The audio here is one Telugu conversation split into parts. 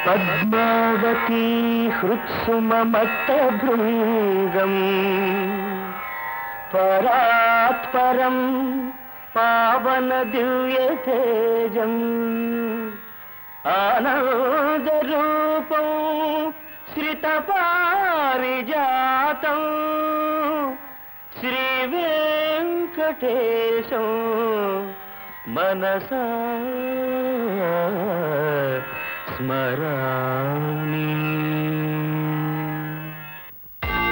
పద్మావతీ హృత్సుమమత్త భృంగం పరాత్పరం పావన దివ్య తేజం ఆనందరూపం శ్రిత పారిజాతం శ్రీ వెంకటేశం మనసా స్మరామి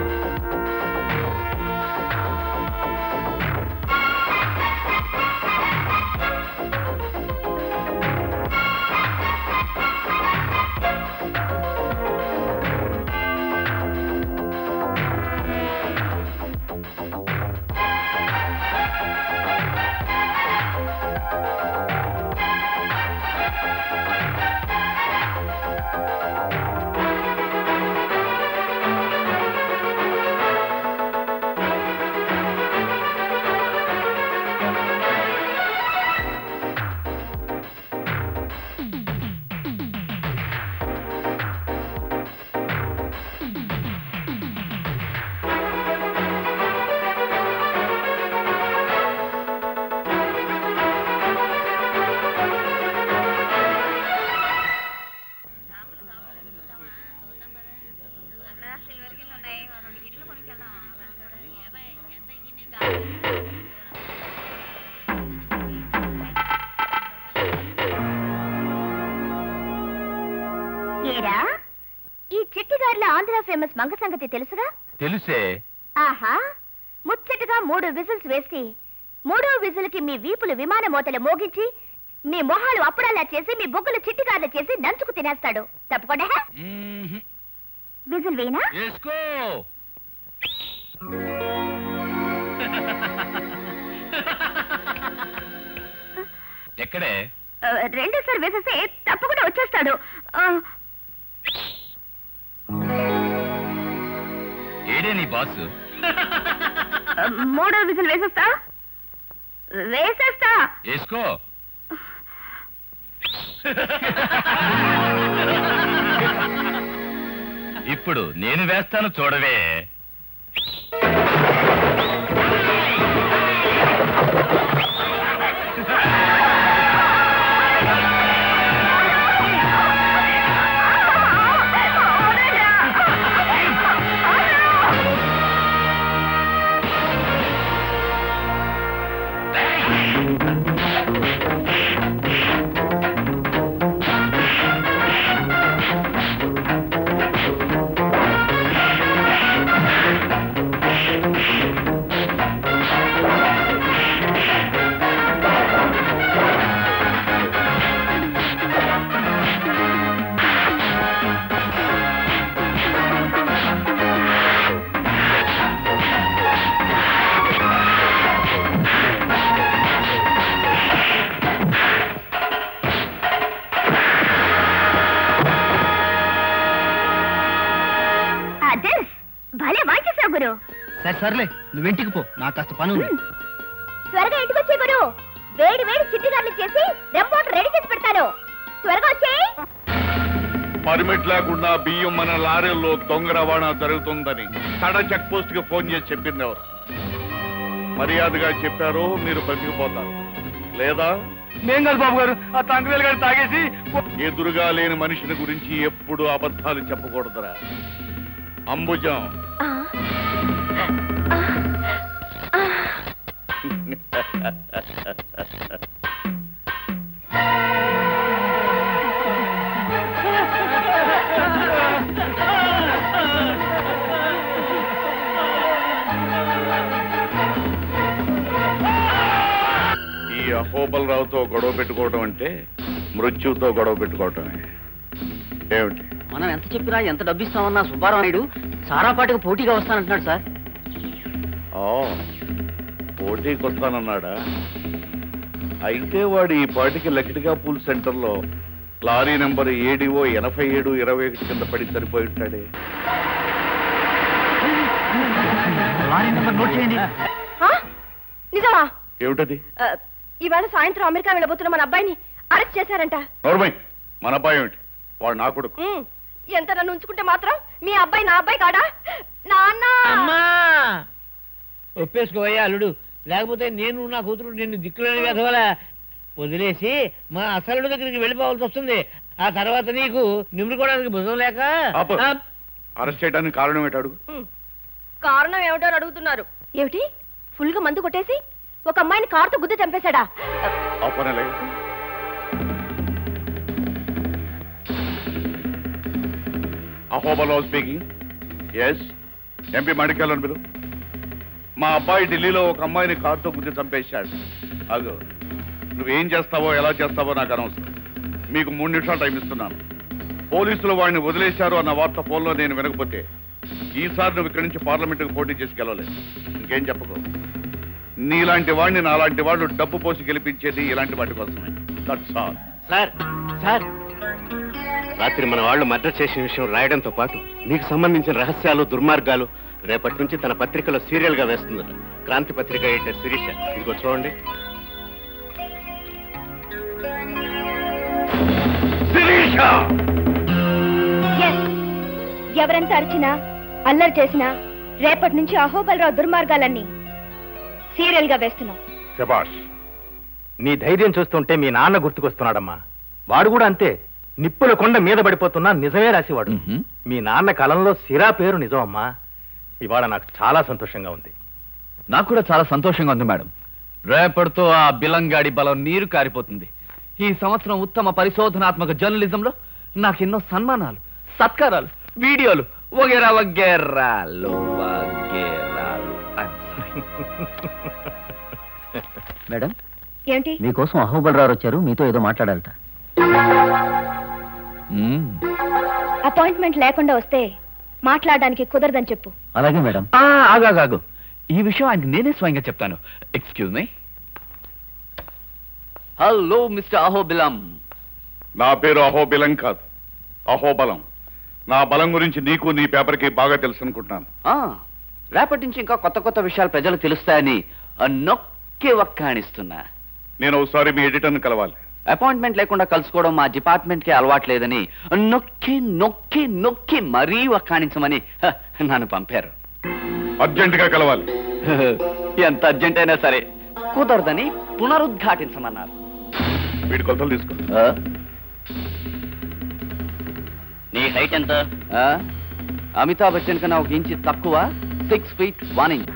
ఏరా ఈ చిట్టిగారిలో ఆంధ్ర ఫేమస్ మంగ సంగతి తెలుసుగా తెలుసే ఆహా ముచ్చటగా మూడు విజిల్స్ వేసి మూడో విజిల్కి మీ వీపులు విమాన మోతలు మోగించి మీ మొహాలు అప్పుడల్లా చేసి మీ బొగ్గులు చిట్టిగారులు చేసి దంచుకు తినేస్తాడు తప్పకుండా మ్మ్హ్. విజిల్ వేయనా వేసుకో ఎక్కడే ఆ, రెండోసారి వేసేస్తే తప్పకుండా వచ్చేస్తాడు ఆ, ఏడే నీ బాస్ ఆ, మూడో విజిల్ వేసేస్తా వేసేస్తా వేసుకో ఇప్పుడు నేను వేస్తాను చూడవే అదర్స్ భలే వాంచేసావు గురు సరే సర్లే నువ్వు ఇంటికి పో నాకు కాస్త పని ఉంది హ్మ్. త్వరగా ఇంటికి వచ్చే గురు వేడి వేడి చిట్టిగారులు చేసి రెంపోట్లు రెడీ చేసి పెడతాను త్వరగా వచ్చేయ్ పర్మిట్ లేకుండా బియ్యం మన లారీల్లో దొంగ రవాణా జరుగుతుందని తడ చెక్ పోస్ట్ కి ఫోన్ చేసి చెప్పింది ఎవరు మర్యాదగా చెప్పారు మీరు బతికిపోతారు లేదా మేం కాదు బాబు గారు ఆ తంకవేలు గారు తాగేసి ఎదురుగా లేని మనిషిని గురించి ఎప్పుడు అబద్ధాలు చెప్పకూడదురా అంబుజం ఆ. ఆ. ఆ. ఈ అహోబలరావుతో గొడవ పెట్టుకోవడం అంటే మృత్యుతో గొడవ పెట్టుకోవటమే ఏమిటి మనం ఎంత చెప్పినా ఎంత డబ్బు ఇస్తామన్నా సుబ్బారావు నాయుడు సారాపాటికి పోటీగా వస్తానంటున్నాడు సార్ ఆ, పోటీకి వస్తానన్నాడా అయితే వాడు ఈ పాటికి లకిటిగా పూల్ సెంటర్లో లారీ నెంబర్ ఏడిఓ ఎనభై ఏడు ఇరవై ఒకటి కింద పడి సరిపోయి ఉంటాడే లారీ నెంబర్ నోట్ చేయండి ఆ? నిజమా ఏమిటది ఆ, ఇవాళ సాయంత్రం అమెరికా వెళ్ళబోతున్న మన అబ్బాయిని అరెస్ట్ చేశారంట నోర్మై మన అబ్బాయి ఏమిటి వాడు నా కొడుకు ఉమ్, ఎంత నన్ను ఉంచుకుంటే మాత్రం మీ అబ్బాయి నా అబ్బాయి కాడా నాన్న అమ్మా ఒప్పేసుకోవయ్యా అల్లుడు లేకపోతే నేను నా కూతురు నిన్ను దిక్కులేని వెధవలా వదిలేసి మా అసలుడు దగ్గరికి వెళ్ళిపోవాల్సి వస్తుంది ఆ తర్వాత నీకు నిమ్ముకోవడానికి భుజం లేక ఆపు. ఆ, అరెస్ట్ చేయడానికి కారణం ఏంటి అడుగు ఉమ్, కారణం ఏమిటో అని అడుగుతున్నారు ఏమిటి ఫుల్ గా మందు కొట్టేసి ఒక అమ్మాయిని కారుతో గుద్ద చంపేశాడా ఆ పనేలే అహోబలో స్పీకింగ్ ఎస్ ఎంపీ మడికెళ్ళను మీరు మా అబ్బాయి ఢిల్లీలో ఒక అమ్మాయిని కారుతో గుద్ది చంపేశాడు అగు నువ్వేం చేస్తావో ఎలా చేస్తావో నాకు అనవసరం మీకు మూడు నిమిషాలు టైం ఇస్తున్నాను పోలీసులు వాడిని వదిలేశారు అన్న వార్త ఫోన్లో నేను వినకపోతే ఈసారి నువ్వు ఇక్కడి నుంచి పార్లమెంటుకు పోటీ చేసి గెలవలేదు ఇంకేం చెప్పకు నీలాంటి వాడిని నాలాంటి వాళ్ళు డబ్బు పోసి గెలిపించేది ఇలాంటి వాటి కోసమే దట్స్ ఆల్ సార్ సార్ రాత్రి మన వాళ్ళు మర్డర్ చేసిన విషయం రాయడంతో పాటు మీకు సంబంధించిన రహస్యాలు దుర్మార్గాలు రేపటి నుంచి తన పత్రికలో సీరియల్ గా వేస్తుందట క్రాంతి పత్రిక ఎడిటర్ శిరీష ఇదిగో చూడండి శిరీష ఎస్ ఎవరెంత అరిచినా అల్లరి చేసినా రేపటి నుంచి అహోబలరావు దుర్మార్గాలన్నీ సీరియల్ గా వేస్తున్నాం శబాష్ నీ ధైర్యం చూస్తుంటే మీ నాన్న గుర్తుకొస్తున్నాడమ్మా వాడు కూడా అంతే నిప్పుల కొండ మీద పడిపోతున్నా నిజమే రాసేవాడు మ్మ్. మీ నాన్న కలంలో సిరా పేరు నిజమమ్మా ఇవాళ నాకు చాలా సంతోషంగా ఉంది నాకు కూడా చాలా సంతోషంగా ఉంది మేడం రేపటితో ఆ బిలంగాడి బలం నీరు కారిపోతుంది ఈ సంవత్సరం ఉత్తమ పరిశోధనాత్మక జర్నలిజంలో నాకు ఎన్నో సన్మానాలు సత్కారాలు వీడియోలు వగేరా వగేరాలు వగేరాలు I'm sorry. మేడం ఏంటి మీకోసం అహోబలరావు వచ్చారు మీతో ఏదో మాట్లాడాలట మ్మ్. అపాయింట్మెంట్ లేకుండా వస్తే మాట్లాడడానికి కుదరదని చెప్పు అలాగే మేడం ఆ, ఆగు ఆగు, ఆగు ఈ విషయం ఆయనకి నేనే స్వయంగా చెప్తాను excuse me hello mister Ahobilam నా పేరు అహోబిలం కాదు అహోబలం నా బలం గురించి నీకు నీ పేపర్కి బాగా తెలుసు అనుకుంటున్నాను ఆ, రేపటి నుంచి ఇంకా కొత్త కొత్త విషయాలు ప్రజలకు తెలుస్తాయని ఆ, నొక్కి వక్కాణిస్తున్నా నేను ఒకసారి మీ ఎడిటర్ని కలవాలి అపాయింట్మెంట్ లేకుండా కలుసుకోవడం మా డిపార్ట్మెంట్ కి అలవాట్లేదని నొక్కి నొక్కి నొక్కి మరీ వక్కాణించమని హ, నన్ను పంపారు అర్జెంటుగా కలవాలి ఎంత అర్జెంట్ అయినా సరే కుదరదని పునరుద్ఘాటించమన్నారు వీడి కొలతలు తీసుకో ఆ? నీ హైట్ ఎంత ఆ? అమితాబ్ బచ్చన్ కన్నా ఒక ఇంచి తక్కువ సిక్స్ ఫీట్ వన్ ఇంచ్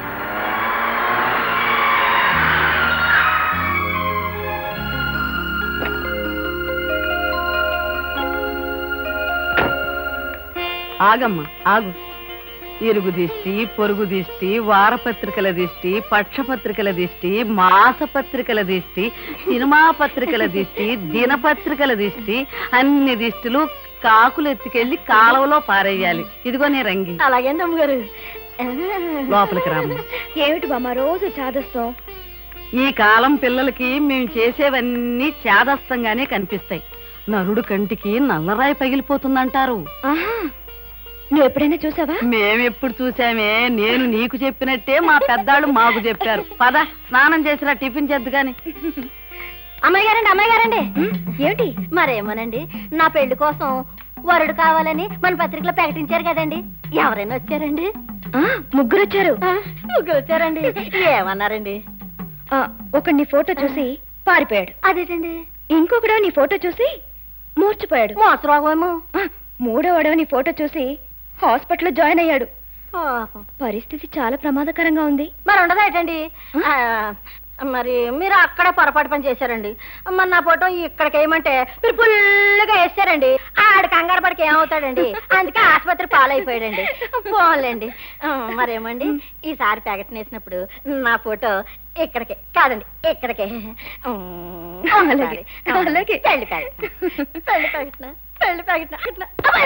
ఆగమ్మా ఆగు ఇరుగు దిష్టి పొరుగు దిష్టి వారపత్రికల దిష్టి పక్షపత్రికల దిష్టి మాసపత్రికల దిష్టి సినిమా పత్రికల దిష్టి దినపత్రికల దిష్టి అన్ని దిష్టిలు కాకులు ఎత్తుకెళ్లి కాలువలో పారేయాలి ఇదిగో నీ రంగి అలాగే గారు లోపలికి రామ్మ ఏమిటి బామ్మ రోజు చాదస్తాం ఈ కాలం పిల్లలకి మేము చేసేవన్నీ చేదస్తంగానే కనిపిస్తాయి నరుడు కంటికి నల్లరాయి పగిలిపోతుందంటారు ఆహా నువ్వు ఎప్పుడైనా చూసావా మేమెప్పుడు చూసామే నేను నీకు చెప్పినట్టే మా పెద్దాళ్ళు మాకు చెప్పారు పద స్నానం చేసిరా టిఫిన్ చేద్దు గాని అమ్మాయి గారండి అమ్మాయి గారండి ఏమిటి మరేమోనండి నా పెళ్లి కోసం వరుడు కావాలని మన పత్రికలో ప్రకటించారు కదండి ఎవరైనా వచ్చారండి ముగ్గురు వచ్చారు ముగ్గురు వచ్చారండి ఏమన్నారండి ఒకడు నీ ఫోటో చూసి పారిపోయాడు అదేటండి ఇంకొకడు నీ ఫోటో చూసి మూర్చిపోయాడు మోసరోగమేమో మూడోవాడు నీ ఫోటో చూసి హాస్పిటల్లో జాయిన్ అయ్యాడు పరిస్థితి చాలా ప్రమాదకరంగా ఉంది మరి ఉండదేటండి మరి మీరు అక్కడ పొరపాటు పని చేశారండి మరి నా ఫోటో ఇక్కడికి వేయమంటే మీరు ఫుల్గా వేస్తారండి ఆడ కంగారు పడికి ఏమవుతాడండి అందుకే ఆసుపత్రి పాలైపోయాడండి పోలేండి మరేమండి ఈసారి ప్యాకెట్ వేసినప్పుడు నా ఫోటో ఇక్కడికే కాదండి ఇక్కడికే ఉమ్, అలాగే, sorry. అలాగే. పెళ్లి ప్యాకెట్ పెళ్లి ప్యాకెట్ పెళ్లి ప్యాకెట్ ఇట్లా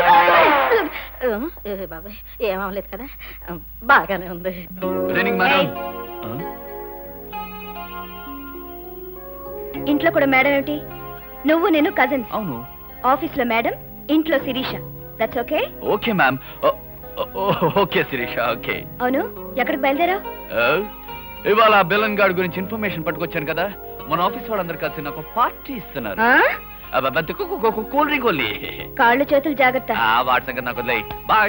బాబాయ్ ఏమవలేదు కదా బాగానే ఉంది గుడ్ ఈవినింగ్ మేడం ఇంట్లో కూడా మేడం ఏమిటి నువ్వు నేను కజిన్స్ అవును ఆఫీస్ లో మేడం ఇంట్లో Sirisha that's okay okay ma'am okay Sirisha okay అవును ఎక్కడికి బయలుదేరావు ఇవాళ బెలన్ గార్డ్ గురించి ఇన్ఫర్మేషన్ పట్టుకొచ్చాను కదా మన ఆఫీస్ వాళ్ళందరూ కలిసి నాకు పార్టీ ఇస్తున్నారు అబ్బబ్బ, కు- కు- కు- కూల్ డ్రింక్ ఓన్లీ కాళ్ళు చేతులు జాగ్రత్త ఆ వాటి సంగతి నాకు వదిలేయ్ బాయ్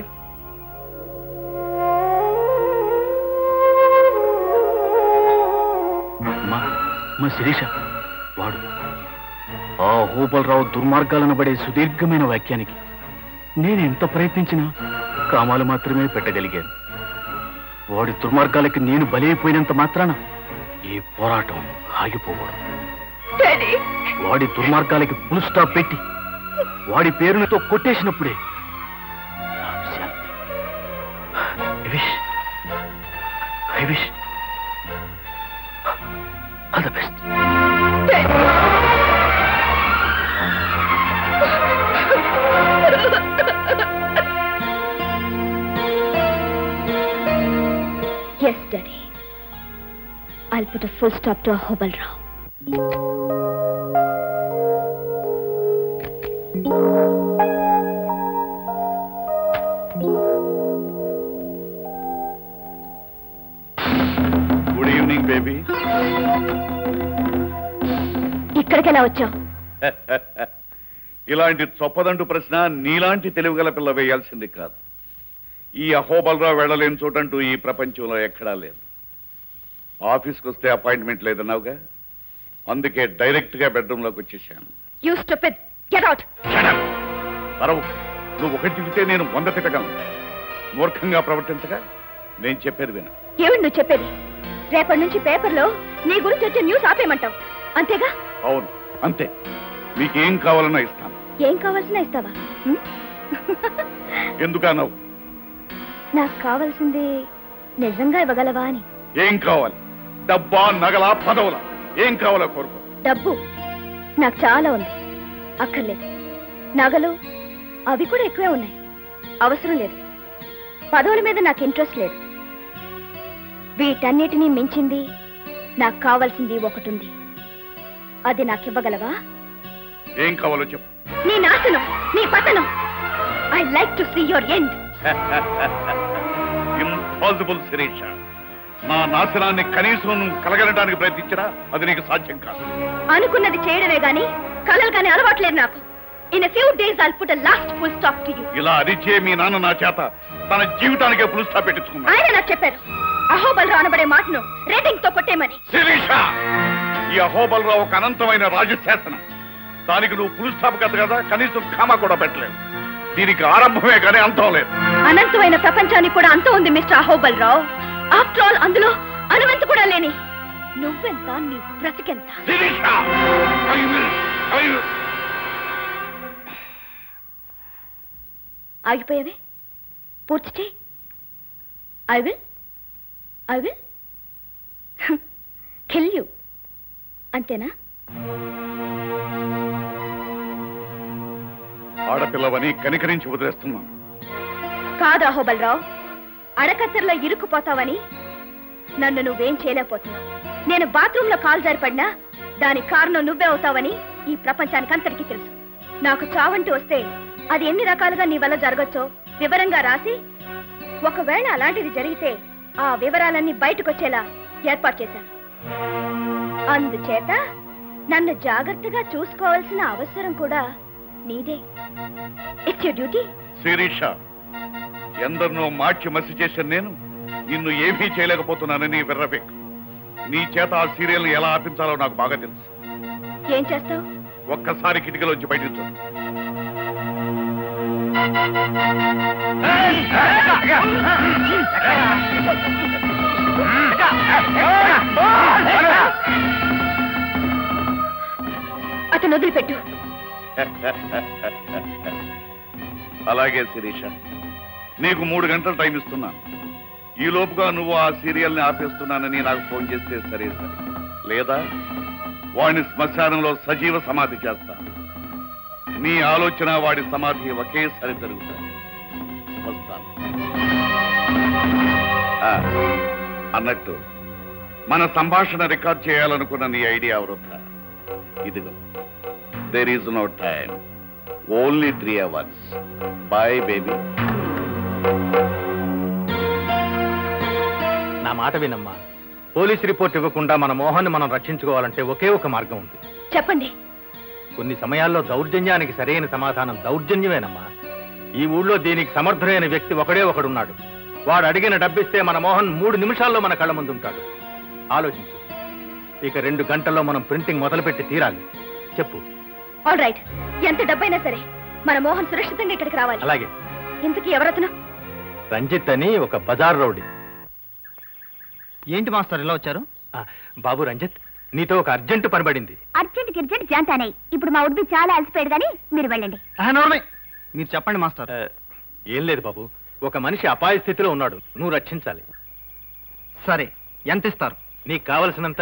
అమ్మా మా శిరీష వాడు ఆ హోబలరావు దుర్మార్గాలను పడే సుదీర్ఘమైన వాక్యానికి నేను ఎంత ప్రయత్నించినా కామాలు మాత్రమే పెట్టగలిగాను వాడి దుర్మార్గాలకి నేను బలైపోయినంత మాత్రాన ఈ పోరాటం ఆగిపోకూడదు వాడి దుర్మార్గాలకి ఫుల్ స్టాప్ పెట్టి వాడి పేరులతో కొట్టేసినప్పుడే నాకు శాంతి I wish I wish all the best yes daddy I'll put a full stop to Ahobal Rao. Good evening baby ఇక్కడికి ఎలా వచ్చావు ఇలాంటి చొప్పదంటు ప్రశ్న నీలాంటి తెలివిగల పిల్ల వేయాల్సింది కాదు ఈ అహోబలరావు వెళ్ళలేని చోటంటూ ఈ ప్రపంచంలో ఎక్కడా లేదు ఆఫీస్కి వస్తే అపాయింట్మెంట్ లేదన్నావుగా అందుకే డైరెక్ట్ గా బెడ్రూమ్ లోకి వచ్చేసాను యూ స్టూపిడ్ గెట్ అవుట్ పరవు నువ్వు ఒకటి తిడితే నేను వంద తిట్టగలను మూర్ఖంగా ప్రవర్తించగా నేను చెప్పేది విన ఏమిటి నువ్వు చెప్పేది రేపటి నుంచి పేపర్లో నీ గురించి వచ్చే న్యూస్ ఆపేయమంటావు అంతేగా అవును అంతే మీకేం కావాలన్నా ఇస్తాను ఏం కావాల్సిన ఇస్తావా హ్మ్? ఎందుకా నవ్వు నాకు కావాల్సింది నిజంగా ఇవ్వగలవా అని ఏం కావాలి డబ్బా నగల పదవుల ఏం కావాలో కోరుకో డబ్బు నాకు చాలా ఉంది అక్కర్లేదు నగలు అవి కూడా ఎక్కువే ఉన్నాయి అవసరం లేదు పదవుల మీద నాకు ఇంట్రెస్ట్ లేదు వీటన్నిటినీ మించింది నాకు కావాల్సింది ఒకటి ఉంది అది నాకు ఇవ్వగలవా ఏం కావాలో చెప్పు నీ నాశనం నీ పతనం I like to see your end impossible Sirisha నా నాశనాన్ని కనీసం నువ్వు కలగలడానికి ప్రయత్నించినా అది నీకు సాధ్యం కాదు అనుకున్నది చేయడమే గాని కలలు కానీ అలవాట్లేదు నాకు in few days I'll put last full stop to you ఇలా అరిచే మీ నాన్న నా చేత తన జీవితానికే పులుస్తా పెట్టించుకున్నా ఆయన నాకు చెప్పారు అహోబలరావు అనబడే మాటను రేటింగ్ తో కొట్టేమని శిరీష ఈ అహోబలరావు ఒక అనంతమైన రాజశాసనం దానికి నువ్వు పులుస్తాపు కదా కదా కనీసం కామ కూడా పెట్టలేవు దీనికి ఆరంభమే కానీ అంతం లేదు అనంతమైన ప్రపంచానికి కూడా అంత ఉంది మిస్టర్ అహోబలరావు ఆఫ్టర్ ఆల్ అందులో అనువంత కూడా లేని నువ్వెంత నీ బ్రతికెంత Sirisha I will- I will- ఆగిపోయావే పూర్తి చేయి I will I will kill you అంతేనా ఆడపిల్లవని కనికరించి వదిలేస్తున్నాను కాదు అహోబలరావు అడకత్తెరలో ఇరుక్కుపోతావని నన్ను నువ్వేం చేయలేకపోతున్నావు నేను బాత్రూంలో లో కాలు జారిపడినా దానికి కారణం నువ్వే అవుతావని ఈ ప్రపంచానికి అంతటికీ తెలుసు నాకు చావంటూ వస్తే అది ఎన్ని రకాలుగా నీ వల్ల జరగచ్చో వివరంగా రాసి ఒకవేళ అలాంటిది జరిగితే ఆ వివరాలన్నీ బయటకొచ్చేలా ఏర్పాటు చేశాను అందుచేత నన్ను జాగ్రత్తగా చూసుకోవాల్సిన అవసరం కూడా నీదే ఇట్స్ డ్యూటీ శిరీష ఎందరినో మార్చి మసి చేసిన నేను నిన్ను ఏమీ చేయలేకపోతున్నానని విర్రబెక్కు నీ చేత ఆ సీరియల్ని ఎలా ఆపించాలో నాకు బాగా తెలుసు ఏం చేస్తావు ఒక్కసారి కిటికీలోంచి బయటికి చూడు అతను వదిలిపెట్టు అలాగే శిరీష నీకు మూడు గంటలు టైం ఇస్తున్నాను ఈ లోపుగా నువ్వు ఆ సీరియల్ని ఆపేస్తున్నానని నాకు ఫోన్ చేస్తే సరే సరే లేదా వాడిని శ్మశానంలో సజీవ సమాధి చేస్తా నీ ఆలోచన వాడి సమాధి ఒకేసారి జరుగుతాయి వస్తాను ఆ, అన్నట్టు మన సంభాషణ రికార్డ్ చేయాలనుకున్న నీ ఐడియా వృద్ధా ఇదిగో there is no time only three hours bye baby నా మాట వినమ్మా పోలీస్ రిపోర్ట్ ఇవ్వకుండా మన మోహన్ మనం రక్షించుకోవాలంటే ఒకే ఒక మార్గం ఉంది చెప్పండి కొన్ని సమయాల్లో దౌర్జన్యానికి సరైన సమాధానం దౌర్జన్యమేనమ్మా ఈ ఊళ్ళో దీనికి సమర్థుడైన వ్యక్తి ఒకడే ఒకడున్నాడు వాడు అడిగిన డబ్బిస్తే మన మోహన్ మూడు నిమిషాల్లో మన కళ్ళ ముందు ఉంటాడు ఆలోచించు ఇక రెండు గంటల్లో మనం ప్రింటింగ్ మొదలుపెట్టి తీరాలి చెప్పు ఆల్ రైట్ ఎంత డబ్బైనా సరే మన మోహన్ సురక్షితంగా ఇక్కడికి రావాలి అలాగే ఇంతకీ ఎవరతను రంజిత్ అని ఒక బజార్ రౌడీ ఏంటి మాస్టర్ ఇలా వచ్చారు ఆ, బాబు రంజిత్ నీతో ఒక అర్జెంటు పని పడింది అర్జెంట్ గిర్జెంట్ జాంతానే ఇప్పుడు మా ఉడిపి చాలా అలసిపోయాడు కానీ మీరు వెళ్ళండి నోర్మే మీరు చెప్పండి మాస్టర్ ఆ, ఏం లేదు బాబు ఒక మనిషి అపాయ స్థితిలో ఉన్నాడు నువ్వు రక్షించాలి సరే ఎంత ఇస్తారు నీకు కావలసినంత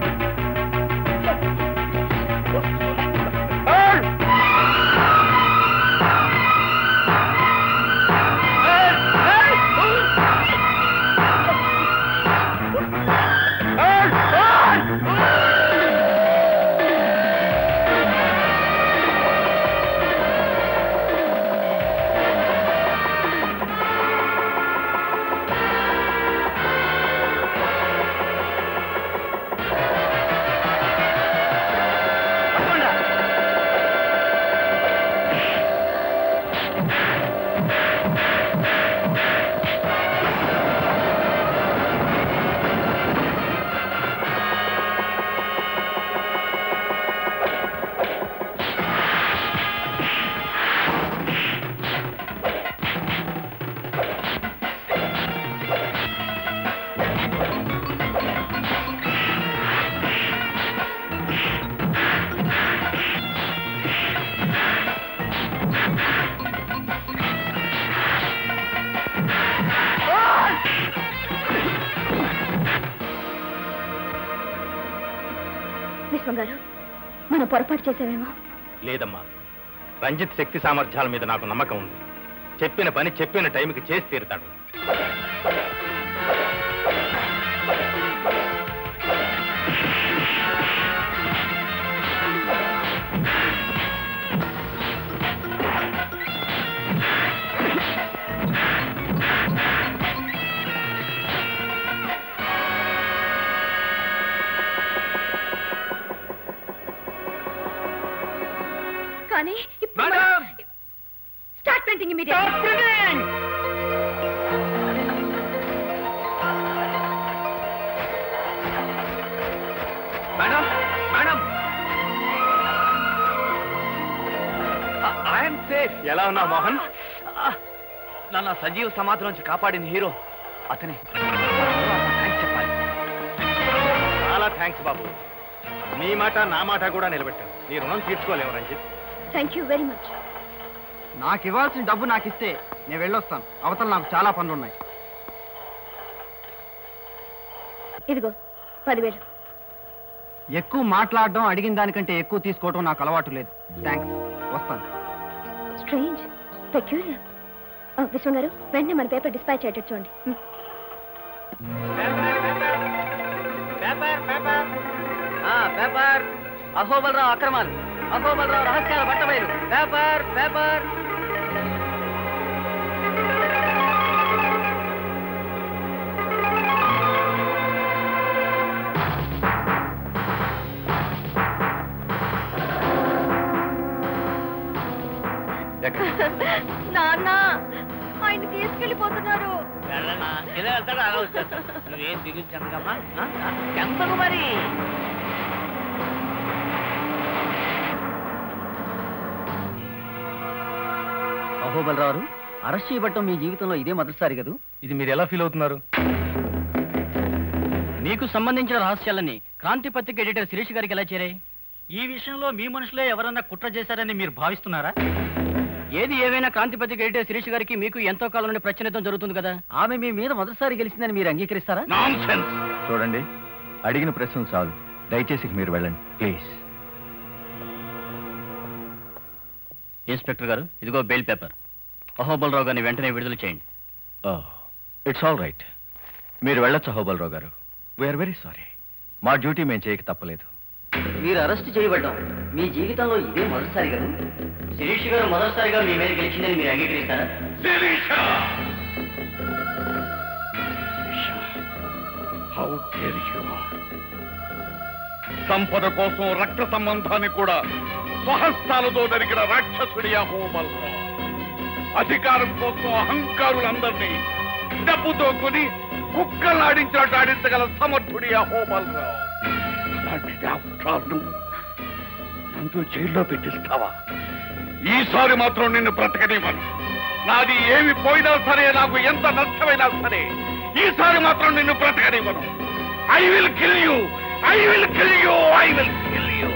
విశ్వం గారు మనం పొరపాటు చేసామేమో లేదమ్మా రంజిత్ శక్తి సామర్థ్యాల మీద నాకు నమ్మకం ఉంది చెప్పిన పని చెప్పిన టైంకి చేసి తీరుతాడు కానీ ఇప్పుడు start printing immediate madam madam I'm safe ఎలా ఉన్నావు మోహన్ నన్ను ఆ సజీవ సమాధి నుంచి కాపాడిన హీరో అతనే థాంక్స్ చెప్పాలి చాలా థ్యాంక్స్ బాబు నీ మాట నా మాట కూడా నిలబెట్టాను నీ రుణం తీర్చుకోలేము Ranjit thank you very much నాకు ఇవ్వాల్సిన డబ్బు నాకు ఇస్తే నేను వెళ్ళొస్తాను అవతల నాకు చాలా పనులు ఉన్నాయి ఇదిగో పదివేలు ఎక్కువ మాట్లాడడం అడిగిన దానికంటే ఎక్కువ తీసుకోవడం నాకు అలవాటు లేదు థ్యాంక్స్ వస్తాను స్ట్రేంజ్ పెక్యూరియర్ విశ్వం గారు వెంటనే మన పేపర్ డిస్పాచ్ అయ్యేటట్టు చూడండి హ్మ్. పేపర్ పేపర్ పేపర్ అహోబలరావు అక్రమాలు అహోబలరావు రహస్యాల బట్టబయలు పేపర్ పేపర్ నాన్న ఆయన తీసుకెళ్ళిపోతున్నారు వెళ్ళనా? ఇలా వెళ్తాడు అలా వచ్చేస్తాడు నువ్వేం దిగులు చెందకమ్మా ఆ? ఆ? చెందకు మరి అహోబలరావు అరెస్ట్ చేయబట్టం మీ జీవితంలో ఇదే మొదటిసారి కదూ ఇది మీరు ఎలా ఫీల్ అవుతున్నారు మీకు సంబంధించిన రహస్యాలన్నీ క్రాంతి పత్రిక ఎడిటర్ శిరీష్ గారికి ఎలా చేరాయి ఈ విషయంలో మీ మనుషులే ఎవరన్నా కుట్ర చేశారని మీరు భావిస్తున్నారా ఏది ఏవైనా క్రాంతి పత్రిక ఎడిటర్ శిరీష్ గారికి మీకు ఎంతో కాలం నుండి ప్రచనితం జరుగుతుంది కదా ఆమె మీ మీద మొదటిసారి గెలిచిందని మీరు అంగీకరిస్తారా నాన్సెన్స్ చూడండి అడిగిన ప్రశ్నలు చాలు దయచేసి మీరు వెళ్ళండి ప్లీజ్ ఇన్స్పెక్టర్ గారు ఇదిగో బెయిల్ పేపర్ అహోబలరావు గారిని వెంటనే విడుదల చేయండి ఇట్స్ ఆల్ రైట్ మీరు వెళ్ళొచ్చు హోబల్రావు గారు వీఆర్ వెరీ సారీ మా డ్యూటీ మేము చేయక తప్పలేదు మీరు అరెస్ట్ చేయబడ్డాం మీ జీవితంలో ఇదే మొదటిసారి కదా శిరీష్ గారు మొదటిసారిగా మీ మీద గెలిచిందని మీరు అంగీకరిస్తారా హౌ డేర్ యు సంపద కోసం రక్త సంబంధాన్ని కూడా స్వహస్తాలతో నరికిన రాక్షసుడి అహోబలరావు అధికారం కోసం అహంకారులందరినీ డబ్బుతో కొని కుక్కలు ఆడించినట్టు ఆడించగల సమర్థుడి అహోబలరావు అలాంటి డాక్టర్ను నన్ను జైల్లో పెట్టిస్తావా ఈసారి మాత్రం నిన్ను బ్రతకనివ్వను నాది ఏమి పోయినా సరే నాకు ఎంత నష్టమైనా సరే ఈసారి మాత్రం నిన్ను బ్రతకనివ్వను I will kill you I will kill you I will kill you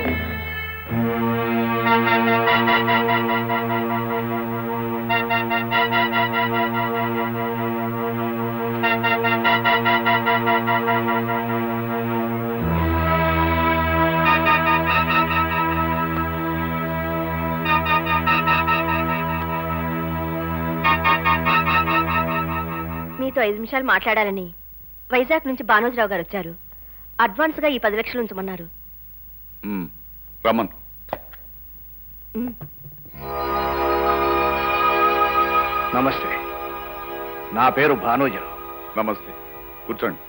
మీతో ఐదు నిమిషాలు మాట్లాడాలని వైజాగ్ నుంచి బానోజరావు గారు వచ్చారు అడ్వాన్స్ గా ఈ పది లక్షలు ఉంచమన్నారు రమన్ ఉమ్. నమస్తే నా పేరు భానోజరావు నమస్తే కూర్చోండి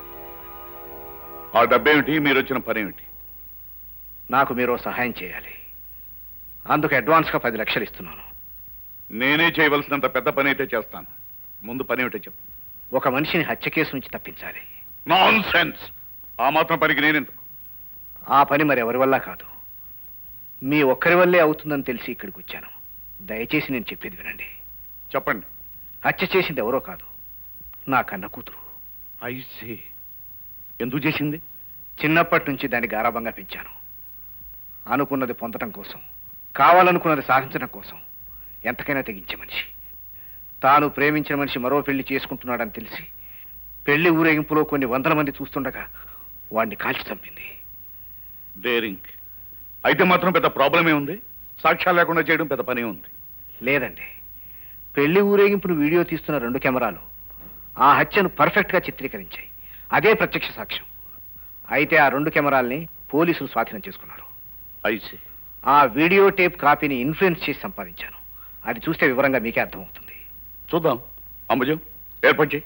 ఆ డబ్బేమిటి మీరు వచ్చిన పని ఏమిటి నాకు మీరు సహాయం చేయాలి అందుకు అడ్వాన్స్గా పది లక్షలు ఇస్తున్నాను నేనే చేయవలసినంత పెద్ద పని అయితే చేస్తాను ముందు పని ఏమిటో చెప్పు ఒక మనిషిని హత్య కేసు నుంచి తప్పించాలి నాన్ సెన్స్ ఆ మాత్రం పనికి నేనెందుకు ఆ పని మరి ఎవరి వల్ల కాదు మీ ఒక్కరి వల్లే అవుతుందని తెలిసి ఇక్కడికి వచ్చాను దయచేసి నేను చెప్పేది వినండి చెప్పండి హత్య చేసింది ఎవరో కాదు నా కన్న కూతురు ఐసి ఎందుకు చేసింది చిన్నప్పటి నుంచి దాన్ని గారాబంగా పెంచాను అనుకున్నది పొందడం కోసం కావాలనుకున్నది సాధించడం కోసం ఎంతకైనా తెగించే మనిషి తాను ప్రేమించిన మనిషి మరో పెళ్లి చేసుకుంటున్నాడని తెలిసి పెళ్లి ఊరేగింపులో కొన్ని వందల మంది చూస్తుండగా వాడిని కాల్చి చంపింది డేరింగ్ అయితే మాత్రం పెద్ద ప్రాబ్లమే ఉంది సాక్ష్యాలు లేకుండా చేయడం పెద్ద పని ఉంది లేదండి పెళ్లి ఊరేగింపును వీడియో తీస్తున్న రెండు కెమెరాలు ఆ హత్యను పర్ఫెక్ట్గా చిత్రీకరించాయి అదే ప్రత్యక్ష సాక్ష్యం అయితే ఆ రెండు కెమెరాల్ని పోలీసులు స్వాధీనం చేసుకున్నారు ఐసి ఆ వీడియో టేప్ కాపీని ఇన్ఫ్లుయెన్స్ చేసి సంపాదించాను అది చూస్తే వివరంగా మీకే అర్థమవుతుంది చూద్దాం అంబుజం ఏర్పాటు చేయి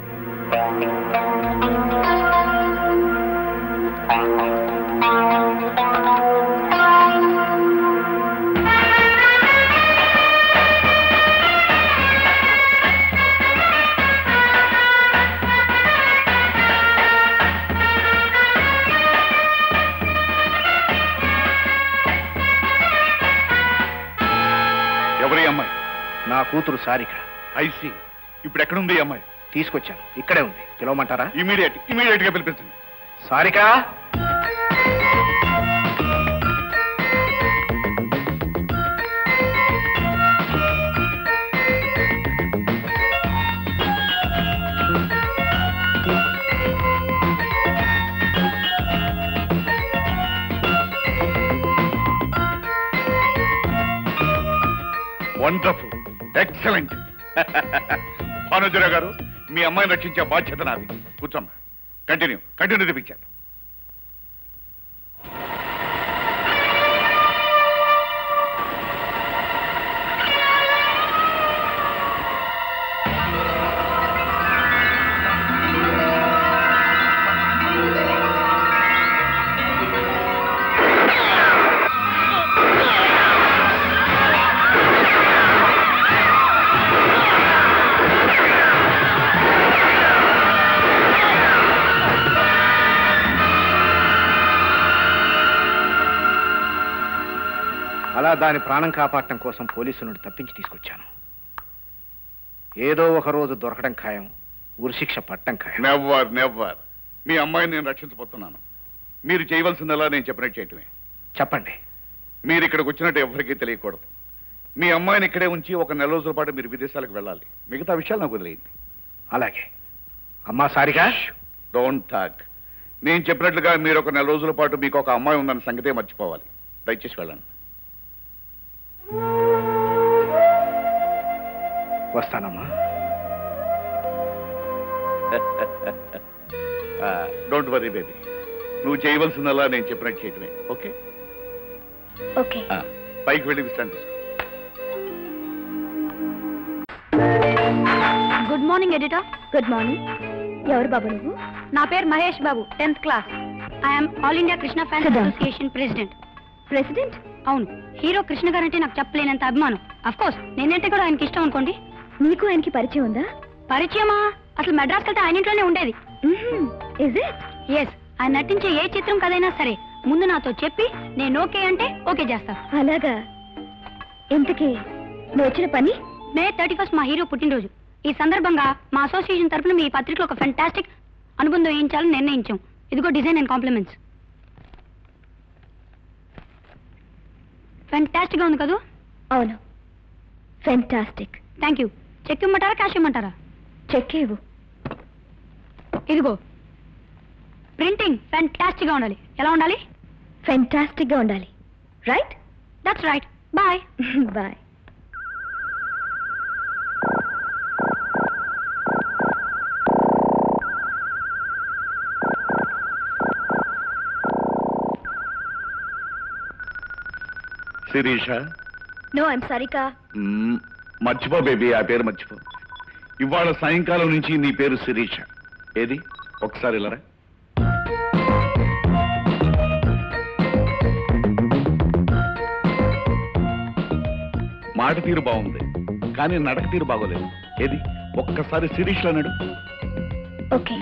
ఎవరి అమ్మాయి నా కూతురు సారిక ఐసి ఇప్పుడు ఎక్కడుంది ఈ అమ్మాయి తీసుకొచ్చాను ఇక్కడే ఉంది పిలవమంటారా ఇమీడియట్ ఇమీడియట్ గా పిలిపించండి సారిక వండర్ఫుల్ ఎక్సలెంట్ భానుజరావు గారు మీ అమ్మాయిని రక్షించే బాధ్యత నాది కూర్చోమ్మా కంటిన్యూ కంటిన్యూ తెప్పించారు అలా దాని ప్రాణం కాపాడటం కోసం పోలీసుల నుండి తప్పించి తీసుకొచ్చాను ఏదో ఒక రోజు దొరకడం ఖాయం ఉరిశిక్ష పట్టం ఖాయం నెవ్వర్ నెవ్వర్ మీ అమ్మాయిని నేను రక్షించబోతున్నాను మీరు చేయవలసిందలా నేను చెప్పినట్టు చేయటమే చెప్పండి మీరు ఇక్కడికి వచ్చినట్టు ఎవరికీ తెలియకూడదు మీ అమ్మాయిని ఇక్కడే ఉంచి ఒక నెల రోజుల పాటు మీరు విదేశాలకు వెళ్ళాలి మిగతా విషయాలు నాకు వదిలేయండి అలాగే అమ్మా సారిక డోంట్ టాక్ నేను చెప్పినట్లుగా మీరు ఒక నెల రోజుల పాటు మీకు ఒక అమ్మాయి ఉందన్న సంగతే మర్చిపోవాలి దయచేసి వెళ్ళండి వస్తానమ్మా డోంట్ వరీ బేబీ నువ్వు చేయవలసిందల్లా నేను చెప్పినట్టు చేయటమే ఓకే ఓకే పైకి వెళ్ళి విశ్రాంతి తీసుకో. Good morning editor good morning ఎవరు బాబు నువ్వు నా పేరు Mahesh Babu tenth class I'm all India Krishna fans association president president అవును హీరో కృష్ణ గారంటే నాకు చెప్పలేనంత అభిమానం అఫ్ కోర్స్ నేనంటే కూడా ఆయనకి ఇష్టం అనుకోండి నీకు ఆయనకి పరిచయం ఉందా పరిచయమా అసలు మెడ్రాస్ వెళ్తే ఆయన ఇంట్లోనే ఉండేది ఇజ్ ఇట్ ఎస్ ఆయన నటించే ఏ చిత్రం కదైనా సరే ముందు నాతో చెప్పి నేను ఓకే అంటే ఓకే చేస్తా అలాగా ఇంతకీ నువ్వు వచ్చిన పని మే థర్టీ ఫస్ట్ మా హీరో పుట్టినరోజు ఈ సందర్భంగా మా అసోసియేషన్ తరఫున మీ పత్రికలో ఒక ఫెంటాస్టిక్ అనుబంధం వేయించాలని నిర్ణయించాం ఇదిగో డిజైన్ అండ్ కాంప్లిమెంట్స్ ఫెంటాస్టిక్ గా ఉంది కదా అవును ఫెంటాస్టిక్ థ్యాంక్ యూ చెక్ ఇమ్మంటారా క్యాష్ ఇమ్మంటారా చెక్ ఇవ్వు ఇదిగో ప్రింటింగ్ ఫెంటాస్టిక్ గా ఉండాలి ఎలా ఉండాలి ఫెంటాస్టిక్ గా ఉండాలి right that's right bye bye Sirisha no I'm Sarika hmm, మర్చిపో బేబీ ఆ పేరు మర్చిపో ఇవాళ సాయంకాలం నుంచి నీ పేరు శిరీష ఏది ఒకసారి ఇలా రా. మాట తీరు బాగుంది కానీ నడక తీరు బాగోలేదు ఏది ఒక్కసారి శిరీష్ అన్నాడు ఓకే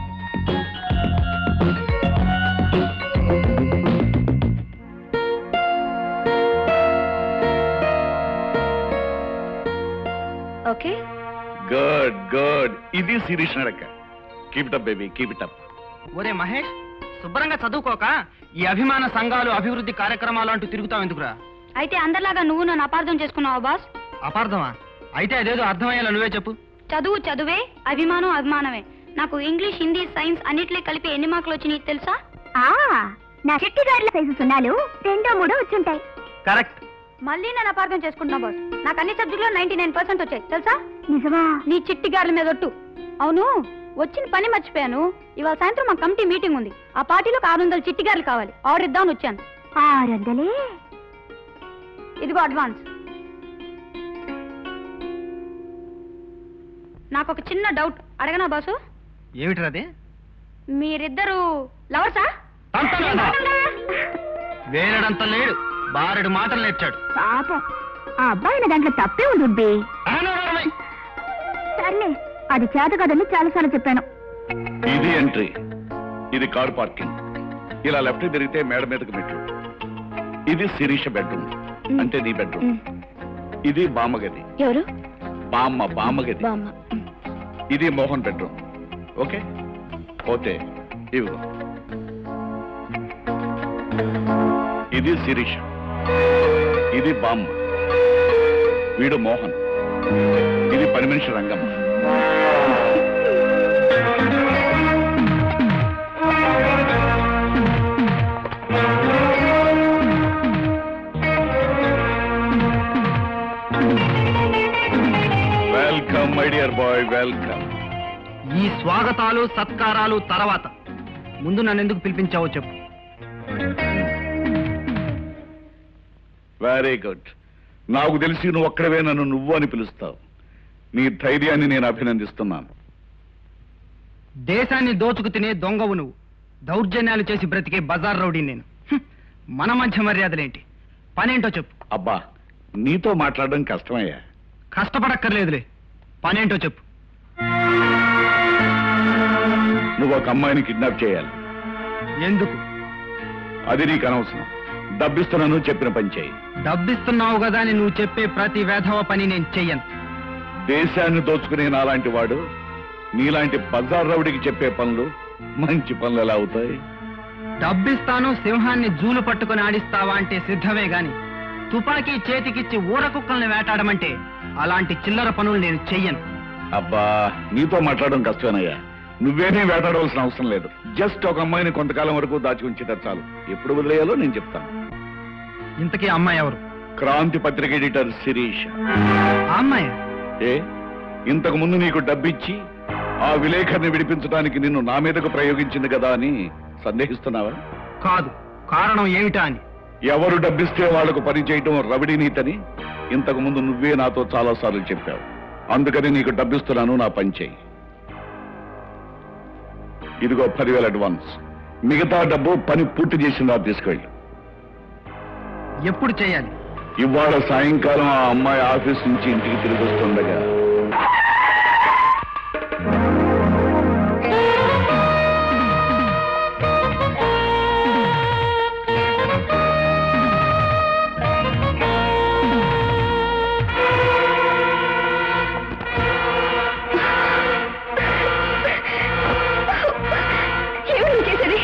ఓకే గుడ్ గుడ్ ఇది శిరీష్ నడక keep it up baby keep it up ఒరే మహేష్ శుభ్రంగా చదువుకోక ఈ అభిమాన సంఘాలు అభివృద్ధి కార్యక్రమాలు అంటూ తిరుగుతావు ఎందుకురా అయితే అందరిలాగా నువ్వు నన్ను అపార్థం చేసుకున్నావా బాస్ అపార్థమా అయితే అదేదో అర్థమయ్యేలా నువ్వే చెప్పు చదువు చదువే అభిమానం అభిమానమే నాకు ఇంగ్లీష్ హిందీ సైన్స్ అన్నిట్లో కలిపి ఎన్ని మార్కులు వచ్చినాయి తెలుసా నా చెట్టి గారిల సైజు సున్నాలు రెండో మూడో వచ్చుంటాయి కరెక్ట్ మళ్ళీ నన్ను అపార్థం చేసుకుంటున్నా బాస్ నాకు అన్ని సబ్జెక్టులో నైన్టీ నైన్ పర్సెంట్ వచ్చాయి తెలుసా నిజమా నీ చిట్టి గార్ల మీద ఒట్టు అవును వచ్చిన పని మర్చిపోయాను ఇవాళ సాయంత్రం మా కమిటీ మీటింగ్ ఉంది ఆ పార్టీలోకి ఆరు వందల చిట్టి గారులు కావాలి ఆర్డర్ ఇద్దామని వచ్చాను ఆరు వందలే ఇదిగో అడ్వాన్స్ నాకు ఒక చిన్న డౌట్ అడగనా బాసు ఏమిట్రా అది మీరిద్దరు లవర్సా వేరడంత లేడు బారెడు మాటలు నేర్చాడు పాపం ఆ అబ్బాయి దాంట్లో తప్పే ఉంది సర్లే అది చేత కదని చాలాసార్లు చెప్పాను ఇది ఎంట్రీ ఇది కార్ పార్కింగ్ ఇలా లెఫ్ట్ తిరిగితే మేడ మీదకి మెట్లు ఇది శిరీష బెడ్రూమ్ అంటే నీ బెడ్రూమ్ ఇది బామ్మగది ఎవరు బామ్మ బామ్మగది బామ్మ ఇది మోహన్ బెడ్రూమ్ ఓకే పోతే ఇవిగో ఇది శిరీష ఇది బామ్మ వీడు మోహన్ ఇది పని మనిషి Rangamma welcome my dear boy welcome ఈ స్వాగతాలు సత్కారాలు తర్వాత ముందు నన్ను ఎందుకు పిలిపించావో చెప్పు వెరీ గుడ్ నాకు తెలిసి నువ్వు ఒక్కడవే నన్ను నువ్వు అని పిలుస్తావు నీ ధైర్యాన్ని నేను అభినందిస్తున్నాను దేశాన్ని దోచుకు తినే దొంగవు నువ్వు దౌర్జన్యాలు చేసి బ్రతికే బజార్ రౌడీ నేను హ్మ్. మన మధ్య మర్యాదలేంటి పనేంటో చెప్పు అబ్బా నీతో మాట్లాడడం కష్టమయ్యా కష్టపడక్కర్లేదులే పనేంటో చెప్పు నువ్వు ఒక అమ్మాయిని కిడ్నాప్ చేయాలి ఎందుకు అది నీకు అనవసరం డబ్బిస్తున్నాను చెప్పిన పని చేయి డబ్బిస్తున్నావు కదా అని నువ్వు చెప్పే ప్రతి వేధవ పని నేను చెయ్యను దేశాన్ని దోచుకునే నాలాంటి వాడు నీలాంటి బజార్ రౌడికి చెప్పే పనులు మంచి పనులు ఎలా అవుతాయి డబ్బిస్తాను సింహాన్ని జూలు పట్టుకుని ఆడిస్తావా అంటే సిద్ధమే గాని తుపాకీ చేతికిచ్చి ఊర కుక్కల్ని వేటాడమంటే అలాంటి చిల్లర పనులు నేను చెయ్యను అబ్బా నీతో మాట్లాడడం కష్టమేనయ్యా నువ్వేమీ వేటాడవలసిన అవసరం లేదు జస్ట్ ఒక అమ్మాయిని కొంతకాలం వరకు దాచి ఉంచితే చాలు ఎప్పుడు వదిలేయాలో నేను చెప్తాను ఇంతకీ అమ్మాయి ఎవరు క్రాంతి పత్రిక ఎడిటర్ శిరీష్ ఆ అమ్మాయి ఏ ఇంతకు ముందు నీకు డబ్బిచ్చి ఆ విలేకరిని విడిపించడానికి నిన్ను నా మీదకు ప్రయోగించింది కదా అని సందేహిస్తున్నావా కాదు కారణం ఏమిటా అని ఎవరు డబ్బిస్తే వాళ్లకు పని చేయటం రవిడి నీతని ఇంతకు ముందు నువ్వే నాతో చాలా సార్లు చెప్పావు అందుకని నీకు డబ్బిస్తున్నాను నా పని చేయి ఇదిగో పదివేల అడ్వాన్స్ మిగతా డబ్బు పని పూర్తి చేసిందా తీసుకెళ్ళి ఎప్పుడు చేయాలి ఇవాళ సాయంకాలం ఆ అమ్మాయి ఆఫీస్ నుంచి ఇంటికి తిరిగి వస్తుండగా ఏమిటి నువ్వు చేసేది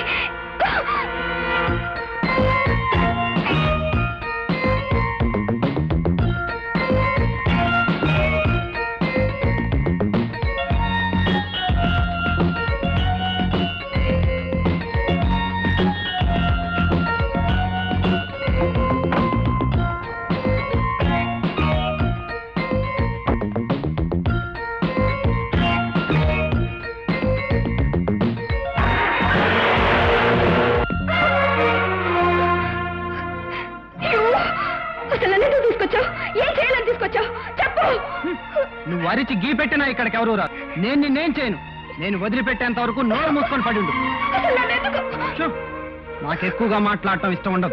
అసలు నన్ను ఎందుకు తీసుకొచ్చావు ఏం చేయాలని తీసుకొచ్చావు చెప్పు నువ్వు అరిచి గీ పెట్టినా ఇక్కడికి ఎవరు రా నేను నిన్నేం చేయను నేను వదిలిపెట్టేంత వరకు నోరు మూసుకొని పడి ఉండు అసలు నన్ను ఎందుకు చూ, నాకు ఎక్కువగా మాట్లాడటం ఇష్టం ఉండదు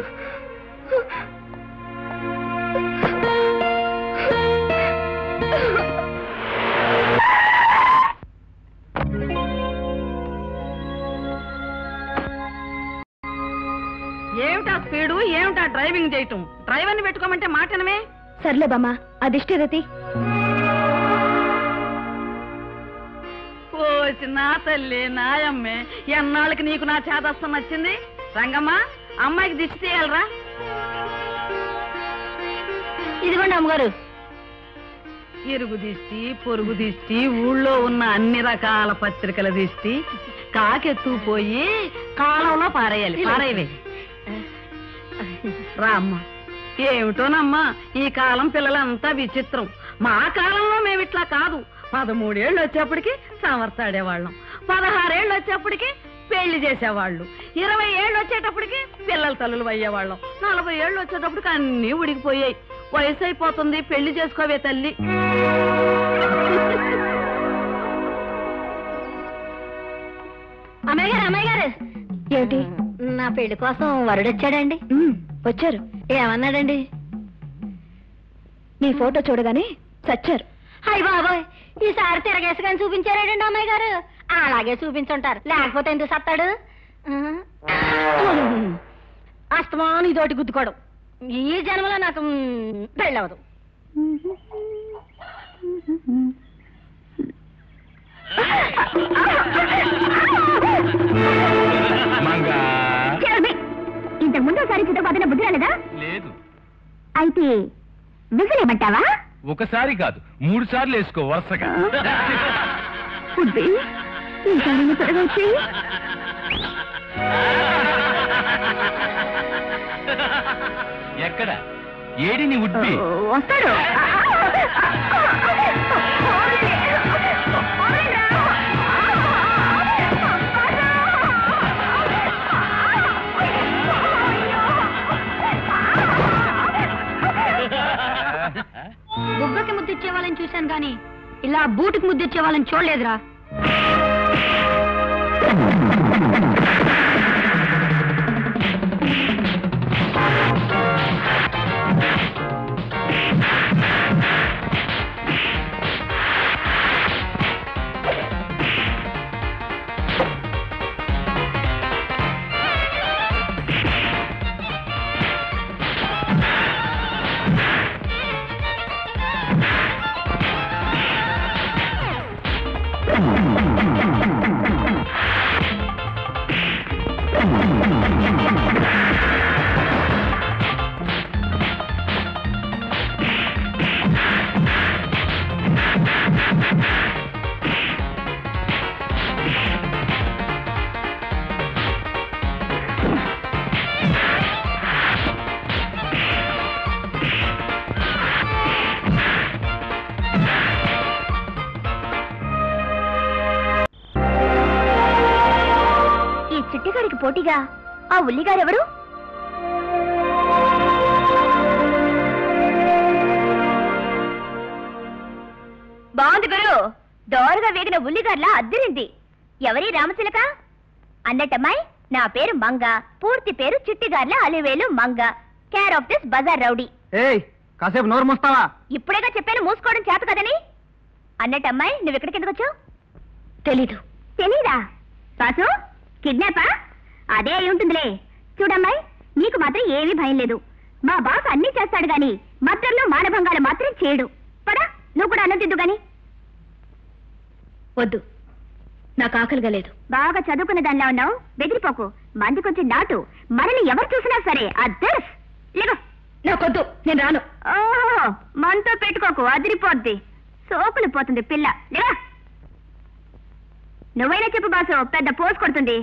ఏమిటా స్పీడు ఏమిటా డ్రైవింగ్ చేయటం డ్రైవర్ని పెట్టుకోమంటే మాటనమే సర్లే బామ్మ అదిష్టరతి ఓసి నా తల్లి నాయమ్మే ఎన్నాళ్ళకి నీకు నా చేదస్తం వచ్చింది రంగమ్మ అమ్మాయికి దిష్టి తీయాలరా ఇదిగోండి అమ్మగారు ఇరుగు దిష్టి పొరుగు దిష్టి ఊళ్ళో ఉన్న అన్ని రకాల పత్రికల దిష్టి కాకెత్తుకుపోయి కాలంలో పారేయాలి పారేయవే రా అమ్మ ఏమిటోనమ్మా ఈ కాలం పిల్లలంతా విచిత్రం మా కాలంలో మేము ఇట్లా కాదు పదమూడేళ్ళు వచ్చేప్పటికి సమర్థాడేవాళ్ళం పదహారేళ్ళు వచ్చేప్పటికి పెళ్లి చేసేవాళ్ళు ఇరవై ఏళ్ళు వచ్చేటప్పటికి పిల్లల తల్లులు అయ్యేవాళ్ళం నలభై ఏళ్ళు వచ్చేటప్పటికి అన్నీ ఉడికిపోయాయి వయసు అయిపోతుంది పెళ్లి చేసుకోవే తల్లి అమ్మాయి గారు అమ్మాయి గారు ఏమిటి నా పెళ్లి కోసం వరుడు వచ్చాడండి వచ్చారు ఏమన్నాడండి మీ ఫోటో చూడగానే చచ్చారు హాయ్ బాబోయ్ ఈసారి తిరగేసుకొని చూపించారాడండి అమ్మాయి గారు అలాగే చూపించుంటారు లేకపోతే ఎందుకు సత్తాడు అస్తమాను ఇదోటి గుద్దుకోవడం ఈ జన్మలో నాకు మ్, పెళ్ళవదు ఇంతకు ముందు ఒకసారి చిత్రపాతన బుద్ధి రాలేదా లేదు అయితే విసిరేమంటావా ఒకసారి కాదు మూడు సార్లు వేసుకో వరుసగా బుద్ధి ఇంకా నేను త్వరగా వచ్చేయి ఎక్కడ ఏడి నీ ఉడ్బి వస్తాడు బుగ్గకి ముద్దిచ్చే వాళ్ళని చూశాను కానీ ఇలా బూటుకి ముద్దిచ్చే వాళ్ళని చూడలేదురా ఈ చిట్టిగారికి పోటీగా ఆ ఉల్లిగారెవరు బాగుంది గురు దోరగా వేగిన ఉల్లిగార్లా అద్దిరింది ఎవరి రామచిలక అన్నట్టమ్మాయి నా పేరు మంగ పూర్తి పేరు Chittigarla Alivelu Manga care of this bazaar rowdy ఏయ్ కాసేపు నోరు మూస్తావా ఇప్పుడేగా చెప్పాను మూసుకోవడం చేత కదని అన్నట్టు అమ్మాయి నువ్వు ఎక్కడికి ఎందుకు వచ్చావు తెలీదు తెలీదా బాసు కిడ్నాపా అదే అయి ఉంటుందిలే చూడమ్మాయి నీకు మాత్రం ఏమీ భయం లేదు మా బాస్ అన్నీ చేస్తాడు గాని మద్దర్లో మానభంగాలు మాత్రం చేయడు పదా నువ్వు కూడా అన్నం తిద్దు గాని వద్దు నాకు ఆకలిగా లేదు బాగా చదువుకున్న దానిలో ఉన్నావు బెదిరిపోకు మంది కొంచెం నాటు మనల్ని ఎవరు చూసినా సరే అద్దర్స్ లేవు నాకొద్దు నేను రాను ఓహో మనతో పెట్టుకోకు అదిరిపోద్ది సోకులు పోతుంది పిల్ల లేవా నువ్వైనా చెప్పు బాసు పెద్ద పోస్ కొడుతుంది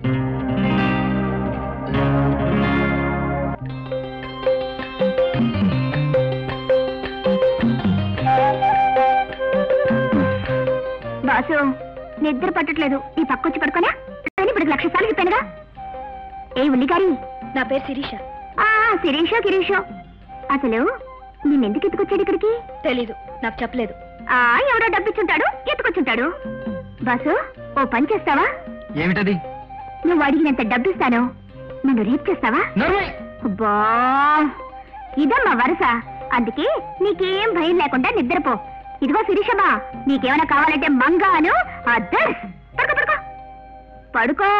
బాసు నిద్ర పట్టట్లేదు ఈ పక్కొచ్చి పడుకోనా అని ఇప్పుడు లక్ష సార్లు చెప్పానుగా ఏ ఉల్లిగారి నా పేరు శిరీష శిరీషో గిరీషో అసలు నిన్నెందుకు ఎత్తుకొచ్చాడు ఇక్కడికి తెలీదు నాకు చెప్పలేదు ఆ ఎవడో డబ్బిచ్చుంటాడు ఎత్తుకొచ్చుంటాడు బాసు ఓ పని చేస్తావా ఏమిటది నువ్వు అడిగినంత డబ్బిస్తాను నన్ను రేప్ చేస్తావా అబ్బా ఇదమ్మా వరుస అందుకే నీకేం భయం లేకుండా నిద్రపో ఇదిగో శిరీషమ్మా నీకేమైనా కావాలంటే మంగాను అద్దర్స్ పడుకో పడుకో పడుకో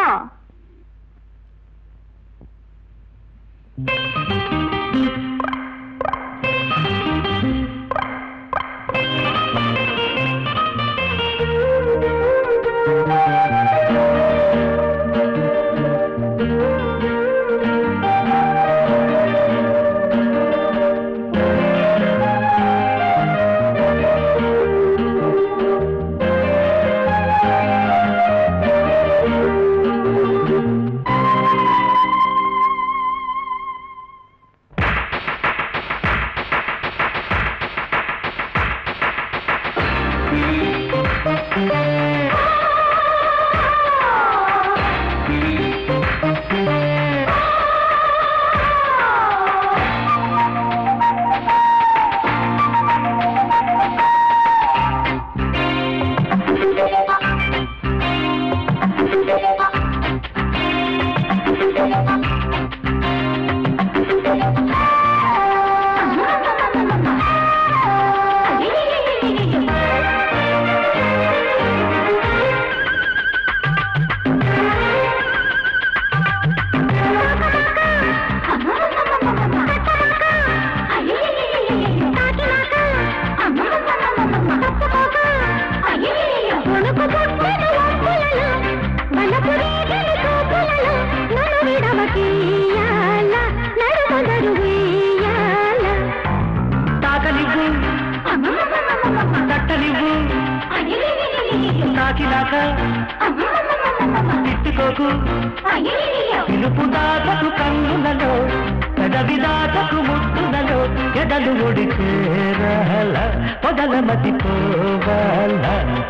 తాకనివ్వు తట్టనివ్వు తాకినాక తిట్టుకోకు పిలుపు దాటకు కన్నులలో పెదవి దాటకు ముద్దులలో ఎదలు ఒడి చేరాల పొదల మతి పోవాల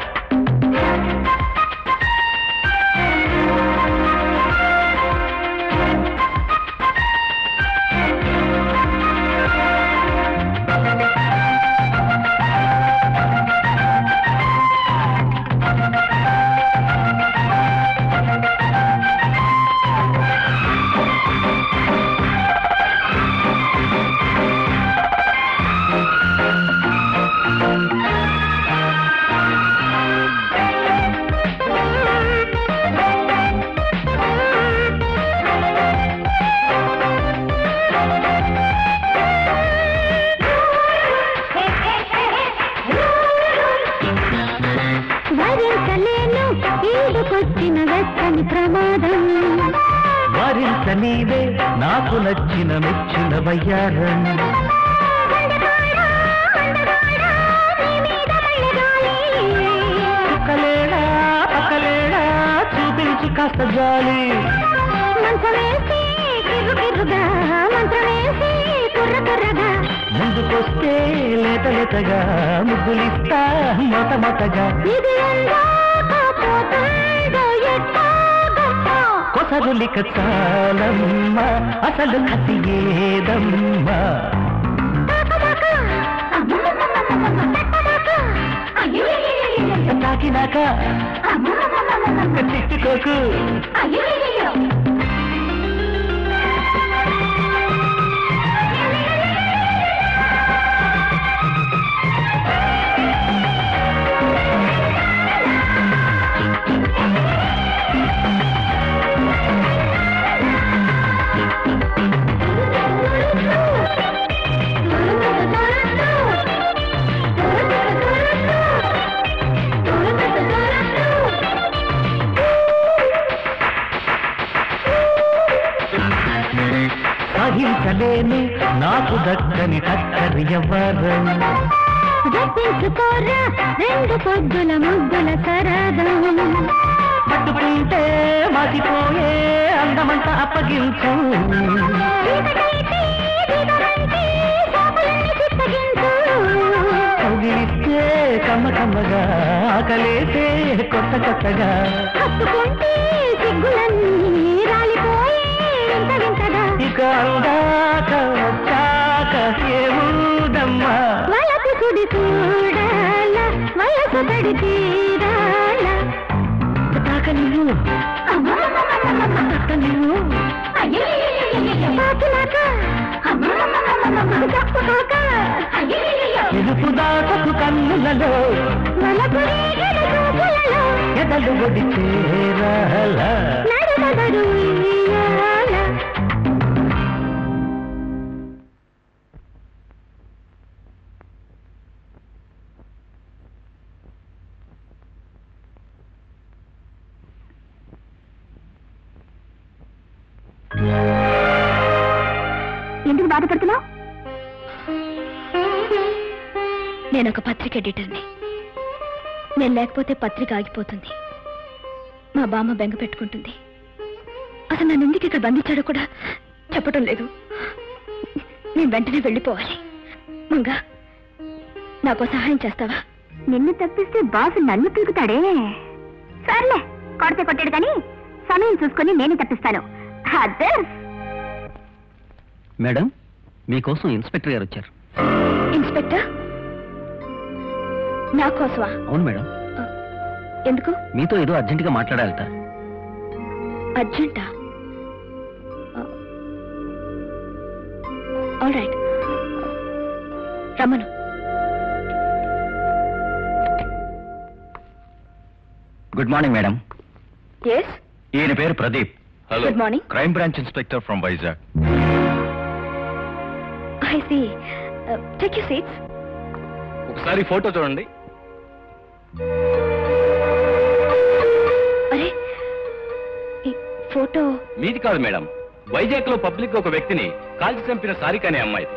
వరించలేను ఈడుకొచ్చిన వెచ్చని ప్రమాదం వారించ నీవే నాకు నచ్చిన మెచ్చిన వయ్యారం చుక్కలేడా పక్కలేడా చూపించు కాస్త జాలి మంచమేసి కిర్రు కిర్రుగా మంత్రమేసి కుర్ర కుర్రగా ముందుకొస్తే లేత లేతగా ముగ్గులిస్తా మొత మొతగా ఇది ఎందాక పోతుందో ఎట్టాగమ్మా కొసరులిక చాలమ్మ అసలు కసి ఏదమ్మా తాకినాక తిట్టుకోకు చూడలేను నాకు దక్కని టక్కరి ఎవరం జపించుకోరా రెండు పొద్దుల ముద్దుల సరదం పట్టుకుంటే మతిపోయే అందమంతా అప్పగించు చీకటైతే దిగవంటే సోపులన్నీ చిత్తగించు కౌగిలిస్తే కమ్మ కమ్మగా ఆకలేసే కొత్త కొత్తగా హత్తుకుంటే సిగ్గులన్నీ రాలిపోయే వింత వింతగా ఇక అందాక వచ్చాక ఏముందమ్మా వలపు సుడి చూడాల వయసు తడి తీరాల తాక నువ్వు తాక నువ్వు పాకినాక తప్పుకోక ఎరుపు దాటపు కన్నులలో వలపు రేగడి చూపులలో ఎదలు ఒడి చేరాలా నడుమదరు ఉయ్యాల ఎందుకు బాధపడుతున్నావు నేను ఒక పత్రిక ఎడిటర్ని నేను లేకపోతే పత్రిక ఆగిపోతుంది మా బామ్మ బెంగ పెట్టుకుంటుంది అసలు నన్ను ఎందుకు ఇక్కడ బంధించాడో కూడా చెప్పటం లేదు నేను వెంటనే వెళ్ళిపోవాలి మంగా నాకు సహాయం చేస్తావా నిన్ను తప్పిస్తే బాసు నన్ను పీకుతాడే సర్లే కొడితే కొట్టాడు కానీ సమయం చూసుకొని నేను తప్పిస్తాను అదే మేడం మీకోసం ఇన్స్పెక్టర్ గారు వచ్చారు ఇన్స్పెక్టర్ నా కోసమా అవును మేడం ఎందుకు మీతో ఏదో అర్జెంటుగా మాట్లాడాలట అర్జెంటా ఆల్ రైట్ రమ్మను గుడ్ మార్నింగ్ మేడం ఎస్ ఈయన పేరు Pradeep hello Good morning. Crime branch inspector from Vizag I see take you seats ఒకసారి ఫోటో చూడండి అరే ఈ ఫోటో మీది కాదు మేడం వైజాగ్ లో పబ్లిక్ ఒక వ్యక్తిని కాల్చి చంపిన సారిక అనే అమ్మాయి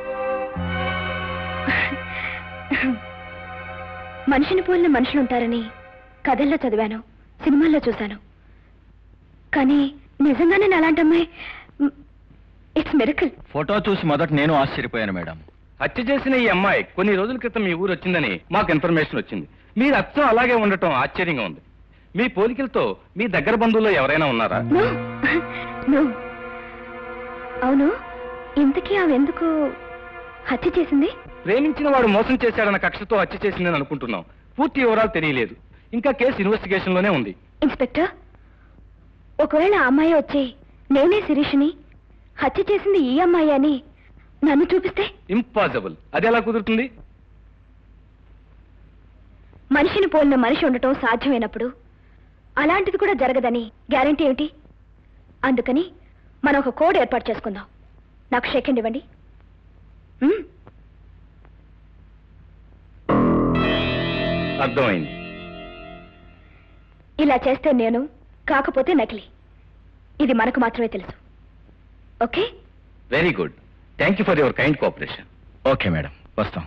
మనిషిని పోలిన మనుషులు ఉంటారని కథల్లో చదివాను సినిమాల్లో చూశాను కానీ నిజంగానే నా అలాంటి అమ్మాయి ఇట్స్ మిరకల్ ఫోటో చూసి మొదట నేను ఆశ్చర్యపోయాను మేడం హత్య చేసిన ఈ అమ్మాయి కొన్ని రోజుల క్రితం మీ ఊరు వచ్చిందని మాకు ఇన్ఫర్మేషన్ వచ్చింది మీరు అచ్చం అలాగే ఉండటం ఆశ్చర్యంగా ఉంది మీ పోలికలతో మీ దగ్గర బంధువుల్లో ఎవరైనా ఉన్నారా నో నో అవును ఇంతకీ ఆమె ఎందుకు హత్య చేసింది ప్రేమించిన వాడు మోసం చేశాడన్న కక్షతో హత్య చేసిందని అనుకుంటున్నాం పూర్తి వివరాలు తెలియలేదు ఇంకా కేసు ఇన్వెస్టిగేషన్ లోనే ఉంది ఇన్స్పెక్టర్ ఒకవేళ ఆ అమ్మాయి వచ్చి నేనే శిరీష్ని హత్య చేసింది ఈ అమ్మాయి అని నన్ను చూపిస్తే ఇంపాసిబుల్ అది ఎలా కుదురుతుంది మనిషిని పోలిన మనిషి ఉండటం సాధ్యమైనప్పుడు అలాంటిది కూడా జరగదని గ్యారంటీ ఏమిటి అందుకని మనం ఒక కోడ్ ఏర్పాటు చేసుకుందాం నాకు సెకండ్ ఇవ్వండి మ్మ్. అర్థమైంది ఇలా చేస్తే నేను కాకపోతే నకిలీ ఇది మనకు మాత్రమే తెలుసు okay very good thank you for your kind cooperation okay madam వస్తాం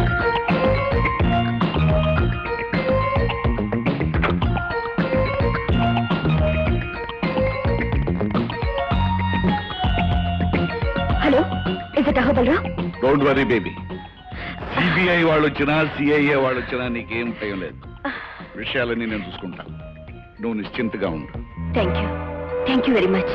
hello is it Ahobalarao don't worry baby CBI వాళ్ళు వచ్చినా సిఐఏ వాళ్ళు వచ్చినా నీకేం భయం లేదు విషయాలన్నీ నేను చూసుకుంటాను నువ్వు నిశ్చింతగా ఉండు thank you thank you very much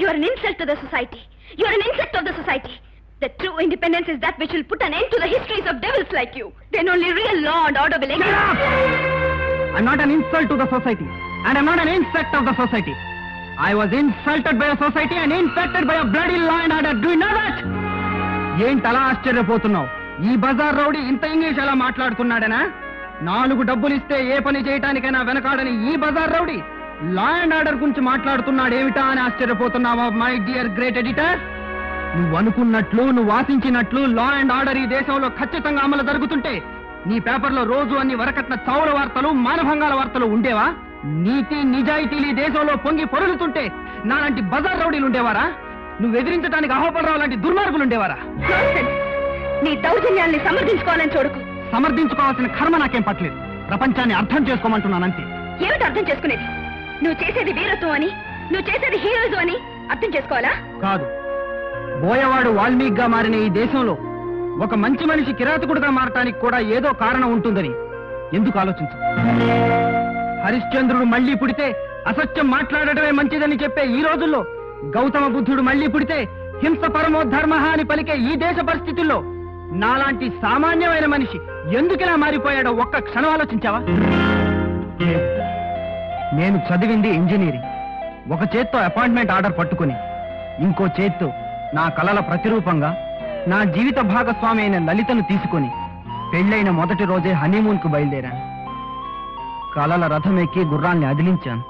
You are an insult to the society. You are an insect of the society. The true independence is that which will put an end to the histories of devils like you. Then only real law and order will exist. I'm not an insult to the society, and I'm not an insect of the society. I was insulted by a society and infected by a bloody law and order. Do you know that? ఏంటలా ఆశ్చర్యపోతున్నావు ఈ బజార్ రౌడీ ఇంత ఇంగ్లీష్ ఎలా మాట్లాడుతున్నాడనా నాలుగు డబ్బులు ఇస్తే ఏ పని చేయటానికైనా వెనకాడని ఈ bazaar rowdy law and order గురించి మాట్లాడుతున్నాడేమిటా అని ఆశ్చర్యపోతున్నావా మై డియర్ గ్రేట్ ఎడిటర్ నువ్వు అనుకున్నట్లు నువ్వు ఆశించినట్లు లా అండ్ ఆర్డర్ ఈ దేశంలో ఖచ్చితంగా అమలు జరుగుతుంటే నీ పేపర్లో రోజు అన్ని వరకట్న చౌర వార్తలు మానభంగాల వార్తలు ఉండేవా నీతి నిజాయితీలు ఈ దేశంలో పొంగి పొరులుతుంటే నాలాంటి బజార్ రౌడీలు ఉండేవారా నువ్వు ఎదిరించడానికి అహోపడరావు లాంటి దుర్మార్గులు ఉండేవారా Nonsense. నీ దౌర్జన్యాల్ని సమర్థించుకోవాలని చూడకు సమర్థించుకోవాల్సిన కర్మ నాకేం పట్టలేదు ప్రపంచాన్ని అర్థం చేసుకోమంటున్నానంతే ఏమిటి అర్థం చేసుకునేది నువ్వు చేసేది వీరత్వం అని నువ్వు చేసేది హీరోయిజం అని అర్థం చేసుకోవాలా కాదు బోయవాడు వాల్మీకిగా మారిన ఈ దేశంలో ఒక మంచి మనిషి కిరాతకుడుగా మారటానికి కూడా ఏదో కారణం ఉంటుందని ఎందుకు ఆలోచించు హరిశ్చంద్రుడు మళ్ళీ పుడితే అసత్యం మాట్లాడటమే మంచిదని చెప్పే ఈ రోజుల్లో గౌతమ బుద్ధుడు మళ్ళీ పుడితే హింస పరమోధర్మ అని పలికే ఈ దేశ పరిస్థితుల్లో నాలాంటి సామాన్యమైన మనిషి ఎందుకిలా మారిపోయాడో ఒక్క క్షణం ఆలోచించావా లేదు. నేను చదివింది ఇంజనీరింగ్ ఒక చేత్తో అపాయింట్మెంట్ ఆర్డర్ పట్టుకుని ఇంకో చేత్తో నా కలల ప్రతిరూపంగా నా జీవిత భాగస్వామి అయిన లలితను తీసుకొని పెళ్ళైన మొదటి రోజే హనీమూన్ కు బయలుదేరాను కలల రథం ఎక్కి గుర్రాన్ని అదిలించాను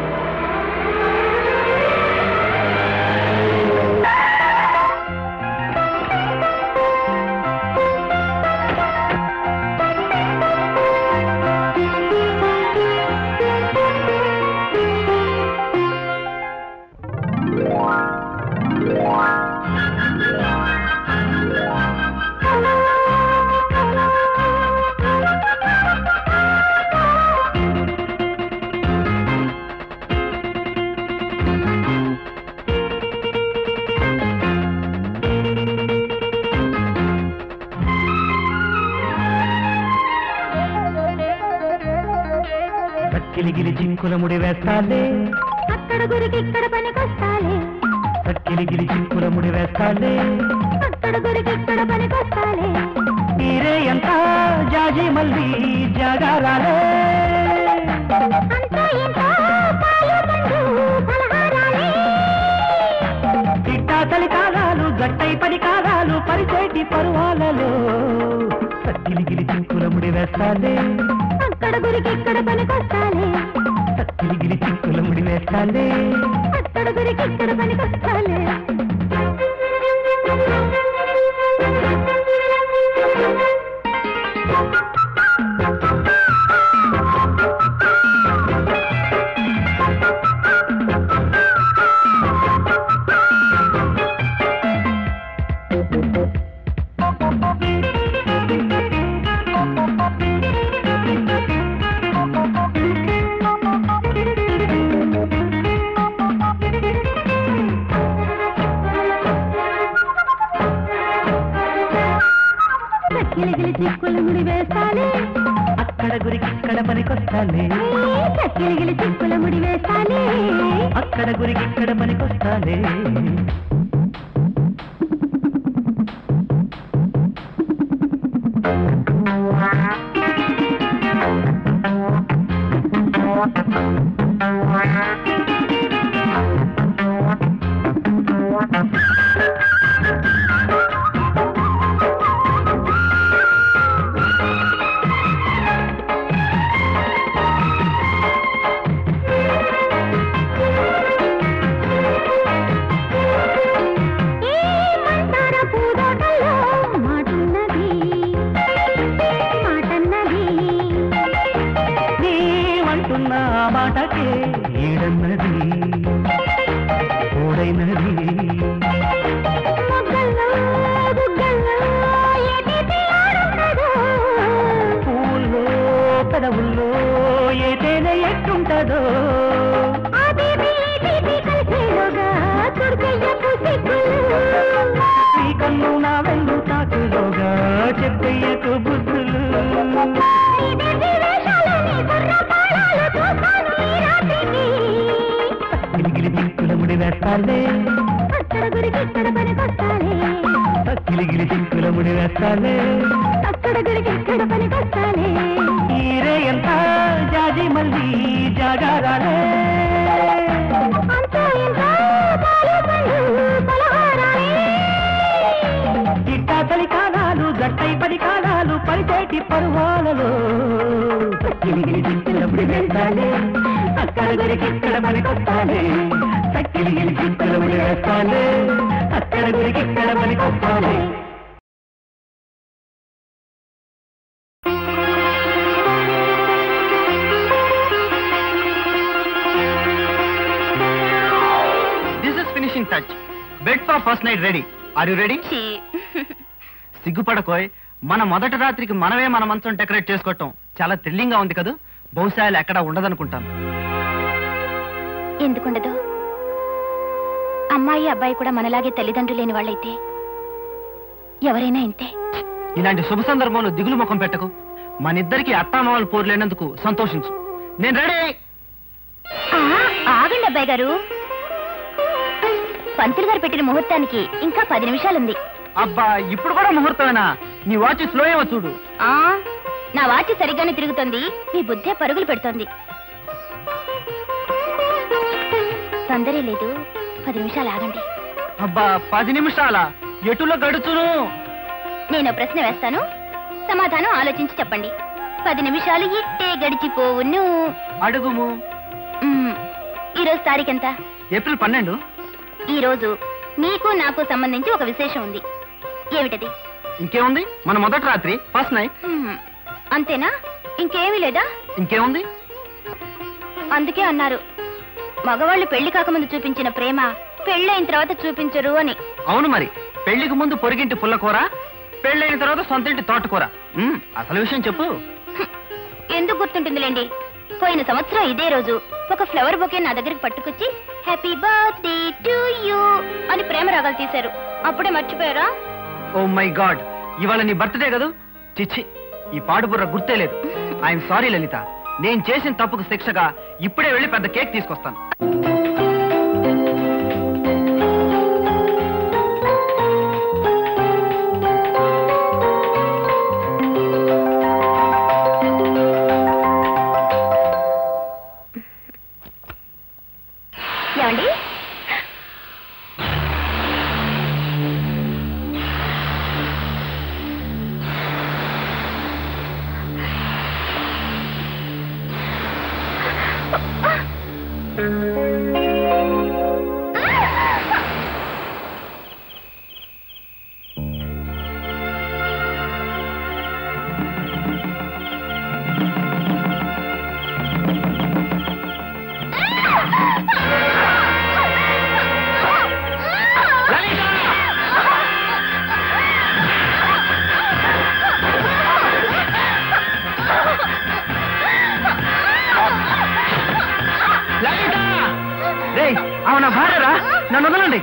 కక్కిలిగిలి చింకుల ముడి వేస్తాలే అక్కడ గురికి ఇక్కడ పనికొస్తాలే కక్కిలిగిలి చింకుల ముడి వేస్తాలే అక్కడ గురికి ఇక్కడ పనికొస్తాలే మీరే ఎంత జాజి మల్లి జాగారాలే అంతా ఇంత పాలు పండు పలహారాలే తిట్టా చలి కాలాలు గట్టై పని కాలాలు పరిచేటి పరువాలలో కక్కిలిగిలి చింకుల ముడి వేస్తాలే అక్కడ గురికి ఇక్కడ పనికొస్తాలే కక్కిలిగిలి చింకుల ముడి వేస్తాలే అక్కడ గురికి ఇక్కడ పనికొస్తాలే కక్కిలిగిలి చిక్కుల ముడి వేస్తాలే అక్కడ గురికి ఇక్కడ పనికొస్తాలే కక్కిలిగిలి చిక్కుల ముడి వేస్తాలే అక్కడ గురికి ఇక్కడ పనికొస్తాలే ఏ మందార పూదోటల్లో మాటున్నది మాటన్నది నీవంటున్న ఆ మాటకే ఈడన్నది ఓడైనది మొగ్గల్లో బుగ్గల్లో ఏ తీపి ఆడున్నదో పూల్లో పెదవుల్లో ఏ తేనె ఎట్టుంటదో ఆ తీపి ఈ తీపి కలిసేలోగా దుర్గయ్యకు సిగ్గులు ఈ కన్ను నా వెన్ను తాకులోగా చెప్పయ్యకు బుద్ధులు నీ వేషాలని బుర్ర పాడాలు చూస్తాను ఈ రాత్రికి గిలిగిలి దిక్కుల ముడి వేస్తాలే అక్కడ గురికి ఇక్కడ పనికొస్తాలే గిలిగిలి చింకుల ముడి వేస్తాలే అక్కడ గురికి ఇక్కడ పనికొస్తాలే ఈరే ఎంత జాజి మల్లి జాగారాలే అంతా ఇంత పాలు పళ్ళు పలహారాలే ఇట్టా చలి కాలాలు గట్టై పది కాలాలు పరిచేటి పరువాలలో గిలిగిలి చింకుల ముడి వేస్తాలే అక్కడ గురికి ఇక్కడ పనికొస్తాలే గిలిగిలి చింకుల ముడి వేస్తాలే అక్కడ గురికి ఇక్కడ పనికొస్తాలే this is finishing touch bed for first night ready are you ready సిగ్గుపడకోయ్ మన మొదటి రాత్రికి మనమే మన మంచం డెకరేట్ చేసుకోవటం చాలా థ్రిల్లింగ్ గా ఉంది కదా బహుశా ఇలా ఎక్కడా ఉండదనుకుంటాను ఎందుకుండదు అమ్మాయి అబ్బాయి కూడా మనలాగే తల్లిదండ్రులు లేని వాళ్ళైతే ఎవరైనా ఇంతే ఇలాంటి శుభ సందర్భంలో దిగులు ముఖం పెట్టకు మన ఇద్దరికి అత్తామామలు పోరు లేనందుకు సంతోషించు నేను రెడీ ఆ, ఆగండి అబ్బాయి గారు పంతులు గారు పెట్టిన ముహూర్తానికి ఇంకా పది నిమిషాలుంది అబ్బా ఇప్పుడు కూడా ముహూర్తమేనా నీ వాచ్ స్లో ఏమో చూడు ఆ నా వాచి సరిగ్గానే తిరుగుతోంది మీ బుద్ధే పరుగులు పెడుతోంది తొందరే లేదు పది నిమిషాలు ఆగండి అబ్బా పది నిమిషాల ఎటులో గడుచును నేను ప్రశ్న వేస్తాను సమాధానం ఆలోచించి చెప్పండి పది నిమిషాలు ఇట్టే గడిచిపోవును అడుగుము మ్మ్. ఈరోజు తారీఖెంత ఏప్రిల్ పన్నెండు ఈ రోజు నీకు నాకు సంబంధించి ఒక విశేషం ఉంది ఏమిటది ఇంకేముంది మన మొదటి రాత్రి ఫస్ట్ నైట్ హ్మ్. అంతేనా ఇంకేమీ లేదా ఇంకేముంది అందుకే అన్నారు మగవాళ్ళు పెళ్లి కాకముందు చూపించిన ప్రేమ పెళ్ళైన తర్వాత చూపించరు అని అవును మరి పెళ్లికి ముందు పొరిగింటి పుల్లకూర పెళ్ళైన తర్వాత సొంతింటి తోటకూర మ్మ్, అసలు విషయం చెప్పు ఎందుకు గుర్తుంటుందిలేండి పోయిన సంవత్సరం ఇదే రోజు ఒక ఫ్లవర్ బొకే నా దగ్గరికి పట్టుకొచ్చి హ్యాపీ బర్త్డే టు యూ అని ప్రేమ రాగాలు తీశారు అప్పుడే మర్చిపోయారా ఓ మై గాడ్ ఇవాళ నీ బర్త్డే కదూ చిచ్చి ఈ పాడుబుర్ర గుర్తే లేదు ఐఎమ్ సారీ లలిత నేను చేసిన తప్పుకు శిక్షగా ఇప్పుడే వెళ్ళి పెద్ద కేక్ తీసుకొస్తాను ఏమండి రే అవున భార్యరా నన్ను వదలండి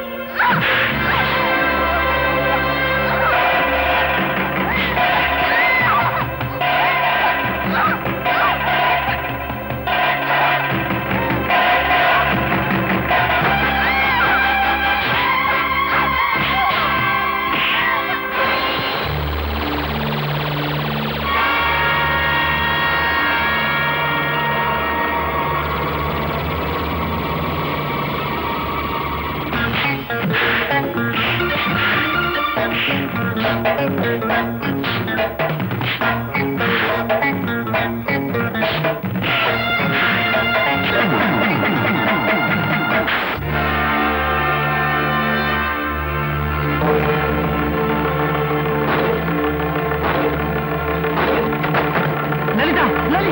లలిత లలి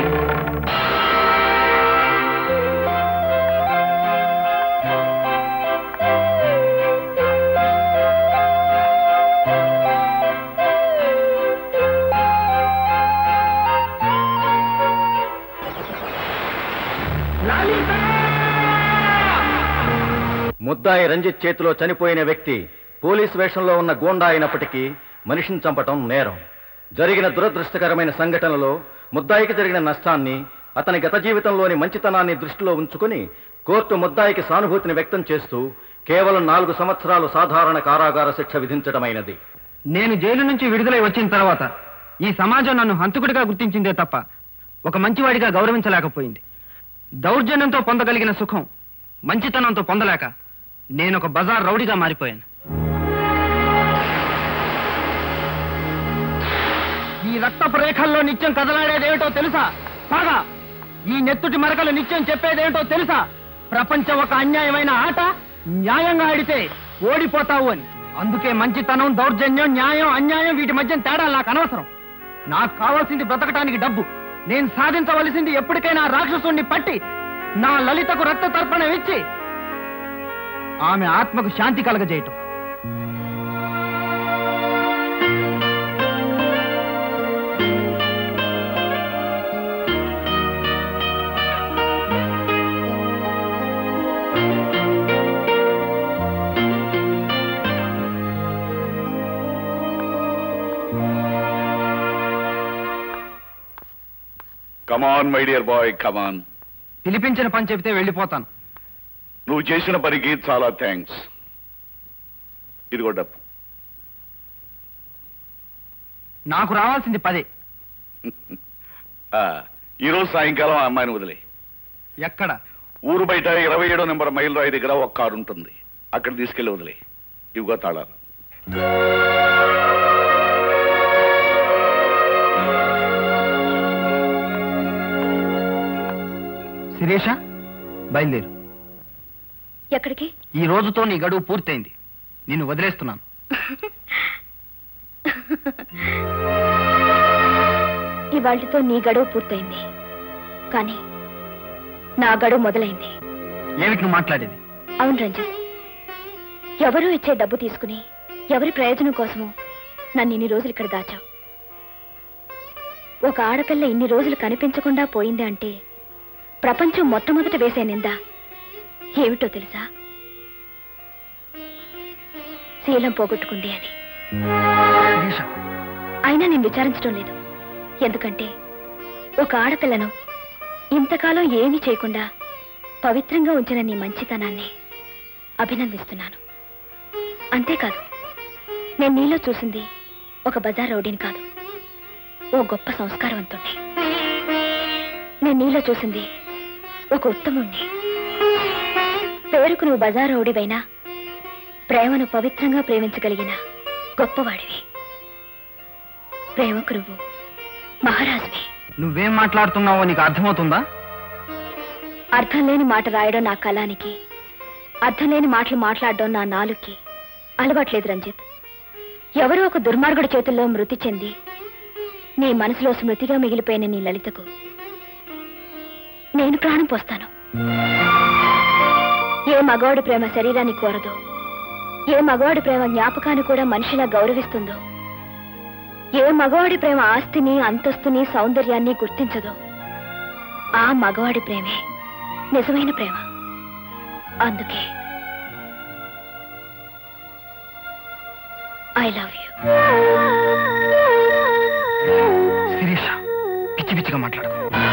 ముద్దాయి రంజిత్ చేతిలో చనిపోయిన వ్యక్తి పోలీస్ వేషంలో ఉన్న గోండా అయినప్పటికీ మనిషిని చంపటం నేరం జరిగిన దురదృష్టకరమైన సంఘటనలో ముద్దాయికి జరిగిన నష్టాన్ని అతని గత జీవితంలోని మంచితనాన్ని దృష్టిలో ఉంచుకుని కోర్టు ముద్దాయికి సానుభూతిని వ్యక్తం చేస్తూ కేవలం నాలుగు సంవత్సరాలు సాధారణ కారాగార శిక్ష విధించడమైనది నేను జైలు నుంచి విడుదలై వచ్చిన తర్వాత ఈ సమాజం నన్ను హంతకుడిగా గుర్తించిందే తప్ప ఒక మంచివాడిగా గౌరవించలేకపోయింది దౌర్జన్యంతో పొందగలిగిన సుఖం మంచితనంతో పొందలేక నేను ఒక బజార్ రౌడీగా మారిపోయాను ఈ రక్తపు రేఖల్లో నిత్యం కదలాడేదేమిటో తెలుసా బాగా ఈ నెత్తుటి మరకలు నిత్యం చెప్పేదేమిటో తెలుసా ప్రపంచం ఒక అన్యాయమైన ఆట న్యాయంగా ఆడితే ఓడిపోతావు అని అందుకే మంచితనం దౌర్జన్యం న్యాయం అన్యాయం వీటి మధ్య తేడా నాకు అనవసరం నాకు కావాల్సింది బ్రతకటానికి డబ్బు నేను సాధించవలసింది ఎప్పటికైనా రాక్షసుణ్ణి పట్టి నా లలితకు రక్త తర్పణం ఇచ్చి ఆమె ఆత్మకు శాంతి కలగజేయటం come on my dear boy come on పిలిపించిన పని చెబితే వెళ్ళిపోతాను నువ్వు చేసిన పనికి చాలా థ్యాంక్స్ ఇదిగో డబ్బు నాకు రావాల్సింది పదే ఆ, ఈరోజు సాయంకాలం ఆ అమ్మాయిని వదిలే ఎక్కడ ఊరు బయట ఇరవై ఏడో నెంబర్ మైల్ రాయి దగ్గర ఒక కారు ఉంటుంది అక్కడ తీసుకెళ్లి వదిలే ఇవిగో తాళాలు శిరీష బయలుదేరు ఎక్కడికి ఈ రోజుతో నీ గడువు పూర్తయింది నిన్ను వదిలేస్తున్నాను ఇవాళ్టితో నీ గడువు పూర్తయింది కానీ నా గడువు మొదలైంది ఏమిటి నువ్వు మాట్లాడేది అవును రంజిత్ ఎవరూ ఇచ్చే డబ్బు తీసుకుని ఎవరి ప్రయోజనం కోసమో నన్ను ఇన్ని రోజులు ఇక్కడ దాచావు ఒక ఆడపిల్ల ఇన్ని రోజులు కనిపించకుండా పోయింది అంటే ప్రపంచం మొట్టమొదట వేసే నింద ఏమిటో తెలుసా శీలం పోగొట్టుకుంది అని శిరీష అయినా నేను విచారించడం లేదు ఎందుకంటే ఒక ఆడపిల్లను ఇంతకాలం ఏమీ చేయకుండా పవిత్రంగా ఉంచిన నీ మంచితనాన్ని అభినందిస్తున్నాను అంతేకాదు నేను నీలో చూసింది ఒక బజార్ రౌడీని కాదు ఓ గొప్ప సంస్కారవంతుణ్ణి నేను నీలో చూసింది ఒక ఉత్తముణ్ణి పేరుకు నువ్వు బజార్ రౌడీవైనా ప్రేమను పవిత్రంగా ప్రేమించగలిగిన గొప్పవాడివి ప్రేమకు నువ్వు మహారాజువి నువ్వేం మాట్లాడుతున్నావో నీకు అర్థమవుతుందా అర్థం లేని మాట రాయడం నా కళానికి అర్థం లేని మాటలు మాట్లాడడం నా నాలుగుకి అలవాట్లేదు రంజిత్ ఎవరో ఒక దుర్మార్గుడి చేతుల్లో మృతి చెంది నీ మనసులో స్మృతిగా మిగిలిపోయిన నీ లలితకు నేను ప్రాణం పోస్తాను ఏ మగవాడి ప్రేమ శరీరాన్ని కోరదో ఏ మగవాడి ప్రేమ జ్ఞాపకాన్ని కూడా మనిషిలా గౌరవిస్తుందో ఏ మగవాడి ప్రేమ ఆస్తిని అంతస్తుని సౌందర్యాన్ని గుర్తించదో ఆ మగవాడి ప్రేమే నిజమైన ప్రేమ అందుకే ఐ లవ్ యూ శిరీష పిచ్చి పిచ్చిగా మాట్లాడు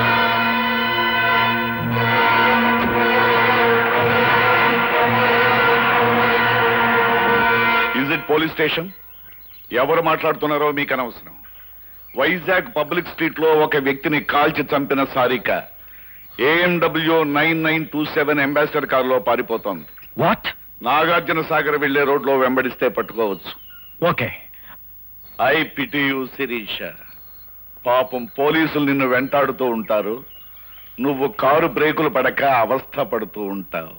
ఇజ్ ఇట్ పోలీస్ స్టేషన్ ఎవరు మాట్లాడుతున్నారో మీకు అనవసరం వైజాగ్ పబ్లిక్ స్ట్రీట్ లో ఒక వ్యక్తిని కాల్చి చంపిన Sarika AMW nine nine two seven Ambassador కారులో పారిపోతోంది వాట్ నాగార్జున సాగర్ వెళ్లే రోడ్లో వెంబడిస్తే పట్టుకోవచ్చు ఓకే ఐ పిటియు శిరీష పాపం పోలీసులు నిన్ను వెంటాడుతూ ఉంటారు నువ్వు కారు బ్రేకులు పడక అవస్థ పడుతూ ఉంటావు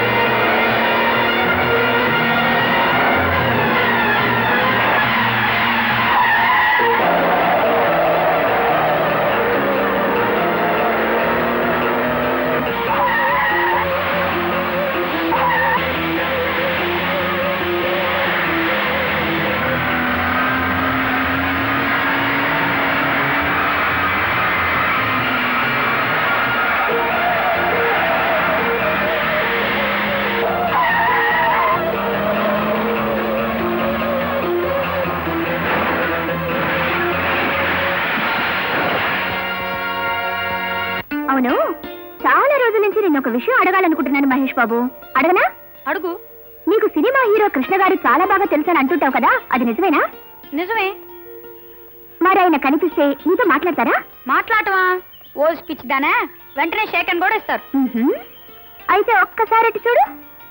అవును చాలా రోజుల నుంచి నేను ఒక విషయం అడగాలనుకుంటున్నాను మహేష్ బాబు అడగనా అడుగు నీకు సినిమా హీరో కృష్ణ గారు చాలా బాగా తెలుసని అంటుంటావు కదా అది నిజమేనా నిజమే మరి ఆయన కనిపిస్తే నీతో మాట్లాడతారా మాట్లాడటమా ఓ స్పీచ్ దానా వెంటనే షేక్ అని కూడా ఇస్తారు మ్మ్హ్మ్. అయితే ఒక్కసారి అటు చూడు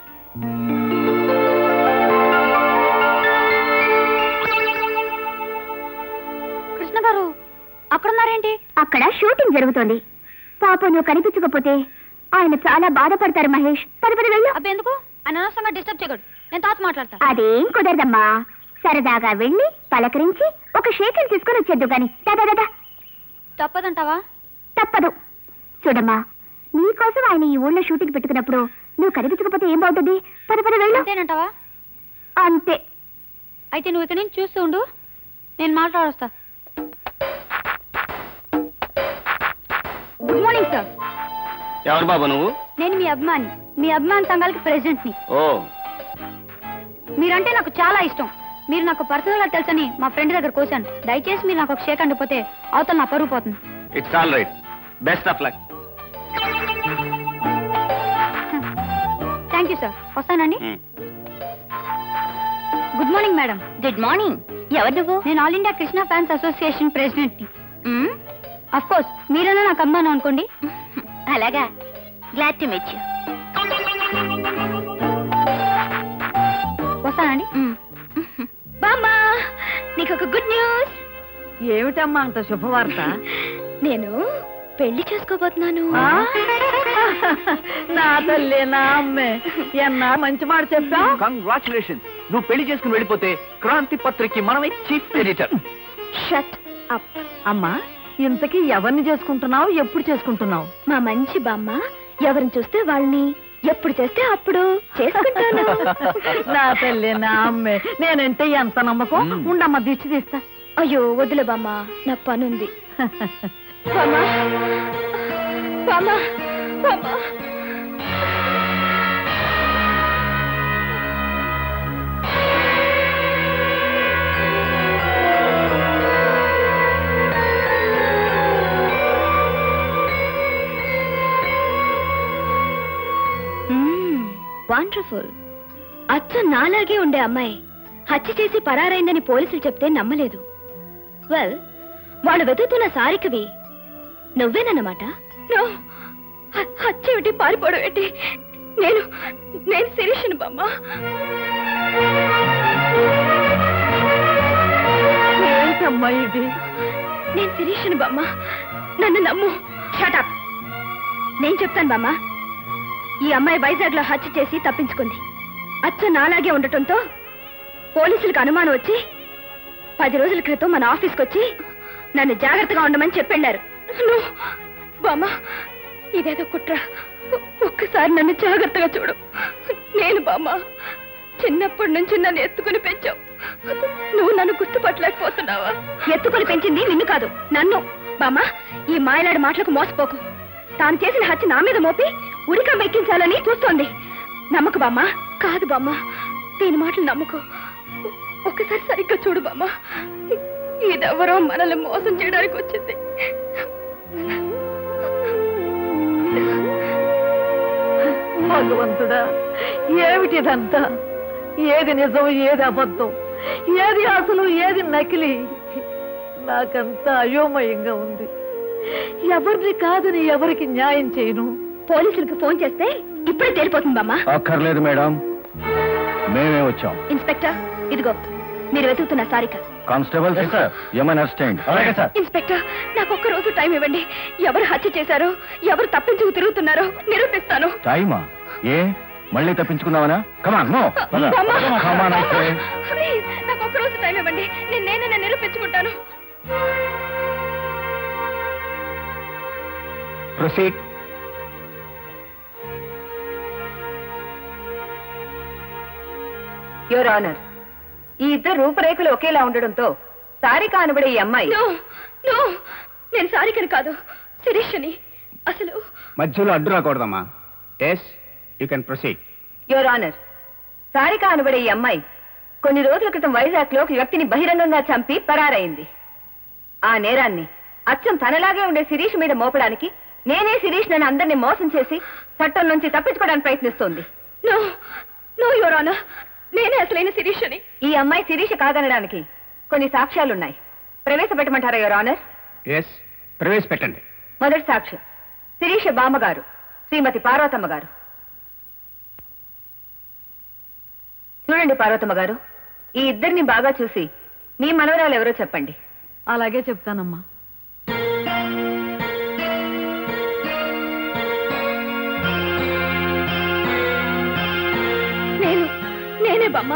కృష్ణ గారు అక్కడున్నారేంటి అక్కడ షూటింగ్ జరుగుతోంది పాపం నువ్వు కనిపించకపోతే ఆయన చాలా బాధపడతారు మహేష్ పది పది వెళ్ళు అబ్బెందుకు ఆయన అనవసరంగా డిస్టర్బ్ చేయకూడదు నేను తాత మాట్లాడతా అదేం కుదరదమ్మా సరదాగా వెళ్ళి పలకరించి ఒక షేకిల్ తీసుకొని వచ్చేద్దు గాని దాదా దాదా తప్పదంటావా తప్పదు చూడమ్మా నీకోసం ఆయన ఈ ఊళ్ళో షూటింగ్ పెట్టుకున్నప్పుడు నువ్వు కనిపించకపోతే ఏం బాగుంటుంది పద పద వెళ్ళు అంతేనంటావా అంతే అయితే నువ్వు ఇక్కడ నుంచి చూస్తూ ఉండు నేను మాట్లాడొస్తా గుడ్ మార్నింగ్ సార్ ఎవరు బాబు నువ్వు నేను మీ అభిమాని మీ అభిమాన్ సంఘాలకి ప్రెసిడెంట్ని ఓ మీరంటే నాకు చాలా ఇష్టం మీరు నాకు పర్సనల్ గా తెలుసని మా ఫ్రెండ్ దగ్గర కోశాను దయచేసి మీరు నాకు ఒక షేక్ అండిపోతే అవతల నా పరుగు పోతుంది it's all right best of luck thank you sir వస్తానండి good morning madam good morning ఎవరు నువ్వు నేను all India Krishna fans association president ని అఫ్ కోర్స్ మీరైనా నాకు అమ్మాను అనుకోండి అలాగా గ్లాడ్ టు మీట్ యు వస్తానండి బామ్మా నీకు ఒక గుడ్ న్యూస్ ఏమిటమ్మా అంత శుభవార్త నేను పెళ్లి చేసుకోబోతున్నాను ఆ? నా తల్లి నా అమ్మే ఎన్నా మంచి మాట చెప్పా కంగ్రాచులేషన్ నువ్వు పెళ్లి చేసుకుని వెళ్ళిపోతే క్రాంతి పత్రికకి మనమే చీఫ్ ఎడిటర్ షట్ అప్ అమ్మా ఇంతకీ ఎవరిని చేసుకుంటున్నావు ఎప్పుడు చేసుకుంటున్నావు మా మంచి బామ్మ ఎవరిని చూస్తే వాళ్ళని ఎప్పుడు చేస్తే అప్పుడు చేసుకుంటాను నా తల్లి నా అమ్మే నేనంటే ఎంత నమ్మకం మ్మ్. ఉండమ్మా దిష్టి తీస్తా అయ్యో వదిలే బామ్మ నాకు పనుంది బామ్మ బామ్మ బామ్మ వండర్ఫుల్ అచ్చ నాలాగే ఉండే అమ్మాయి హత్య చేసి పరారైందని పోలీసులు చెప్తే నమ్మలేదు వెల్ వాళ్ళు వెతుకుతున్న సారికవి నువ్వేనన్నమాట హత్య ఏమిటి పారిపోవడం ఏంటి నేను నేను శిరీషను బామ్మ ఏంటమ్మా ఇది నేను శిరీషను బామ్మ నన్ను నమ్ము షటప్ నేను చెప్తాను బామ్మ ఈ అమ్మాయి వైజాగ్ లో హత్య చేసి తప్పించుకుంది అచ్చ నాలాగే ఉండటంతో పోలీసులకు అనుమానం వచ్చి పది రోజుల క్రితం మన ఆఫీస్కి వచ్చి నన్ను జాగ్రత్తగా ఉండమని చెప్పెళ్ళారు బామ్మ ఇదేదో కుట్ర ఒక్కసారి నన్ను జాగ్రత్తగా చూడు నేను బామ్మ చిన్నప్పటి నుంచి నన్ను ఎత్తుకుని పెంచావు నువ్వు నన్ను గుర్తుపట్టలేకపోతున్నావా ఎత్తుకుని పెంచింది నిన్ను కాదు నన్ను బామ్మ ఈ మాయలాడి మాటలకు మోసపోకు తాను చేసిన హత్య నా మీద మోపి ఉరికం ఎక్కించాలని చూస్తోంది నమ్మకు బామ్మ కాదు బామ్మ దీని మాటలు నమ్మకు ఒక్కసారి సరిగ్గా చూడు బామ్మ ఇదెవరో మనల్ని మోసం చేయడానికి వచ్చింది భగవంతుడా ఏమిటిదంతా ఏది నిజం ఏది అబద్ధం ఏది అసలు ఏది నకిలీ నాకంతా అయోమయంగా ఉంది ఎవరిని కాదని ఎవరికి న్యాయం చేయను పోలీసులకు ఫోన్ చేస్తే ఇప్పుడే తేలిపోతుంది బామ్మ అక్కర్లేదు మేడం మేమే వచ్చాం ఇన్స్పెక్టర్ ఇదిగో మీరు వెతుకుతున్న సారిక కానిస్టేబుల్ ఏమైనా అసిస్టెంట్ అలాగే సార్ ఇన్స్పెక్టర్ నాకు ఒక్క రోజు టైం ఇవ్వండి ఎవరు హత్య చేశారో ఎవరు తప్పించుకు తిరుగుతున్నారో నిరూపిస్తాను టైమా ఏ మళ్ళీ తప్పించుకుందామనా కమాన్ నో బామ్మ. కమాన్ అయితే ప్లీజ్ నాకు ఒక్క రోజు టైం ఇవ్వండి నేను నేనే నిరూపించుకుంటాను ప్రొసీడ్ యువర్ ఆనర్ ఈ ఇద్దరు రూపురేఖలు ఒకేలా ఉండడంతో సారిక అనబడే ఈ అమ్మాయి నో నో నేను సారికని కాదు శిరీషని అసలు మధ్యలో అడ్డు రాకూడదమ్మా yes you can proceed your honour Sarika అనబడే ఈ అమ్మాయి కొన్ని రోజుల క్రితం వైజాగ్ లో ఒక వ్యక్తిని బహిరంగంగా చంపి పరారైంది ఆ నేరాన్ని అచ్చం తనలాగే ఉండే శిరీష్ మీద మోపడానికి నేనే శిరీష్ నన్ను అందరినీ మోసం చేసి చట్టం నుంచి తప్పించుకోవడానికి ప్రయత్నిస్తోంది నో నో యువరానా నేనే అసలైన శిరీషని ఈ అమ్మాయి శిరీష కాదనడానికి కొన్ని సాక్ష్యాలున్నాయి ప్రవేశపెట్టమంటారా యువర్ ఆనర్ ఎస్ ప్రవేశపెట్టండి మొదటి సాక్ష్యం శిరీష బామ్మగారు శ్రీమతి పార్వతమ్మ గారు చూడండి పార్వతమ్మ గారు ఈ ఇద్దరిని బాగా చూసి మీ మనవరాలు ఎవరో చెప్పండి అలాగే చెప్తానమ్మా నేను నేనే బామ్మ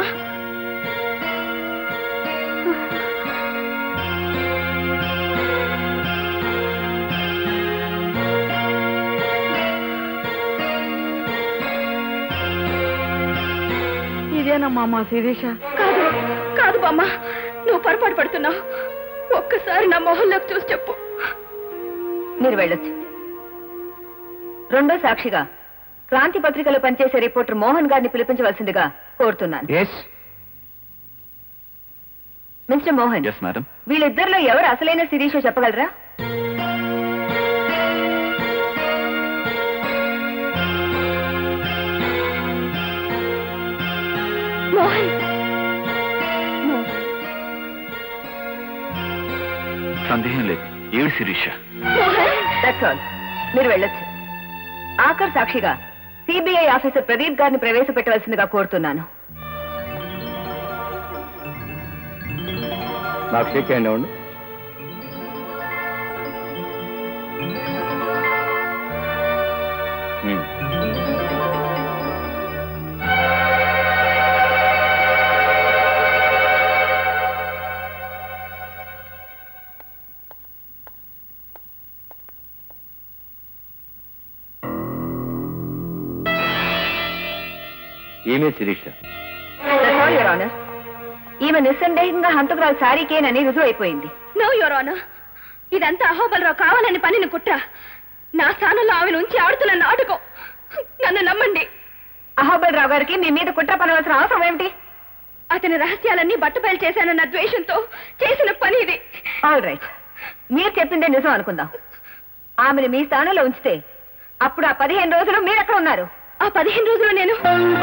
ఇదేనమ్మా మా శిరీష కాదు కాదు బామ్మ నువ్వు పొరపాటు పడుతున్నావు ఒక్కసారి నా మొహంలోకి చూసి చెప్పు మీరు వెళ్ళొచ్చు రెండో సాక్షిగా క్రాంతి పత్రికలో పనిచేసే రిపోర్టర్ మోహన్ గారిని పిలిపించవలసిందిగా కోరుతున్నాను yes mister Mohan yes madam వీళ్ళిద్దరిలో ఎవరు అసలైన శిరీషో చెప్పగలరా మోహన్ సందేహం లేదు ఏడు శిరీష మోహన్ దట్స్ ఆల్ మీరు వెళ్ళొచ్చు ఆఖర్ సాక్షిగా సిబిఐ ఆఫీసర్ ప్రదీప్ గారిని ప్రవేశపెట్టవలసిందిగా కోరుతున్నాను నాకు షేక్ హ్యాండ్ ఇవ్వండి ఏమే Sirisha That's all, Your Honor. ఈమె నిస్సందేహంగా హంతకురాలు సారీకేనని రుజువు అయిపోయింది నో యువర్ ఆనర్ ఇదంతా అహోబలరావు కావాలని పనిని కుట్ర నా స్థానంలో ఆమెను ఉంచి ఆడుతున్న నాటకం నన్ను నమ్మండి అహోబలరావు గారికి మీ మీద కుట్ర పనవలసిన అవసరం ఏమిటి అతని రహస్యాలన్నీ బట్టబయలు చేశానన్న ద్వేషంతో చేసిన పని ఇది ఆల్ రైట్ మీరు చెప్పిందే నిజం అనుకుందాం ఆమెను మీ స్థానంలో ఉంచితే అప్పుడు ఆ పదిహేను రోజులు మీరు ఎక్కడ ఉన్నారు ఆ పదిహేను రోజులు నేను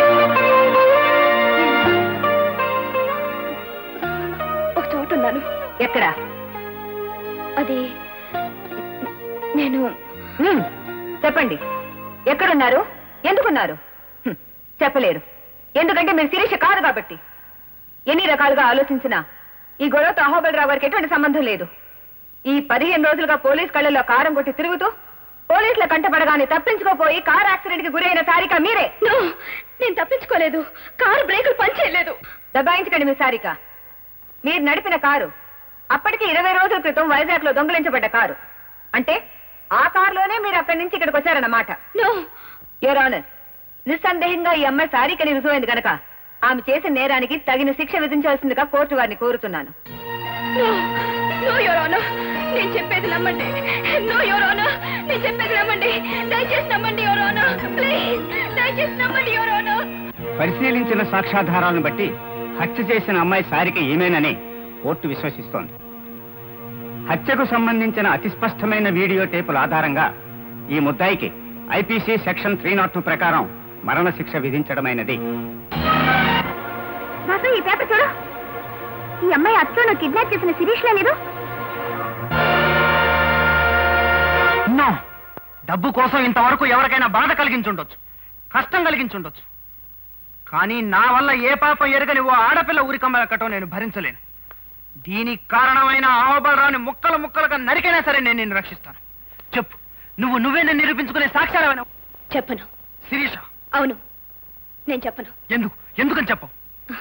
ఒక చోటు ఉన్నాను ఎక్కడ అది నేను చెప్పండి ఎక్కడున్నారు ఎందుకున్నారు హ్మ్, చెప్పలేరు ఎందుకంటే మీరు శిరీష కాదు కాబట్టి ఎన్ని రకాలుగా ఆలోచించినా ఈ గొడవతో అహోబలరావు గారికి ఎటువంటి సంబంధం లేదు ఈ పదిహేను రోజులుగా పోలీస్ కళ్ళల్లో కారం కొట్టి తిరుగుతూ పోలీసుల కంటపడగానే తప్పించుకోపోయి కార్ యాక్సిడెంట్ కి గురైన సారిక మీరే నేను తప్పించుకోలేదు కారు బ్రేకులు పనిచేయలేదు దబాయించకండి మీ సారిక మీరు నడిపిన కారు అప్పటికి ఇరవై రోజుల క్రితం వైజాగ్ లో దొంగలించబడ్డ కారు అంటే ఆ కారులోనే మీరు అక్కడి నుంచి ఇక్కడికి వచ్చారన్నమాట యువర్ ఆనర్ నిస్సందేహంగా ఈ అమ్మాయి సారికని రుజువైంది గనక ఆమె చేసిన నేరానికి తగిన శిక్ష విధించవలసిందిగా కోర్టు వారిని కోరుతున్నాను నో యువర్ ఆనర్ నేను చెప్పేది నమ్మండి నో యువర్ ఆనర్ నేను చెప్పేది నమ్మండి దయచేసి నమ్మండి యువర్ ఆనర్ ప్లీజ్ దయచేసి నమ్మండి యువర్ ఆనర్ పరిశీలించిన సాక్ష్యాధారాలను బట్టి హత్య చేసిన అమ్మాయి సారిక ఈమెనని కోర్టు విశ్వసిస్తోంది హత్యకు సంబంధించిన అతి స్పష్టమైన వీడియో టేపుల ఆధారంగా ఈ ముద్దాయికి IPC section three nought two ప్రకారం మరణశిక్ష విధించడమైనది నాకు ఈ పేపర్ చూడు ఈ అమ్మాయి అచ్చో నువ్వు కిడ్నాప్ చేసిన శిరీష్ లేదు నో డబ్బు కోసం ఇంతవరకు ఎవరికైనా బాధ కలిగించుండొచ్చు కష్టం కలిగించుండొచ్చు కానీ నా వల్ల ఏ పాపం ఎరగని ఓ ఆడపిల్ల ఉరికమ్మ ఎక్కటం నేను భరించలేను దీనికి కారణమైన ఆవబలరాని ముక్కలు ముక్కలుగా నరికైనా సరే నేను నిన్ను రక్షిస్తాను చెప్పు నువ్వు నువ్వే నేను నిరూపించుకునే సాక్ష్యాలమైన చెప్పను శిరీష అవును నేను చెప్పను ఎందుకు ఎందుకని చెప్పు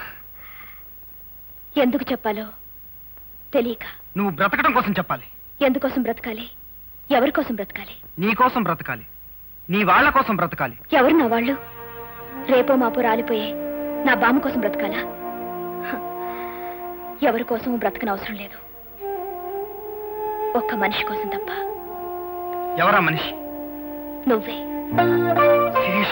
ఎందుకు చెప్పాలో తెలియక నువ్వు బ్రతకడం కోసం చెప్పాలి ఎందుకోసం బ్రతకాలి ఎవరి కోసం బ్రతకాలి నీ కోసం బ్రతకాలి నీ వాళ్ళ కోసం బ్రతకాలి ఎవరు నా వాళ్ళు రేపో మాపో రాలిపోయే నా బామ్మ కోసం బ్రతకాలా హ, ఎవరి కోసం బ్రతకన అవసరం లేదు ఒక్క మనిషి కోసం తప్ప ఎవరా మనిషి నువ్వే శిరీష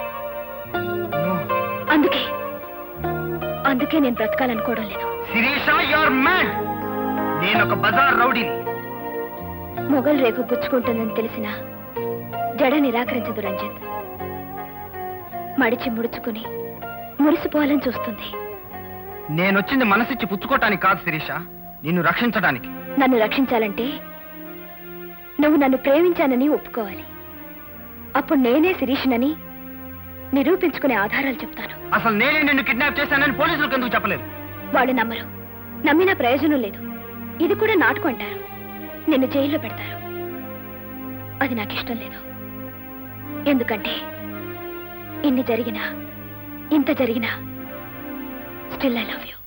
అందుకే అందుకే నేను బ్రతకాలనుకోవడం లేదు శిరీష యువర్ మ్యాన్ నేను ఒక బజార్ రౌడీని మొగల్ రేకు గుచ్చుకుంటుందని తెలిసినా జడ నిరాకరించదు రంజిత్ మడిచి ముడుచుకుని మురిసిపోవాలని చూస్తుంది నేనొచ్చింది మనసిచ్చి పుచ్చుకోవటానికి కాదు శిరీష నిన్ను రక్షించడానికి నన్ను రక్షించాలంటే నువ్వు నన్ను ప్రేమించానని ఒప్పుకోవాలి అప్పుడు నేనే శిరీషునని నిరూపించుకునే ఆధారాలు చెప్తాను అసలు నేనే నిన్ను కిడ్నాప్ చేశానని పోలీసులకు ఎందుకు చెప్పలేదు వాళ్ళు నమ్మరు నమ్మినా ప్రయోజనం లేదు ఇది కూడా నాటకం అంటారు నిన్ను జైల్లో పెడతారు అది నాకు ఇష్టం లేదు ఎందుకంటే ఇన్ని జరిగినా ఇంత జరిగినా స్టిల్ ఐ లవ్ యూ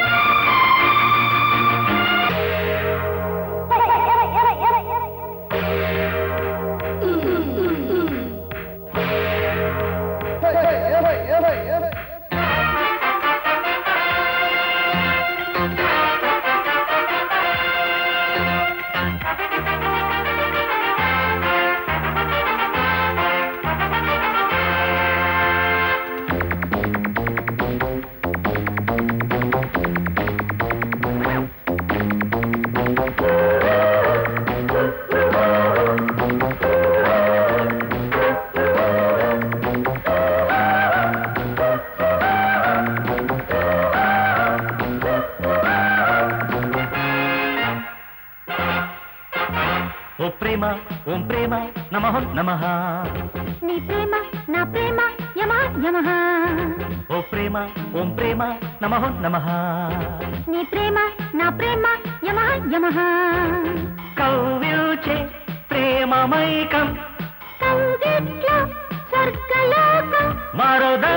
ఓ ప్రేమ ఓం ప్రేమ నమః నమః నీ ప్రేమ నా ప్రేమ యమ యమ ఓ ప్రేమ ఓం ప్రేమ నమః నమః నీ ప్రేమ నా ప్రేమ యమ యమ కౌవిల్చే ప్రేమమైకం కౌగిట్లో స్వర్గలోకం మారోదం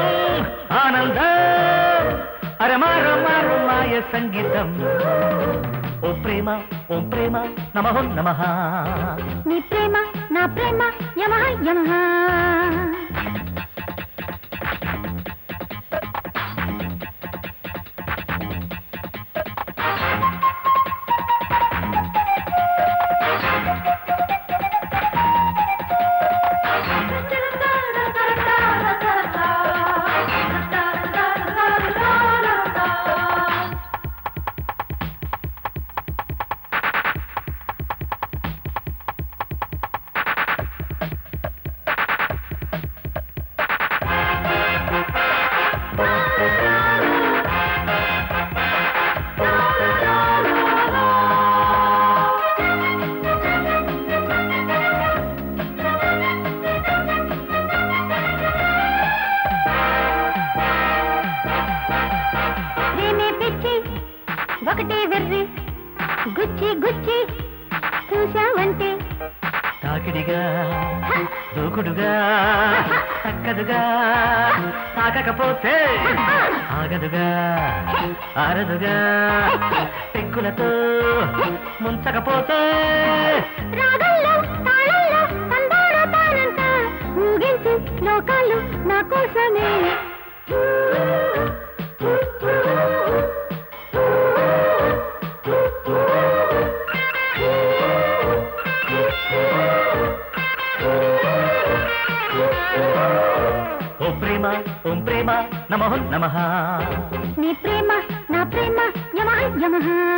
ఆనందం అరే మారో మారో మాయ సంగీతం ఓ ప్రేమ ఓం ప్రేమ నమః నమః నీ ప్రేమ నా ప్రేమ యమ యమ ప్రేమే పిచ్చి ఒకటే వెర్రి గుచ్చి గుచ్చి చూశావంటే తాకిడిగా దూకుడుగా చక్కదుగా తాకకపోతే ఆగదుగా ఆరదుగా పెంకులతో ముంచకపోతే రాగంలో తాళంలో తందార తానంతా ఊగించు లోకాలు నా కోసమే ఓ ప్రేమ ఓం ప్రేమ నమః నమః నీ ప్రేమ నా ప్రేమ యమ యమ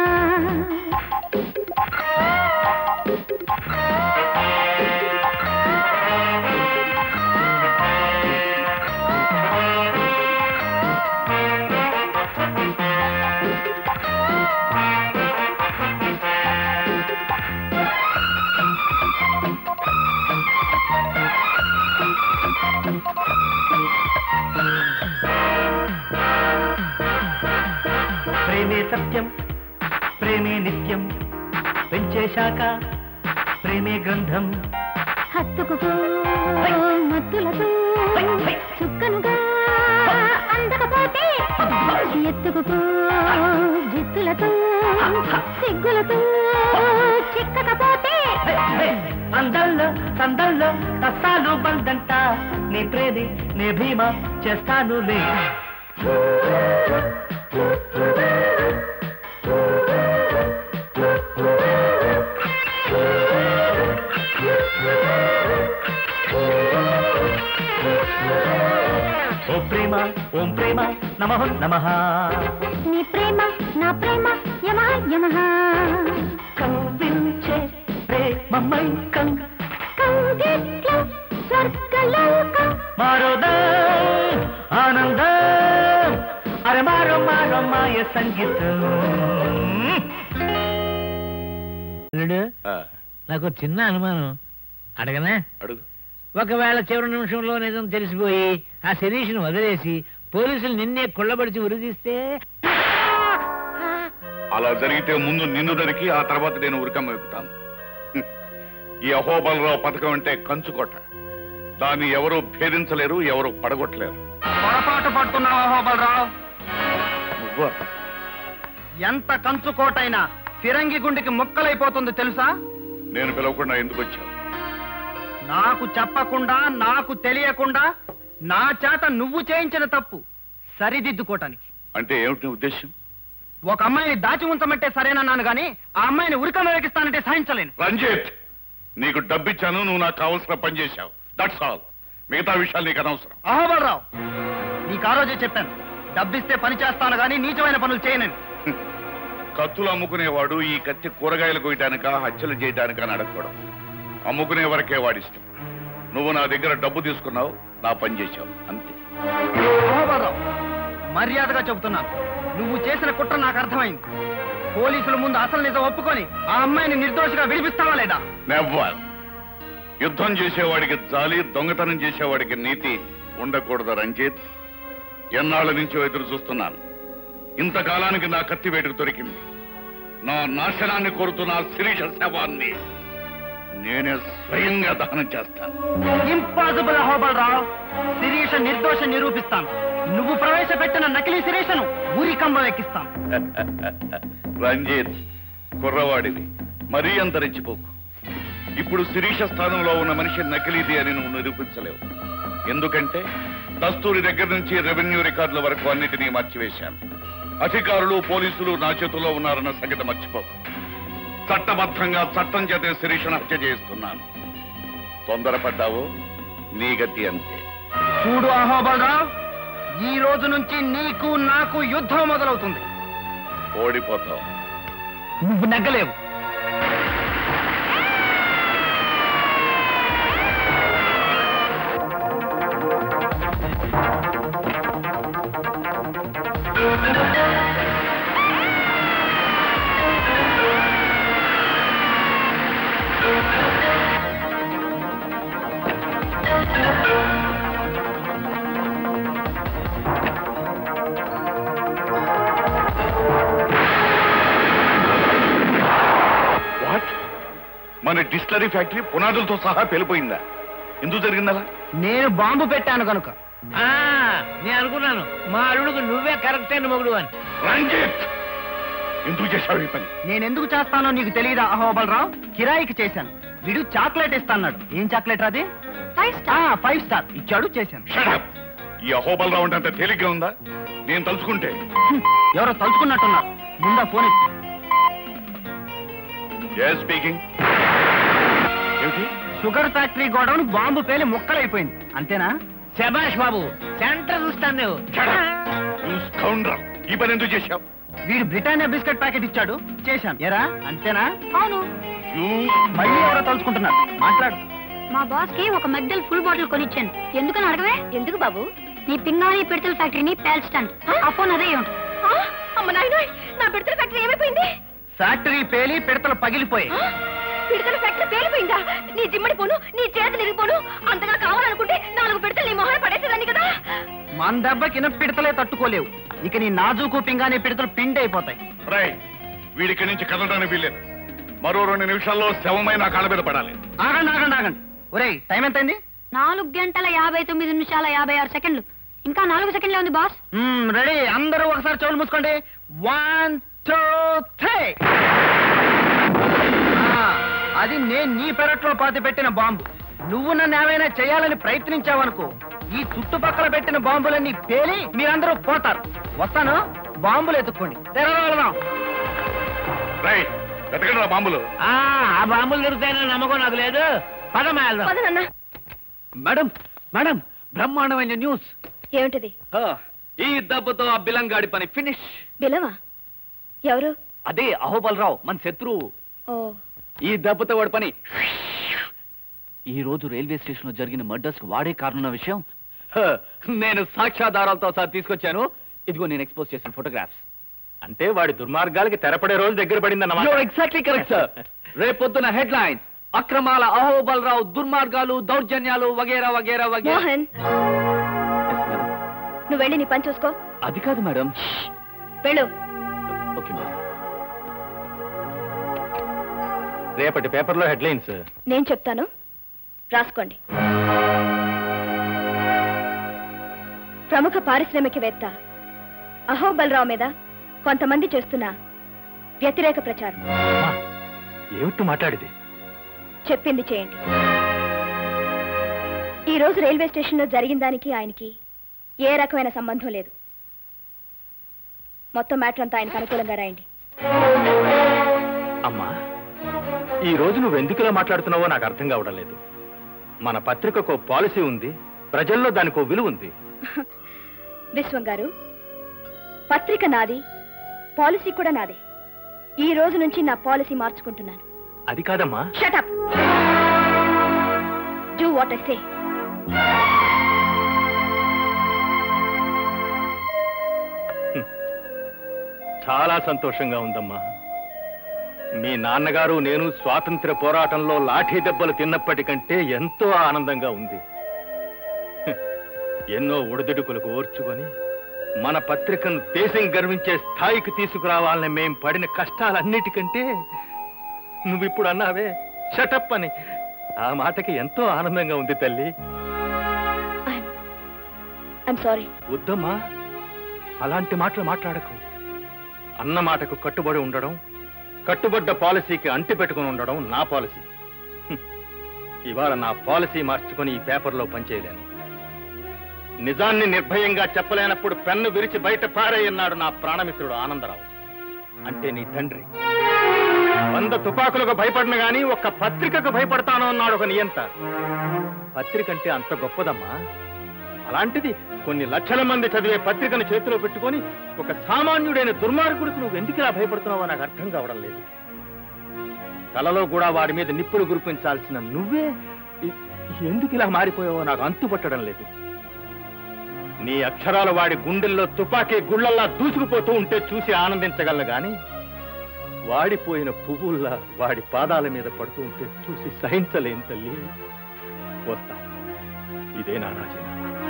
ప్రేమే సత్యం ప్రేమే నిత్యం పెంచేశాక ప్రేమే గ్రంథం హత్తుకుపో మత్తులతో చుక్కనుగా అందకపోతే ఎత్తుకుపో జిత్తులతో సిగ్గులతో చిక్కకపోతే అందల్లో సందల్లో కష్టాలు బందంట నీ ప్రేమి నీ భీమా చేస్తానులే ఓ ప్రేమ ఓం ప్రేమ నమః నమః నీ ప్రేమ నా ప్రేమ యమ యమ కవ్వించే ప్రేమమైకం కౌగిట్లో స్వర్గలోకం మారోదా ఆనంద అరే మారో మారో మాయ సంగీతం అల్లుడు ఆ, నాకు చిన్న అనుమానం అడగనా అడుగు ఒకవేళ చివరి నిమిషంలో నిజం తెలిసిపోయి ఆ శరీష్ను వదిలేసి పోలీసులు నిన్నే కుళ్ళబడిచి ఉరిదీస్తే అలా జరిగితే ముందు నిన్ను దరికి ఆ తర్వాత నేను ఉరికమ్మ ఎక్కుతాను హ్మ్. ఈ అహోబలరావు పథకం అంటే కంచుకోట దాన్ని ఎవరు భేదించలేరు ఎవరు పడగొట్టలేరు పొరపాటు పడుతున్నావు అహోబలరావు నువ్వా ఎంత కంచు కోటైనా ఫిరంగి గుండెకి ముక్కలైపోతుంది తెలుసా నేను పిలవకుండా ఎందుకు వచ్చావు నాకు చెప్పకుండా నాకు తెలియకుండా నా చేత నువ్వు చేయించిన తప్పు సరిదిద్దుకోటానికి అంటే ఏమిటి నీ ఉద్దేశం ఒక అమ్మాయిని దాచి ఉంచమంటే సరేనన్నాను గాని ఆ అమ్మాయిని ఉరికం వేగిస్తానంటే సహించలేను రంజిత్ నీకు డబ్బిచ్చాను నువ్వు నాకు కావలసిన పని చేశావు దట్స్ ఆల్ మిగతా విషయాలు నీకు అనవసరం అహోబలరావు నీకు ఆ రోజే చెప్పాను డబ్బిస్తే పని చేస్తాను గాని నీచమైన పనులు చేయనని హ్మ్. కత్తులు అమ్ముకునేవాడు ఈ కత్తి కూరగాయలు కొయ్యటానిక హత్యలు చేయటానిక అని అడగకూడదు అమ్ముకునే వరకే వాడిష్టం నువ్వు నా దగ్గర డబ్బు తీసుకున్నావు నా పని చేశావు అంతే అహోబలరావు మర్యాదగా చెబుతున్నాను నువ్వు చేసిన కుట్ర నాకు అర్థమైంది పోలీసుల ముందు అసలు నిజం ఒప్పుకొని ఆ అమ్మాయిని నిర్దోషిగా విడిపిస్తావా లేదా నెవ్వర్ యుద్ధం చేసేవాడికి జాలి దొంగతనం చేసేవాడికి నీతి ఉండకూడదు రంజిత్ ఎన్నాళ్ళ నుంచో ఎదురు చూస్తున్నాను ఇంతకాలానికి నా కత్తి వేటుకు దొరికింది నా నాశనాన్ని కోరుతున్న ఆ శిరీష శవాన్ని నేనే స్వయంగా దహనం చేస్తాను ఇంపాసిబుల్ అహోబలరావు శిరీష నిర్దోష నిరూపిస్తాను నువ్వు ప్రవేశపెట్టిన నకిలీ శిరీషను ఊరి కంబం ఎక్కిస్తాను రంజిత్ కుర్రవాడివి మరీ అంత రెచ్చిపోకు ఇప్పుడు శిరీష స్థానంలో ఉన్న మనిషి నకిలీది అని నువ్వు నిరూపించలేవు ఎందుకంటే దస్తూరి దగ్గర నుంచి రెవెన్యూ రికార్డుల వరకు అన్నిటినీ మార్చివేశాను అధికారులు పోలీసులు నా చేతుల్లో ఉన్నారన్న సంగతి మర్చిపోకు చట్టబద్ధంగా చట్టం చేతే శిరీషను హత్య చేస్తున్నాను తొందరపడ్డావు నీ గతి అంతే చూడు అహోబలరావు ఈ రోజు నుంచి నీకు నాకు యుద్ధం మొదలవుతుంది ఓడిపోతావు నువ్వు నెగ్గలేవు వాట్ మన డిస్టిలరీ ఫ్యాక్టరీ పునాదులతో సహా పేలిపోయిందా ఎందుకు జరిగిందలా నేను బాంబు పెట్టాను కనుక ఆ, నేను అనుకున్నాను మా అల్లుడికి నువ్వే కరెక్ట్ అయిన మొగుడు అని రంజిత్ ఎందుకు చేశావు ఈ పని నేను ఎందుకు చేస్తానో నీకు తెలియదా అహోబలరావు కిరాయికి చేశాను వీడు చాక్లెట్ ఇస్తాన్నాడు ఏం చాక్లెట్ అది ఫైవ్ ఆ, ఫైవ్ స్టార్ ఇచ్చాడు చేశాను Shut up! ఈ అహోబలరావు అంటే అంత తేలిగ్గా ఉందా నేను తలుచుకుంటే హ్మ్, ఎవరో తలుచుకున్నట్టున్నారు ముందా ఫోన్ ఎత్తు. స్పీకింగ్ ఏమిటి షుగర్ ఫ్యాక్టరీ గోడౌన్ బాంబు పేలి ముక్కలైపోయింది అంతేనా శభాష్ బాబు సెంటర్ చూస్తాను నువ్వు Shut up! You scoundrel! ఈ పని ఎందుకు చేశావు వీడు బ్రిటానియా బిస్కెట్ ప్యాకెట్ ఇచ్చాడు చేశాను ఎరా అంతేనా అవును You మళ్ళీ ఎవరో తలుచుకుంటున్నారు మాట్లాడు మా బాస్ కి ఒక మెగ్డల్ ఫుల్ బాటిల్ కొనిచ్చాను ఎందుకని అడగవే ఎందుకు బాబు నీ పింగాణి పిడతల ఫ్యాక్టరీని పేల్చడానికి ఆ ఫోన్ అదే ఉంటుంది ఆ, అమ్మ నాయనోయ్ నా పిడతల ఫ్యాక్టరీ ఏమైపోయింది ఫ్యాక్టరీ పేలి పిడతలు పగిలిపోయాయి ఆ, పిడతల ఫ్యాక్టరీ పేలిపోయిందా నీ జిమ్మడి పోను నీ చేతులు ఇరిగిపోను అంతగా కావాలనుకుంటే నాలుగు పిడతలు నీ మొహన పడేసేదాన్ని కదా మన దెబ్బకి పిడతలే తట్టుకోలేవు ఇక నీ నాజూకు పింగాని పిడతలు పిండి అయిపోతాయి రై వీడిక్కడి నుంచి కదలడానికి వీల్లేదు మరో రెండు నిమిషాల్లో శవమై నా కాళ్ళ మీద పడాలి ఆగండి ఆగండి ఆగండి ఒరేయ్ టైం ఎంతైంది నాలుగు గంటల యాభై తొమ్మిది నిమిషాల యాభై ఆరు సెకండ్లు ఇంకా నాలుగు సెకండ్లే ఉంది బాస్ మ్మ్, రెడీ అందరూ ఒకసారి చెవులు మూసుకోండి వన్ టూ త్రీ ఆ, అది నేను నీ పెరట్లో పాతి పెట్టిన బాంబు నువ్వు నన్ను ఏమైనా చేయాలని ప్రయత్నించావనుకో ఈ చుట్టుపక్కల పెట్టిన బాంబులన్నీ పేలి మీరందరూ పోతారు వస్తాను బాంబులు ఎత్తుక్కోండి తెరవ వెళదాం రై వెతకండి రా బాంబులు ఆ ఆ బాంబులు దొరుకుతాయని నమ్మకం నాకు లేదు పదమా వెళ్దాం పద నాన్న మేడం మేడం బ్రహ్మాండమైన న్యూస్ ఏమిటిది ఆ, ఈ దెబ్బతో ఆ బిలంగాడి పని ఫినిష్ బిలవా ఎవరు అదే అహోబలరావు మన శత్రువు ఓ ఈ దెబ్బతో వాడి పని ఈ రోజు రైల్వే స్టేషన్ లో జరిగిన మర్డర్స్ కు వాడే కారణం విషయం హ, నేను సాక్ష్యాధారాలతో సహా తీసుకొచ్చాను ఇదిగో నేను ఎక్స్పోజ్ చేసిన ఫోటోగ్రాఫ్స్ అంటే వాడి దుర్మార్గాలకి తెరపడే రోజు దగ్గర పడిందన్నమాట ఎగ్జాక్ట్లీ కరెక్ట్ సార్ రేపొద్దున హెడ్ లైన్స్ అక్రమాల అహోబలరావు దుర్మార్గాలు దౌర్జన్యాలు వగేరా వగేరా వగేరా మోహన్ నువ్వు వెళ్ళి నీ పని చూసుకో అది కాదు మేడం వెళ్ళు ఓకే మేడం రేపటి పేపర్లో హెడ్లైన్స్ నేను చెప్తాను రాసుకోండి ప్రముఖ పారిశ్రామికవేత్త అహోబలరావు మీద కొంతమంది చేస్తున్న వ్యతిరేక ప్రచారం ఏమిటి మాట్లాడిది చెప్పింది చేయండి ఈ రోజు రైల్వే స్టేషన్లో జరిగిన దానికి ఆయనకి ఏ రకమైన సంబంధం లేదు మొత్తం మ్యాటర్ అంతా ఆయనకు అనుకూలంగా రాయండి అమ్మా ఈ రోజు నువ్వు ఎందుకు ఇలా మాట్లాడుతున్నావో నాకు అర్థం కావడం లేదు మన పత్రికకు పాలసీ ఉంది ప్రజల్లో దానికి ఓ విలువ ఉంది విశ్వం గారు పత్రిక నాది పాలసీ కూడా నాదే ఈ రోజు నుంచి నా పాలసీ మార్చుకుంటున్నాను అది కాదమ్మా shut up do what I say చాలా సంతోషంగా ఉందమ్మా మీ నాన్నగారు నేను స్వాతంత్ర పోరాటంలో లాఠీ దెబ్బలు తిన్నప్పటికంటే ఎంతో ఆనందంగా ఉంది హ్మ్. ఎన్నో ఒడిదుడుకులకు ఓర్చుకొని మన పత్రికను దేశం గర్వించే స్థాయికి తీసుకురావాలని మేం పడిన కష్టాలన్నిటికంటే నువ్విప్పుడు అన్నావే షటప్ అని ఆ మాటకి ఎంతో ఆనందంగా ఉంది తల్లి ఐఎమ్ సారీ వద్దమ్మా అలాంటి మాటలు మాట్లాడకు అన్న మాటకు కట్టుబడి ఉండడం కట్టుబడ్డ పాలసీకి అంటి పెట్టుకుని ఉండడం నా పాలసీ హ్మ్. ఇవాళ నా పాలసీ మార్చుకొని ఈ పేపర్లో పనిచేయలేను నిజాన్ని నిర్భయంగా చెప్పలేనప్పుడు పెన్ను విరిచి బయట పారేయన్నాడు నా ప్రాణమిత్రుడు ఆనందరావు అంటే నీ తండ్రి వంద తుపాకులకు భయపడిన గాని ఒక్క పత్రికకు భయపడతాను అన్నాడు ఒక నియంత పత్రిక అంటే అంత గొప్పదమ్మా అలాంటిది కొన్ని లక్షల మంది చదివే పత్రికను చేతిలో పెట్టుకొని ఒక సామాన్యుడైన దుర్మార్గుడికి నువ్వు ఎందుకు ఇలా భయపడుతున్నావో నాకు అర్థం కావడం లేదు కలలో కూడా వాడి మీద నిప్పులు గురిపించాల్సిన నువ్వే ఇ- ఎందుకు ఇలా మారిపోయావో నాకు అంతుపట్టడం లేదు నీ అక్షరాలు వాడి గుండెల్లో తుపాకీ గుళ్ళల్లా దూసుకుపోతూ ఉంటే చూసి ఆనందించగలను గాని వాడిపోయిన పువ్వుల్లా వాడి పాదాల మీద పడుతూ ఉంటే చూసి సహించలేను తల్లి వస్తా ఇదే నా రాజీనామా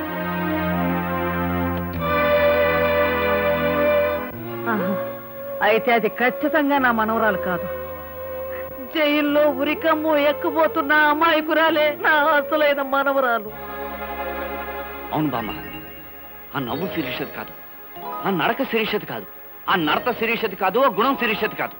ఆహా. అయితే అది ఖచ్చితంగా నా మనవరాలు కాదు జైల్లో ఉరికమ్ము ఎక్కబోతున్న అమాయకురాలే నా అసలైన మనవరాలు అవును బామ్మ ఆ నవ్వు శిరీషది కాదు ఆ నడక శిరీషది కాదు ఆ నడత శిరీషది కాదు ఆ గుణం శిరీషది కాదు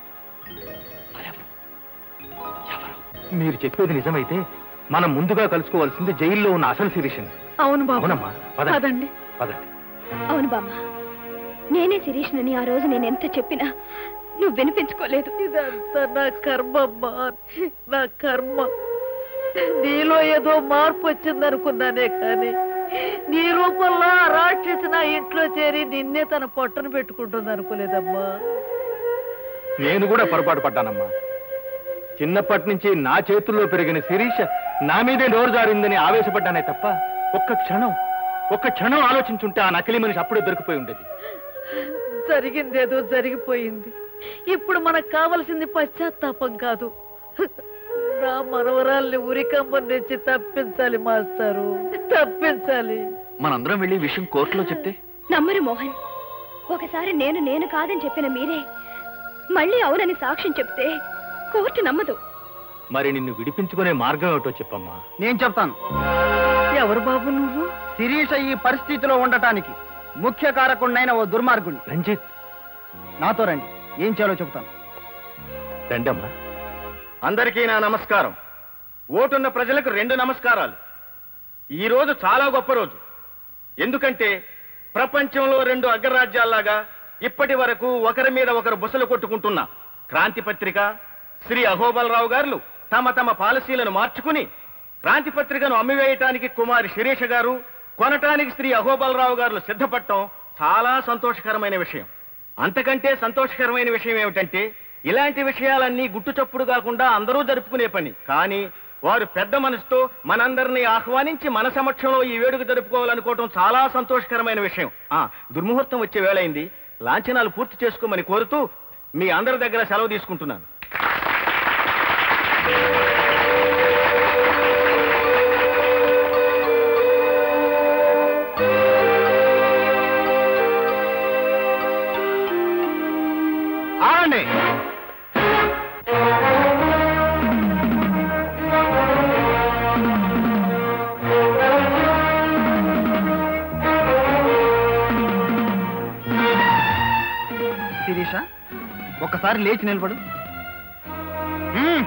మీరు చెప్పేది నిజమైతే మనం ముందుగా కలుసుకోవాల్సింది జైల్లో ఉన్న అసలు శిరీషని అవును బాబు అవునమ్మా పద పదండి పదండి అవును బామ్మ నేనే శిరీష్నని ఆ రోజు నేను ఎంత చెప్పినా నువ్వు వినిపించుకోలేదు ఇదంతా నా కర్మమ్మా నా కర్మ నీలో ఏదో మార్పు వచ్చిందనుకున్నానే కానీ నీ రూపంలో ఆ రాక్షసి నా ఇంట్లో చేరి నిన్నే తన పొట్టను పెట్టుకుంటుంది అనుకోలేదమ్మా నేను కూడా పొరపాటు పడ్డానమ్మా చిన్నప్పటి నుంచి నా చేతుల్లో పెరిగిన శిరీష నా మీదే నోరు జారిందని ఆవేశపడ్డానే తప్ప ఒక్క క్షణం ఒక్క క్షణం ఆలోచించుంటే ఆ నకిలీ మనిషి అప్పుడే దొరికిపోయి ఉండేది జరిగిందేదో జరిగిపోయింది ఇప్పుడు మనకు కావలసింది పశ్చాత్తాపం కాదు నా మనవరాల్ని ఉరికంబం తెచ్చి తప్పించాలి మాస్టారు తప్పించాలి మనందరం వెళ్ళి ఈ విషయం కోర్టులో చెప్తే నమ్మరు మోహన్ ఒకసారి నేను నేను కాదని చెప్పిన మీరే మళ్ళీ అవునని సాక్ష్యం చెప్తే కోర్టు నమ్మదు మరి నిన్ను విడిపించుకునే మార్గం ఏమిటో చెప్పమ్మా నేను చెప్తాను ఎవరు బాబు నువ్వు శిరీష ఈ పరిస్థితిలో ఉండటానికి ముఖ్య కారకుడినైన ఓ దుర్మార్గుణ్ణి రంజిత్ నాతో రండి ఏం చేయాలో చెప్తాను రండమ్మా అందరికీ నా నమస్కారం ఓటున్న ప్రజలకు రెండు నమస్కారాలు ఈ రోజు చాలా గొప్ప రోజు ఎందుకంటే ప్రపంచంలో రెండు అగ్రరాజ్యాల్లాగా ఇప్పటి వరకు ఒకరి మీద ఒకరు బుసలు కొట్టుకుంటున్న క్రాంతి పత్రిక శ్రీ అహోబలరావు గారు తమ తమ పాలసీలను మార్చుకుని క్రాంతి పత్రికను అమ్మివేయటానికి కుమారి శిరీష గారు కొనటానికి శ్రీ అహోబలరావు గారు సిద్ధపడటం చాలా సంతోషకరమైన విషయం అంతకంటే సంతోషకరమైన విషయం ఏమిటంటే ఇలాంటి విషయాలన్నీ గుట్టుచప్పుడు కాకుండా అందరూ జరుపుకునే పని కానీ వారు పెద్ద మనసుతో మనందరినీ ఆహ్వానించి మన సమక్షంలో ఈ వేడుక జరుపుకోవాలనుకోవటం చాలా సంతోషకరమైన విషయం ఆ దుర్ముహూర్తం వచ్చే వేళైంది లాంఛనాలు పూర్తి చేసుకోమని కోరుతూ మీ అందరి దగ్గర సెలవు తీసుకుంటున్నాను ఆగండి శిరీష ఒక్కసారి లేచి నిలబడు మ్మ్.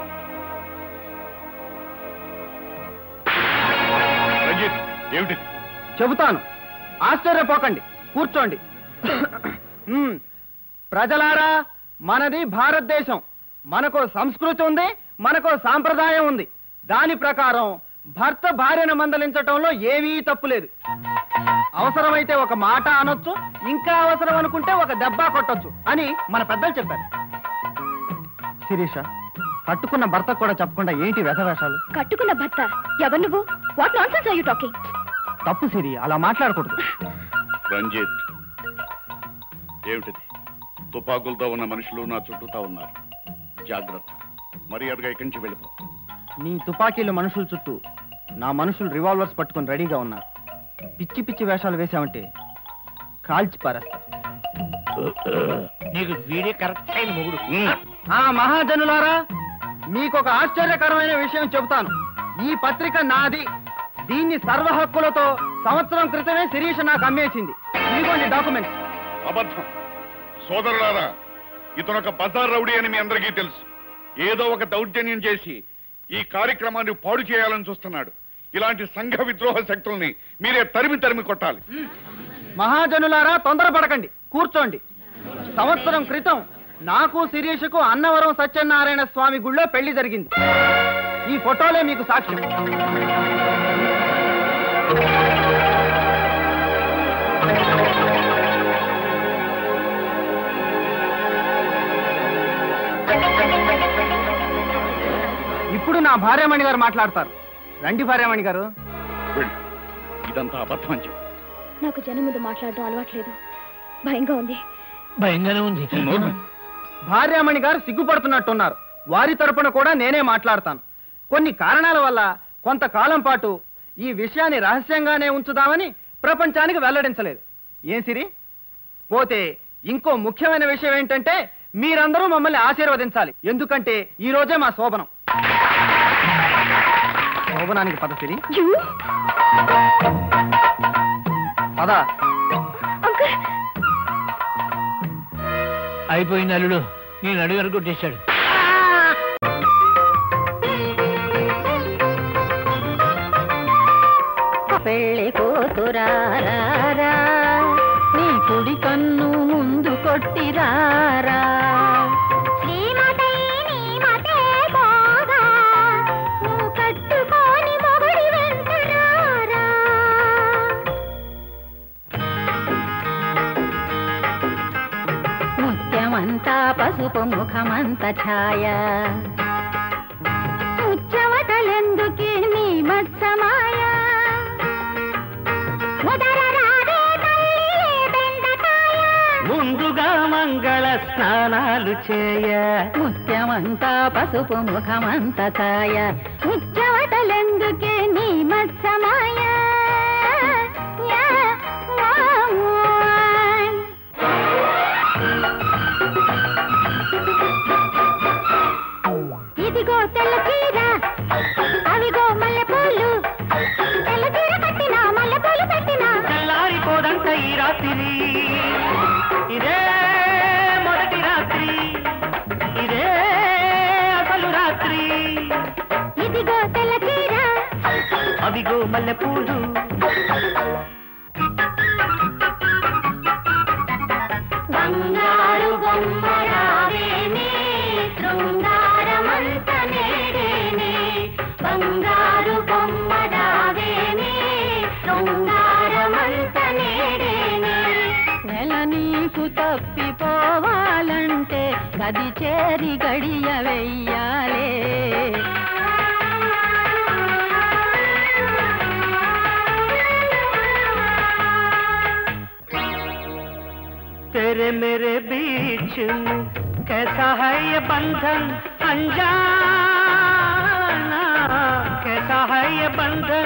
రంజిత్ ఏమిటి చెబుతాను ఆశ్చర్యపోకండి కూర్చోండి మ్మ్. ప్రజలారా మనది భారతదేశం మనకో సంస్కృతి ఉంది మనకో సాంప్రదాయం ఉంది దాని ప్రకారం భర్త భార్యను మందలించటంలో ఏమీ తప్పులేదు అవసరమైతే ఒక మాట అనొచ్చు ఇంకా అవసరం అనుకుంటే ఒక దెబ్బ కొట్టొచ్చు అని మన పెద్దలు చెప్పారు శిరీష కట్టుకున్న భర్త కూడా చెప్పకుండా ఏంటి వ్యధవేషాలు కట్టుకున్న భర్త ఎవరు నువ్వు what nonsense are you talking తప్పు సిరి అలా మాట్లాడకూడదు రంజిత్ ఏమిటిది తుపాకులతో ఉన్న మనుషులు నా చుట్టూతా ఉన్నారు జాగ్రత్త మర్యాదగా ఇక్కడి నుంచి వెళ్ళిపో నీ తుపాకీలు మనుషుల చుట్టూ నా మనుషులు రివాల్వర్స్ పట్టుకొని రెడీగా ఉన్నారు పిచ్చి పిచ్చి వేషాలు వేశామంటే కాల్చి పారేస్తా నీకు వీడే కరెక్ట్ అయిన మొగుడు ఆ మహాజనులారా మీకు ఒక ఆశ్చర్యకరమైన విషయం చెబుతాను ఈ పత్రిక నాది దీన్ని సర్వ హక్కులతో సంవత్సరం క్రితమే శిరీష నాకు అమ్మేసింది ఇదిగోండి డాక్యుమెంట్స్ అబద్ధం సోదరులారా ఇతనొక బజార్ రౌడీ అని మీ అందరికీ తెలుసు ఏదో ఒక దౌర్జన్యం చేసి ఈ కార్యక్రమాన్ని పాడు చేయాలని చూస్తున్నాడు ఇలాంటి సంఘ విద్రోహ శక్తుల్ని మీరే తరిమి తరిమి కొట్టాలి మహాజనులారా తొందరపడకండి కూర్చోండి సంవత్సరం క్రితం నాకు శిరీషకు అన్నవరం సత్యనారాయణ స్వామి గుళ్ళో పెళ్లి జరిగింది ఈ ఫోటోలే మీకు సాక్ష్యం ఇప్పుడు నా భార్యామణి గారు మాట్లాడతారు రండి భార్యామణి గారు వెళ్ళు. ఇదంతా అబద్ధం అని చెప్పు నాకు జనం ముందు మాట్లాడడం అలవాట్లేదు భయంగా ఉంది భయంగానే ఉంది భార్యామణి గారు సిగ్గుపడుతున్నట్టున్నారు వారి తరపున కూడా నేనే మాట్లాడతాను కొన్ని కారణాల వల్ల కొంతకాలం పాటు ఈ విషయాన్ని రహస్యంగానే ఉంచుదామని ప్రపంచానికి వెల్లడించలేదు ఏం సిరి పోతే ఇంకో ముఖ్యమైన విషయం ఏంటంటే మీరందరూ మమ్మల్ని ఆశీర్వదించాలి ఎందుకంటే ఈ రోజే మా శోభనం శోభనానికి పద సిరి పద అయిపోయింది అల్లుడు నేను అడుగు కొట్టేశాడు పెళ్లి కూతురారా నీ కుడి కన్ను ముందు కొట్టిరారా ముత్యమంతా పసుపు ముఖమంత ఛాయ ముచ్చవటలెందుకే నీ మత్సమాయ ముందుగా మంగళ స్నానాలు చేయ ముత్యమంతా పసుపు ముఖమంత ఛాయ ముచ్చవటలెందుకే నీ మత్సమాయ యా, వా, వా. ఇదిగో తెల్ల చీర అవిగో మల్లె పూలు తెల్ల చీర కట్టిన మల్లె పూలు పెట్టిన తెల్లారిపోదంట ఈ రాత్రి ఇదే మొదటి రాత్రి ఇదే అసలు రాత్రి ఇదిగో తెల్ల చీర అవిగో మల్లె పూలు బంగారు బొమ్మరావేనే శృంగారమంత నేడేనే బంగారు బొమ్మరావేనే శృంగారమంత నేడేనే నెల నీకు తప్పిపోవాలంటే గది చేరి గడియ వెయ్యాలే तेरे मेरे बीच में कैसा है ये बंधन अनजाना कैसा है ये बंधन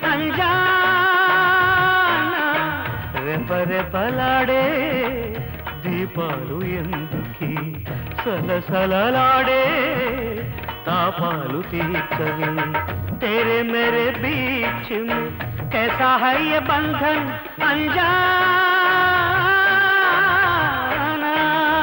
अनजाना రెపరె పలాడే దీపాలు ఎందుకి సలసలలాడే తాపాలు తీర్చవి तेरे मेरे बीच में कैसा है ये बंधन अनजाना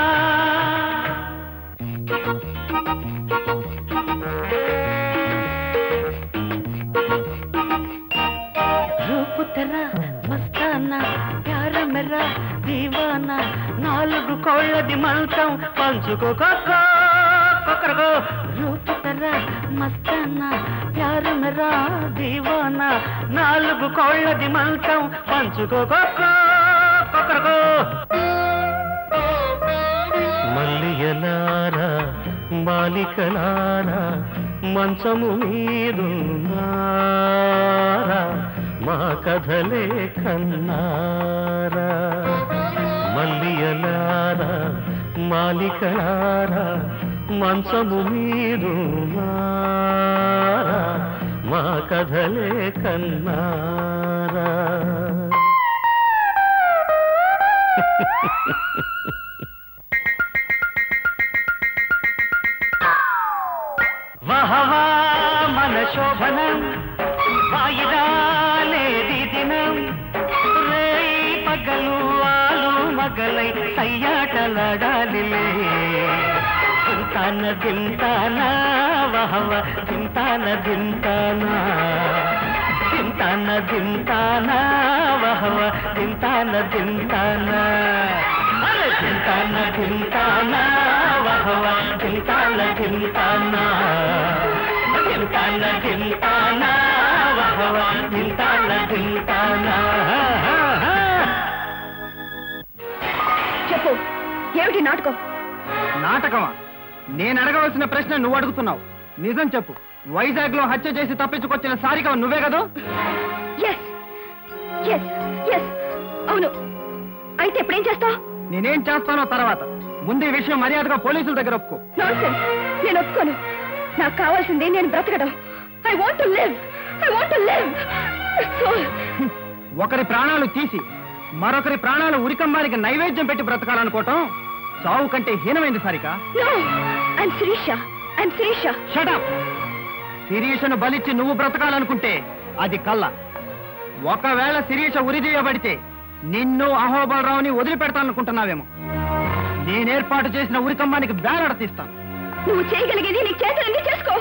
रूप तेरा मस्ताना प्यार मेरा दीवाना నాలుగు కోళ్ళది మంచం పంచుకోకో కొక్కరగో రూప్ తెరా మస్తానా ప్యార్ మెరా దీవానా నాలుగు కోళ్ళది మంచం పంచుకోకో కొక్కరగో మల్లియలారా బాలికలారా మంచము మీదున్నారా మా కథలే కన్నారా మల్లియలారా మాలికలారా మంచము మీదున్నారా మా కథలే కన్నారా వహవా మన శోభనం వాయిదాలేది దినం రేయి పగలు ఆలు మగలై సయ్యాటలాడాలిలే దింతాన దింతానా వహవ దింతాన దింతానా దింతాన దింతానా వహవ దింతాన దింతానా అరే దింతాన దింతానా వహవ దింతాన దింతానా దింతాన దింతానా వహవ దింతాన దింతానా చెప్పు ఏమిటి నాటకం నాటకమా నేను అడగవలసిన ప్రశ్న నువ్వు అడుగుతున్నావు నిజం చెప్పు వైజాగ్ లో హత్య చేసి తప్పించుకొచ్చిన సారిక నువ్వే కదా ఎస్ ఎస్ ఎస్ అవును అయితే ఇప్పుడేం చేస్తావు నేనేం చేస్తానో తర్వాత ముందు ఈ విషయం మర్యాదగా పోలీసుల దగ్గర ఒప్పుకో నాన్సెన్స్ నేను ఒప్పుకోను నాకు కావాల్సింది నేను బ్రతకడం I want to live I want to live so ఒకరి ప్రాణాలు తీసి మరొకరి ప్రాణాలు ఉరికంబానికి నైవేద్యం పెట్టి బ్రతకాలనుకోవటం చావు కంటే హీనమైంది Sarika no I'm Sirisha I'm Sirisha shut up శిరీషను బలిచ్చి నువ్వు బ్రతకాలనుకుంటే అది కళ్ళ ఒకవేళ శిరీష ఉరిదీయబడితే నిన్ను అహోబలరావుని వదిలిపెడతాననుకుంటున్నావేమో నేనేర్పాటు చేసిన ఉరికంబానికి బ్యానర్ తీస్తాను నువ్వు చేయగలిగేది నీ చేతులన్నీ చేసుకో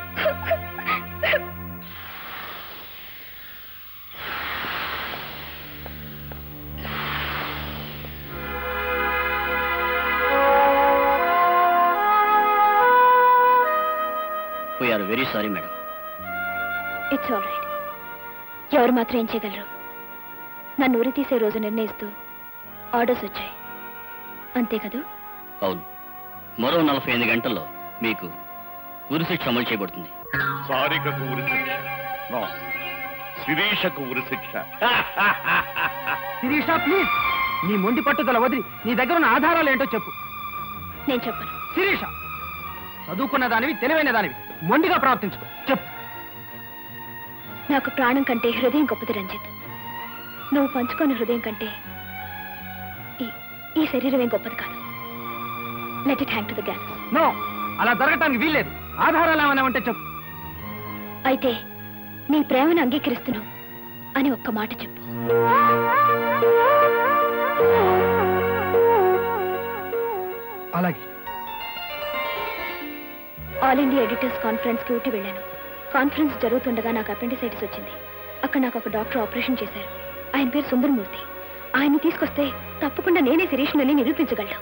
we are very sorry madam it's all right ఎవరు మాత్రం ఏం చేయగలరు నన్ను ఉరి తీసే రోజు నిర్ణయిస్తూ ఆర్డర్స్ వచ్చాయి అంతే కదూ అవును మరో నలభై ఎనిమిది గంటల్లో మీకు ఉరిశిక్ష అమలు చేయబడుతుంది సారికకు ఉరి శిక్ష నో శిరీషకు ఉరి శిక్ష శిరీష ప్లీజ్ నీ మొండి పట్టుదల వదిలి నీ దగ్గర ఉన్న ఆధారాలు ఏంటో చెప్పు నేను చెప్పను శిరీష చదువుకున్న దానివి తెలివైన దానివి మొండిగా ప్రవర్తించుకో చెప్పు నాకు ప్రాణం కంటే హృదయం గొప్పది రంజిత్ నువ్వు పంచుకున్న హృదయం కంటే ఈ ఈ శరీరమే గొప్పది కాదు let it hang to the gallows no అలా జరగటానికి వీల్లేదు ఆధారాలు ఏమైనా ఉంటే చెప్పు అయితే నీ ప్రేమను అంగీకరిస్తున్నావు అని ఒక్క మాట చెప్పు అలాగే ఆల్ ఇండియా ఎడిటర్స్ కాన్ఫరెన్స్ కి ఊటి వెళ్ళాను కాన్ఫరెన్స్ జరుగుతుండగా నాకు అపెండిసైటిస్ వచ్చింది అక్కడ నాకు ఒక డాక్టర్ ఆపరేషన్ చేశారు ఆయన పేరు సుందరమూర్తి ఆయన్ని తీసుకొస్తే తప్పకుండా నేనే శిరీష్ణని నిరూపించగలను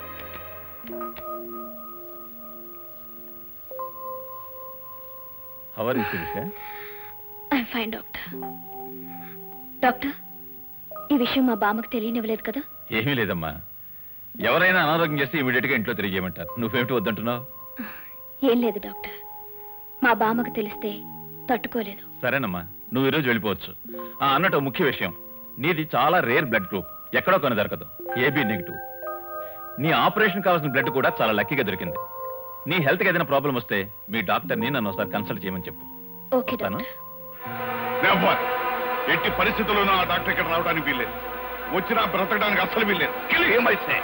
హవర్ Sirisha I'm fine doctor doctor ఈ విషయం మా బామ్మకు తెలియనివ్వలేదు కదా ఏమీ లేదమ్మా ఎవరైనా అనారోగ్యం చేస్తే ఇమీడియట్ గా ఇంట్లో తిరిగేయమంటారు నువ్వేమిటి వద్దంటున్నావు ఏం లేదు డాక్టర్ మా బామ్మకు తెలిస్తే తట్టుకోలేదు సరేనమ్మా నువ్వు ఈరోజు వెళ్ళిపోవచ్చు ఆ, అన్నట్టు ఓ ముఖ్య విషయం నీది చాలా రేర్ బ్లడ్ గ్రూప్ ఎక్కడో కొన్ని దొరకదు ఏబీ నెగిటివ్ నీ ఆపరేషన్ కావాల్సిన బ్లడ్ కూడా చాలా లక్కీగా దొరికింది నీ హెల్త్కి ఏదైనా ప్రాబ్లం వస్తే మీ డాక్టర్ని నన్ను ఒకసారి కన్సల్ట్ చేయమని చెప్పు ఓకే తను నెవ్వర్ ఎట్టి పరిస్థితుల్లోనూ ఆ డాక్టర్ ఇక్కడ రావడానికి వీల్లేదు వచ్చినా బ్రతకడానికి అస్సలు వీల్లేదు కిల్ ఏమైతే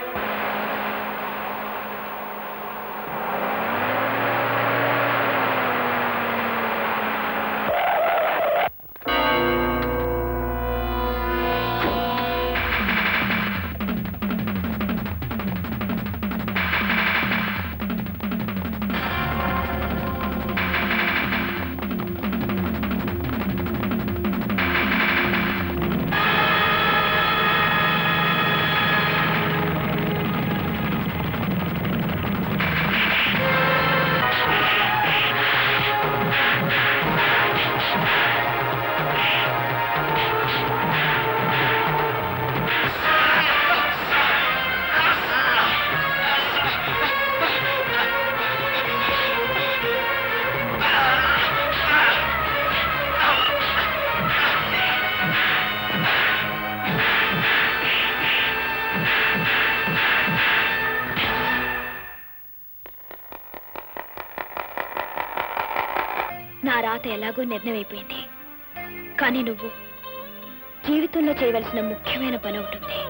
నా రాత ఎలాగో నిర్ణయమైపోయింది కానీ నువ్వు జీవితంలో చేయవలసిన ముఖ్యమైన పని ఒకటి ఉంది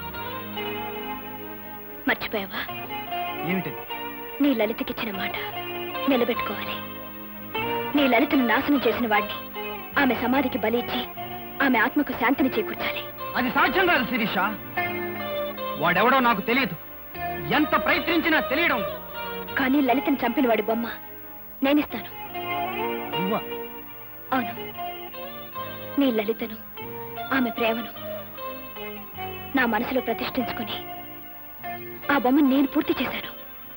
మర్చిపోయావా ఏమిటది నీ లలితకిచ్చిన మాట నిలబెట్టుకోవాలి నీ లలితను నాశనం చేసిన వాడిని ఆమె సమాధికి బలిచ్చి ఆమె ఆత్మకు శాంతిని చేకూర్చాలి అది సాధ్యం కాదు శిరీష వాడెవడో నాకు తెలియదు ఎంత ప్రయత్నించినా తెలియడం లేదు. కానీ లలితను చంపిన వాడి బొమ్మ నేనిస్తాను నువ్వా అవును నీ లలితను ఆమె ప్రేమను నా మనసులో ప్రతిష్ఠించుకుని ఆ బొమ్మను నేను పూర్తి చేశాను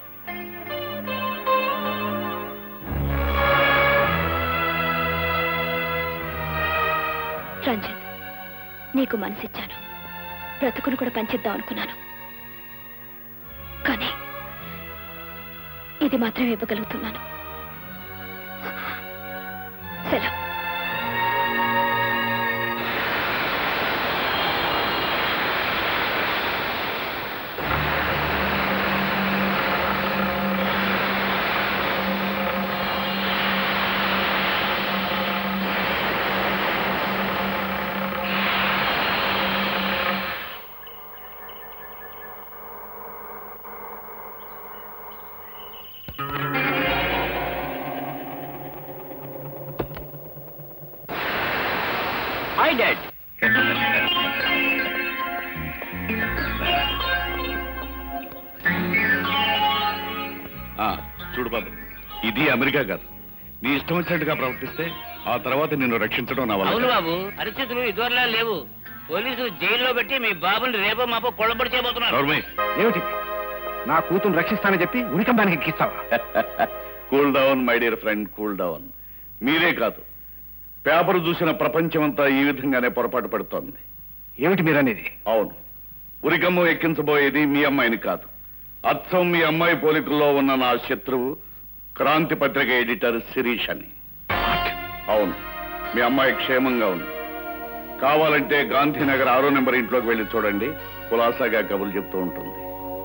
రంజిత్ నీకు మనసిచ్చాను బ్రతుకును కూడా పంచిద్దాం అనుకున్నాను కానీ ఇది మాత్రం ఇవ్వగలుగుతున్నాను సెలవు హాయ్ డాడ్ ఆ, చూడు బాబు ఇది అమెరికా కాదు నీ ఇష్టం వచ్చినట్టుగా ప్రవర్తిస్తే ఆ తర్వాత నిన్ను రక్షించడం నా అవును వల్ల బాబు పరిస్థితులు ఇదివరలా లేవు పోలీసులు జైల్లో పెట్టి మీ బాబుని రేపో మాపో కొళ్ళబడి చేయబోతున్నారు నోర్మయ్. ఏమిటి నా కూతురు రక్షిస్తానని చెప్పి ఉరికంబానికి ఎక్కిస్తావా cool down my dear friend cool down మీరే కాదు పేపర్ చూసిన ప్రపంచమంతా ఈ విధంగానే పొరపాటు పడుతోంది ఏమిటి మీరనేది అవును ఉరికమ్మ ఎక్కించబోయేది మీ అమ్మాయిని కాదు అచ్చం మీ అమ్మాయి పోలికల్లో ఉన్న నా శత్రువు క్రాంతి పత్రిక ఎడిటర్ శిరీష్ అని అవును మీ అమ్మాయి క్షేమంగా ఉంది కావాలంటే గాంధీనగర్ ఆరో నెంబర్ ఇంట్లోకి వెళ్ళి చూడండి కులాసాగా కబుర్లు చెప్తూ ఉంటుంది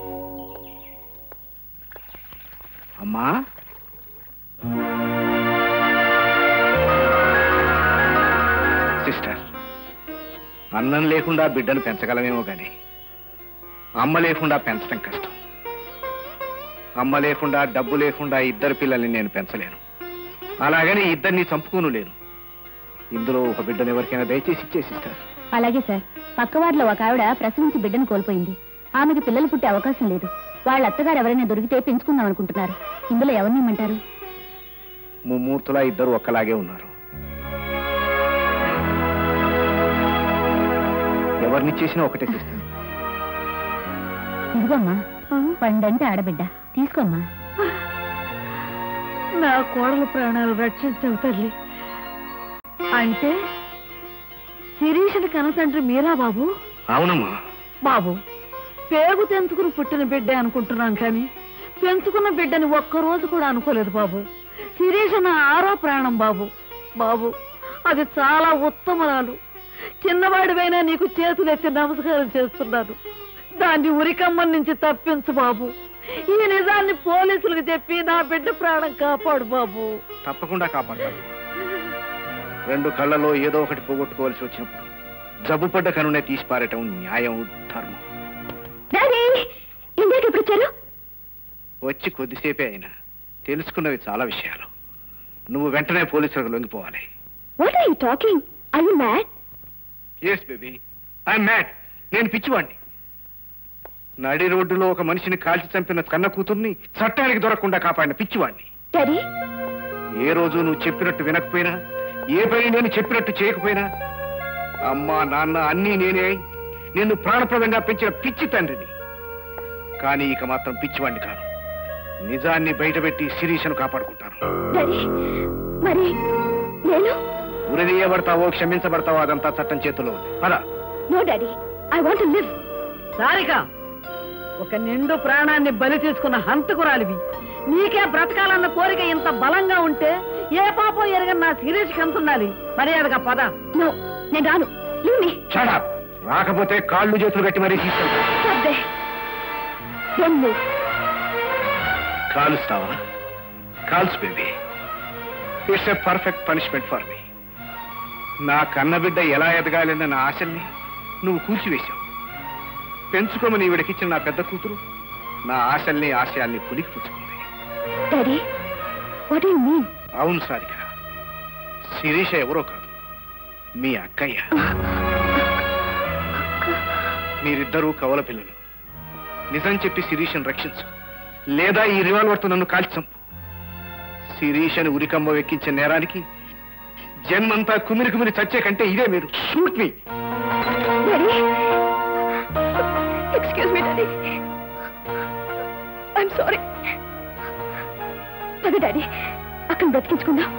అమ్మా సిస్టర్ అన్నం లేకుండా బిడ్డను పెంచగలమేమో గాని అమ్మ లేకుండా పెంచడం కష్టం అమ్మ లేకుండా డబ్బు లేకుండా ఇద్దరు పిల్లల్ని నేను పెంచలేను అలాగని ఇద్దరిని చంపుకోను లేను ఇందులో ఒక బిడ్డను ఎవరికైనా దయచేసి ఇచ్చేసి సిస్టర్ అలాగే సార్ పక్కవారిలో ఒక ఆవిడ ప్రసవించి బిడ్డను కోల్పోయింది ఆమెకు పిల్లలు పుట్టే అవకాశం లేదు వాళ్ళ అత్తగారు ఎవరైనా దొరికితే పెంచుకుందాం అనుకుంటున్నారు ఇందులో ఎవరిని ఇమ్మంటారు ముమ్మూర్తులా ఇద్దరు ఒక్కలాగే ఉన్నారు ఎవరిని చేసినా ఒకటే సిస్టర్ ఇదిగోమ్మా పండంటే ఆడబిడ్డ తీసుకోమ్మా నా కోడల ప్రాణాలు రక్షించవు తల్లి అంటే శిరీషుని కనతండ్రి మీరా బాబు అవునమ్మా బాబు పేగు తెంచుకుని పుట్టిన బిడ్డే అనుకుంటున్నాం కానీ పెంచుకున్న బిడ్డని ఒక్కరోజు కూడా అనుకోలేదు బాబు శిరీష నా ఆరో ప్రాణం బాబు బాబు అది చాలా ఉత్తమరాలు చిన్నవాడివైనా నీకు చేతులెత్తి నమస్కారం చేస్తున్నాను దాన్ని ఉరికమ్మం నుంచి తప్పించు బాబు ఈ నిజాన్ని పోలీసులకు చెప్పి నా బిడ్డ ప్రాణం కాపాడు బాబు తప్పకుండా కాపాడతాను రెండు కళ్ళలో ఏదో ఒకటి పోగొట్టుకోవాల్సి వచ్చినప్పుడు జబ్బుపడ్డ కనునే తీసి పారటం న్యాయం ధర్మం డాడీ ఇండియాకి ఎప్పుడు వచ్చారు వచ్చి కొద్దిసేపే అయినా తెలుసుకున్నవి చాలా విషయాలు నువ్వు వెంటనే పోలీసులకు లొంగిపోవాలి what are you talking I you mad yes baby I'm mad నేను పిచ్చివాణ్ణి నడి రోడ్డులో ఒక మనిషిని కాల్చి చంపిన కన్న కూతుర్ని చట్టానికి దొరకకుండా కాపాడిన పిచ్చివాణ్ణి డాడీ ఏ రోజు నువ్వు చెప్పినట్టు వినకపోయినా ఏ పని నేను చెప్పినట్టు చేయకపోయినా అమ్మ నాన్న అన్నీ నేనే అయి నిన్ను ప్రాణప్రదంగా పెంచిన పిచ్చి తండ్రిని కానీ ఇక మాత్రం పిచ్చివాణ్ణి కాను నిజాన్ని బయటపెట్టి శిరీషను కాపాడుకుంటాను డాడీ మరి నేను ఉరిదీయబడతావో క్షమించబడతావో అదంతా చట్టం చేతిలో ఉంది పద no daddy I want live Sarika ఒక నిండు ప్రాణాన్ని బలి తీసుకున్న హంతకురాలివి నీకే బ్రతకాలన్న కోరిక ఇంత బలంగా ఉంటే ఏ పాపం ఎరగని నా శిరీష్ ఉండాలి మర్యాదగా పద నో నేను రాను లివ్ మీ Shut up. రాకపోతే కాళ్ళు చేతులు కట్టి మరీ తీసుకెళ్తా స్టాప్ దే డోంట్ మూవ్ కాలుస్తావా కాల్స్ baby it's a perfect punishment for me నా కన్నబిడ్డ ఎలా ఎదగాలన్న నా ఆశల్ని నువ్వు కూల్చివేశావు పెంచుకోమని ఈవిడకిచ్చిన నా పెద్ద కూతురు నా ఆశల్ని ఆశయాల్ని పులికి పుచ్చుకుంది డాడీ వాట్ యు మీన్ అవును సారిక శిరీష ఎవరో కాదు మీ అక్కయ్య మీరిద్దరూ కవల పిల్లలు నిజం చెప్పి శిరీషను రక్షించు లేదా ఈ రివాల్వర్తో నన్ను కాల్చి చంపు శిరీషను ఉరికంబ ఎక్కించే నేరానికి జన్మంతా కుమిరి కుమిరి చచ్చే కంటే ఇదే మీరు shoot me daddy excuse me daddy I'm sorry పద డాడీ అక్కడ బ్రతికించుకుందాం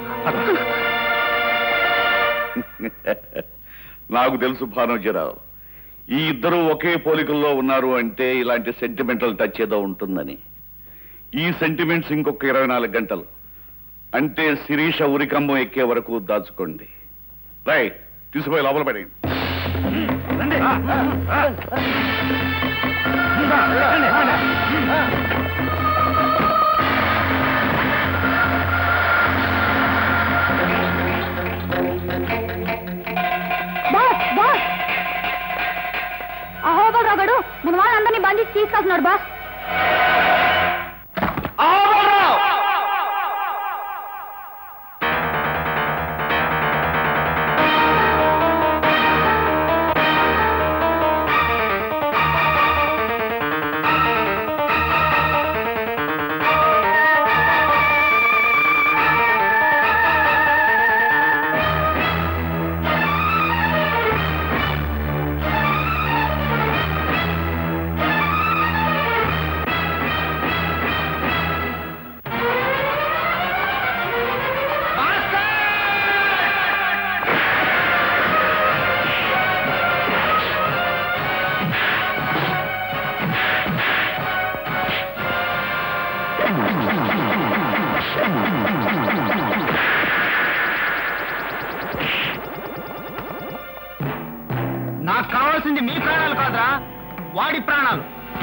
నాకు తెలుసు భానుజీరావు ఈ ఇద్దరు ఒకే పోలికల్లో ఉన్నారు అంటే ఇలాంటి సెంటిమెంటల్ టచ్ ఏదో ఉంటుందని ఈ సెంటిమెంట్స్ ఇంకొక ఇరవై నాలుగు గంటలు అంటే శిరీష ఉరికంబం ఎక్కే వరకు దాచుకోండి రైట్ తీసుకుపోయి లోపల పడేయండి బాస్ బాస్ అహోబల్ రాగడు మన వాళ్ళందరినీ బంధించి తీసుకొస్తున్నాడు బాస్ నాకు కావాల్సింది మీ ప్రాణాలు కాదురా వాడి ప్రాణాలు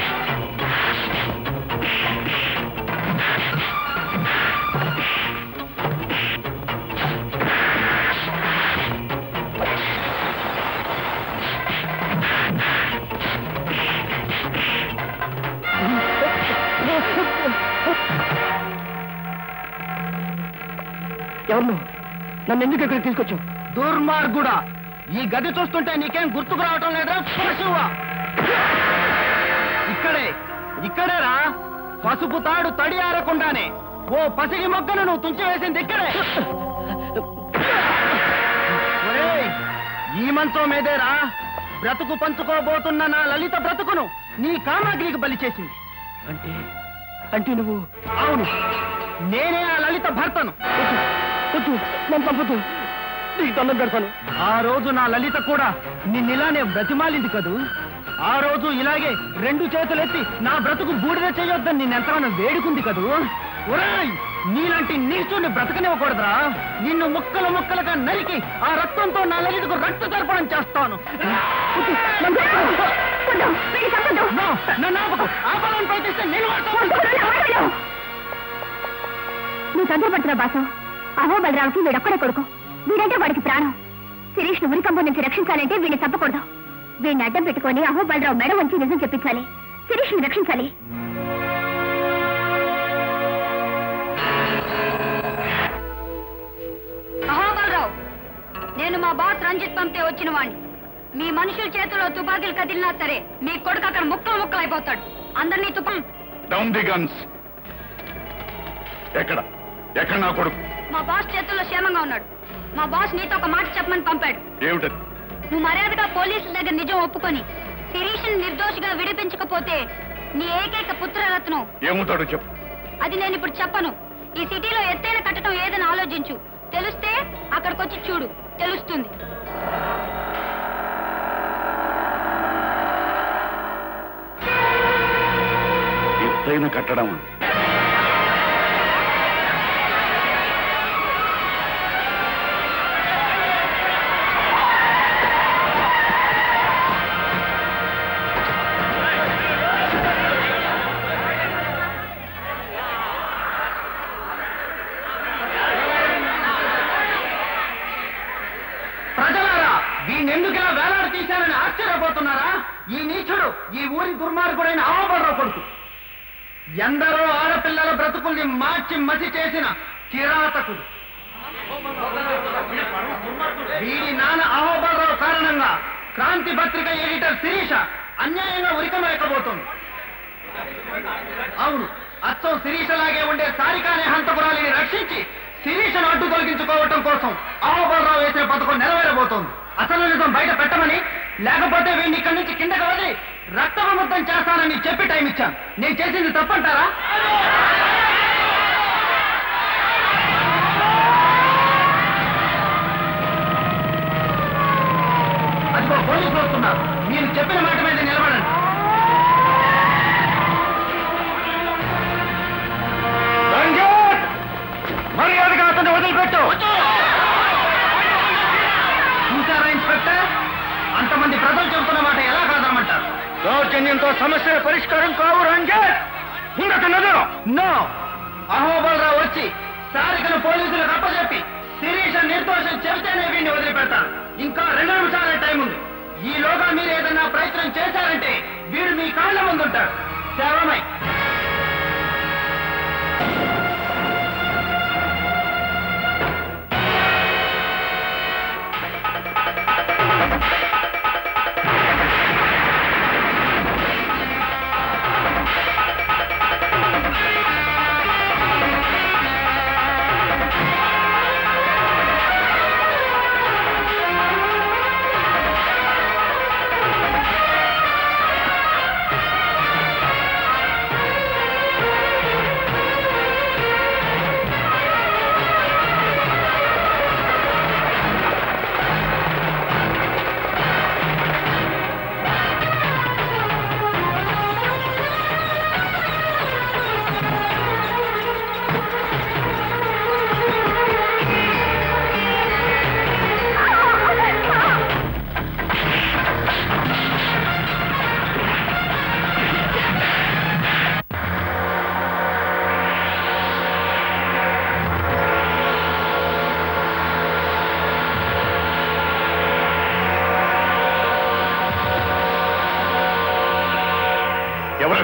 ఎవరు నన్ను ఎందుకు ఇక్కడ తీసుకొచ్చావు దుర్మార్గుడా ఈ గది చూస్తుంటే నీకేం గుర్తుకు రావటం లేదా పశువా ఇక్కడే ఇక్కడేరా పసుపు తాడు తడి ఆరకుండానే ఓ పసిగి మొక్కను నువ్వు తుంచివేసింది ఇక్కడే ఒరేయ్, ఈ మంచం మీదేరా బ్రతుకు పంచుకోబోతున్న నా లలిత బ్రతుకును నీ కామాగ్రికి బలి చేసింది అంటే అంటే నువ్వు అవును నేనే ఆ లలిత భర్తను వద్దు, వద్దు, నన్ను చంపొద్దు. నీకు దండం పెడతాను ఆ రోజు నా లలిత కూడా నిన్నిలానే బ్రతిమాలింది కదూ ఆ రోజు ఇలాగే రెండు చేతులెత్తి నా బ్రతుకు బూడిద చేయొద్దని నిన్నెంతగానో వేడుకుంది కదూ ఒరేయ్ నీలాంటి నీచుని బ్రతకనివ్వకూడదురా నిన్ను ముక్కలు ముక్కలుగా నరికి ఆ రక్తంతో నా లలితకు రక్త తర్పణం చేస్తాను వద్దు, నన్ను చంపొద్దు. చంపొద్దు వీడిని చంపొద్దు నన్ను ఆపకు ఆపాలని ప్రయత్నిస్తే నేను నువ్వు తొందరపడుతున్నావు బాసు అహో బలరావుకి వీడొక్కడే కొడుకు వీడంటే వాడికి ప్రాణం శిరీష్ ను ఉరికంబం నుంచి రక్షించాలంటే వీడిని తప్పకూడదు వీడిని అడ్డం పెట్టుకొని అహో బలరావు మెడ వంచి నిజం చెప్పించాలి శిరీష్ ని రక్షించాలి అహోబలరావు నేను మా బాస్ రంజిత్ పంపితే వచ్చిన వాణ్ణి మీ మనుషుల చేతిలో తుపాకీలు కదిలినా సరే మీ కొడుకు అక్కడ ముక్కలు ముక్కలు అయిపోతాడు అందరినీ తుపం డౌన్ ది గన్స్ ఎక్కడ ఎక్కడ నా కొడుకు మా బాస్ చేతుల్లో క్షేమంగా ఉన్నాడు మా బాస్ నీతో ఒక మాట చెప్పమని పంపాడు ఏమిటది నువ్వు మర్యాదగా పోలీసుల దగ్గర నిజం ఒప్పుకొని శిరీష్ నిర్దోషిగా విడిపించకపోతే నీ ఏకైక పుత్రరత్నం ఏమవుతాడో చెప్పు అది నేను ఇప్పుడు చెప్పను ఈ సిటీలో ఎత్తైన కట్టడం ఏదని ఆలోచించు తెలిస్తే అక్కడికొచ్చి చూడు తెలుస్తుంది ఎత్తైన కట్టడం ప్రజలారా వీణ్ ఎందుకు ఇలా వేలాడి తీశానని ఆశ్చర్యపోతున్నారా ఈ నీచుడు ఈ ఊరి దుర్మార్గుడైన ఆవబడరావు కొడుకు ఎందరో ఆడపిల్లల బ్రతుకుల్ని మార్చి మసి చేసిన కిరాతకుడు వీడి నాన్న అహోబలరావు కారణంగా క్రాంతి పత్రిక ఎడిటర్ శిరీష అన్యాయంగా ఉరికమలేకపోతుంది అవును అచ్చం శిరీషలాగే ఉండే సారికా అనే హంతపురాలిని రక్షించి శిరీషను అడ్డు తొలగించుకోవటం కోసం అహోబలరావు వేసిన పథకం నెరవేరబోతోంది అసలు నిజం బయట పెట్టమని లేకపోతే వీడిని ఇక్కడి నుంచి కిందకి వదిలి రక్తమముద్దం చేస్తానని చెప్పి టైం ఇచ్చాను నేను చేసింది తప్పంటారా అదిగో పోలీసులు వస్తున్నారు మీరు చెప్పిన మాట మీద నిలబడండి రంజిత్! మర్యాదగా అతన్ని వదిలిపెట్టు చూసారా ఇన్స్పెక్టర్ అంతమంది ప్రజలు చెబుతున్న మాట ఎలా కాదనమంటారు దౌర్జన్యంతో సమస్యల పరిష్కారం కావు రంజిత్ ఇంకొక నదులు నో అహోబలరావు వచ్చి సారికను పోలీసులకు అప్పచెప్పి శిరీష నిర్దోషం చెబితేనే వీడిని వదిలిపెడతాను ఇంకా రెండు నిమిషాల టైం ఉంది ఈలోగా మీరు ఏదైనా ప్రయత్నం చేశారంటే వీడు మీ కాళ్ళ ముందుంటాడు శవమై ఎవరు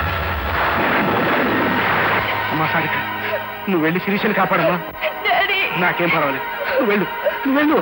అమ్మా సారిక నువ్వు వెళ్ళి శిరీషను కాపాడమ్మా డాడీ నాకేం పర్వాలేదు నువ్వు వెళ్ళు నువ్వు వెళ్ళు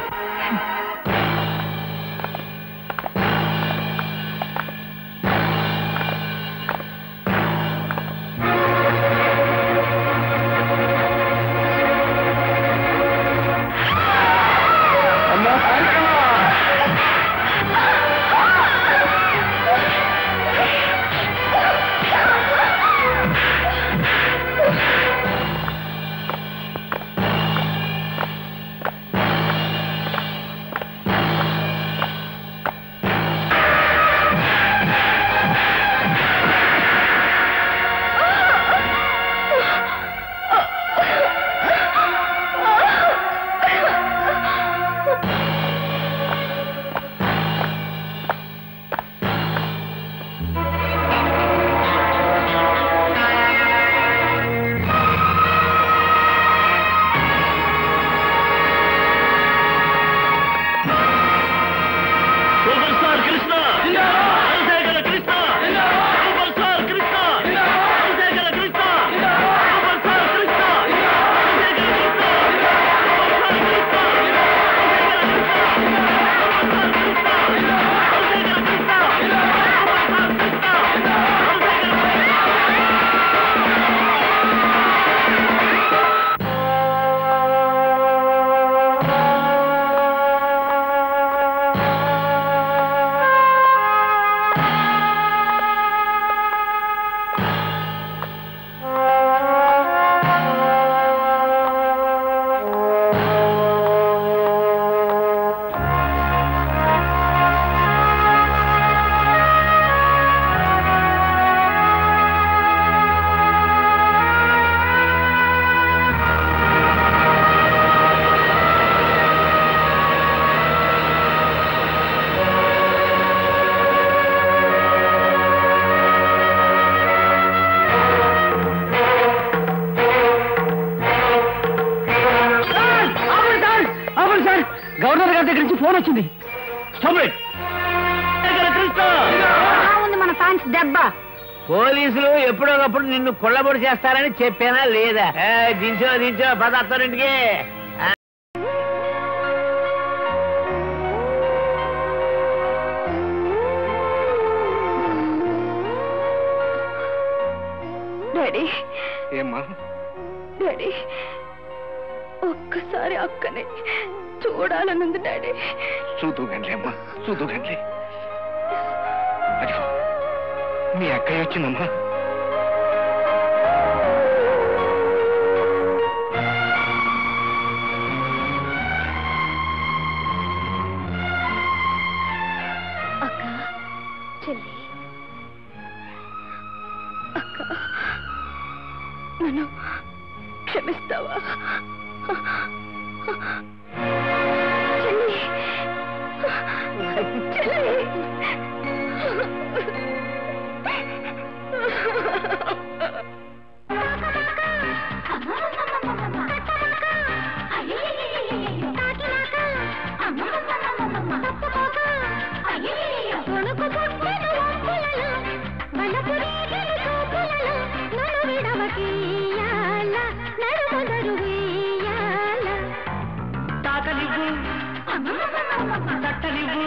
superstar Krishna Rajasekhara Krishna superstar Krishna Rajasekhara Krishna superstar Krishna Rajasekhara Krishna అవును సార్ గవర్నర్ గారి దగ్గర నుంచి ఫోన్ వచ్చింది ఉంది మన ఫ్యాన్స్ దెబ్బ పోలీసులు ఎప్పుడోకప్పుడు నిన్ను కొల్లబొడి చేస్తారని చెప్పానా లేదా ఏ, దించో దించో పద అత్తారింటికి డాడీ ఏమ్మా డాడీ ఒక్కసారి అక్కని చూడాలనుంది డాడీ చూదు గండ్లే అమ్మా చూదు గండ్లే అదిగో మీ అక్కయ్య వచ్చిందమ్మా అక్క చెల్లి అక్క నన్ను క్షమిస్తావా చెల్లి చెల్లి తాకనివ్వు తట్టనివ్వు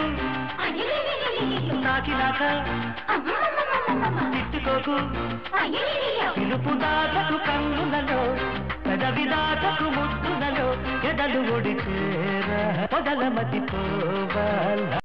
తాకినాక తిట్టుకోకు పిలుపు దాటకు కన్నులలో పెదవి దాటకు ముద్దులలో ఎదలు ఒడిచేరా పొదల మతిపోవాల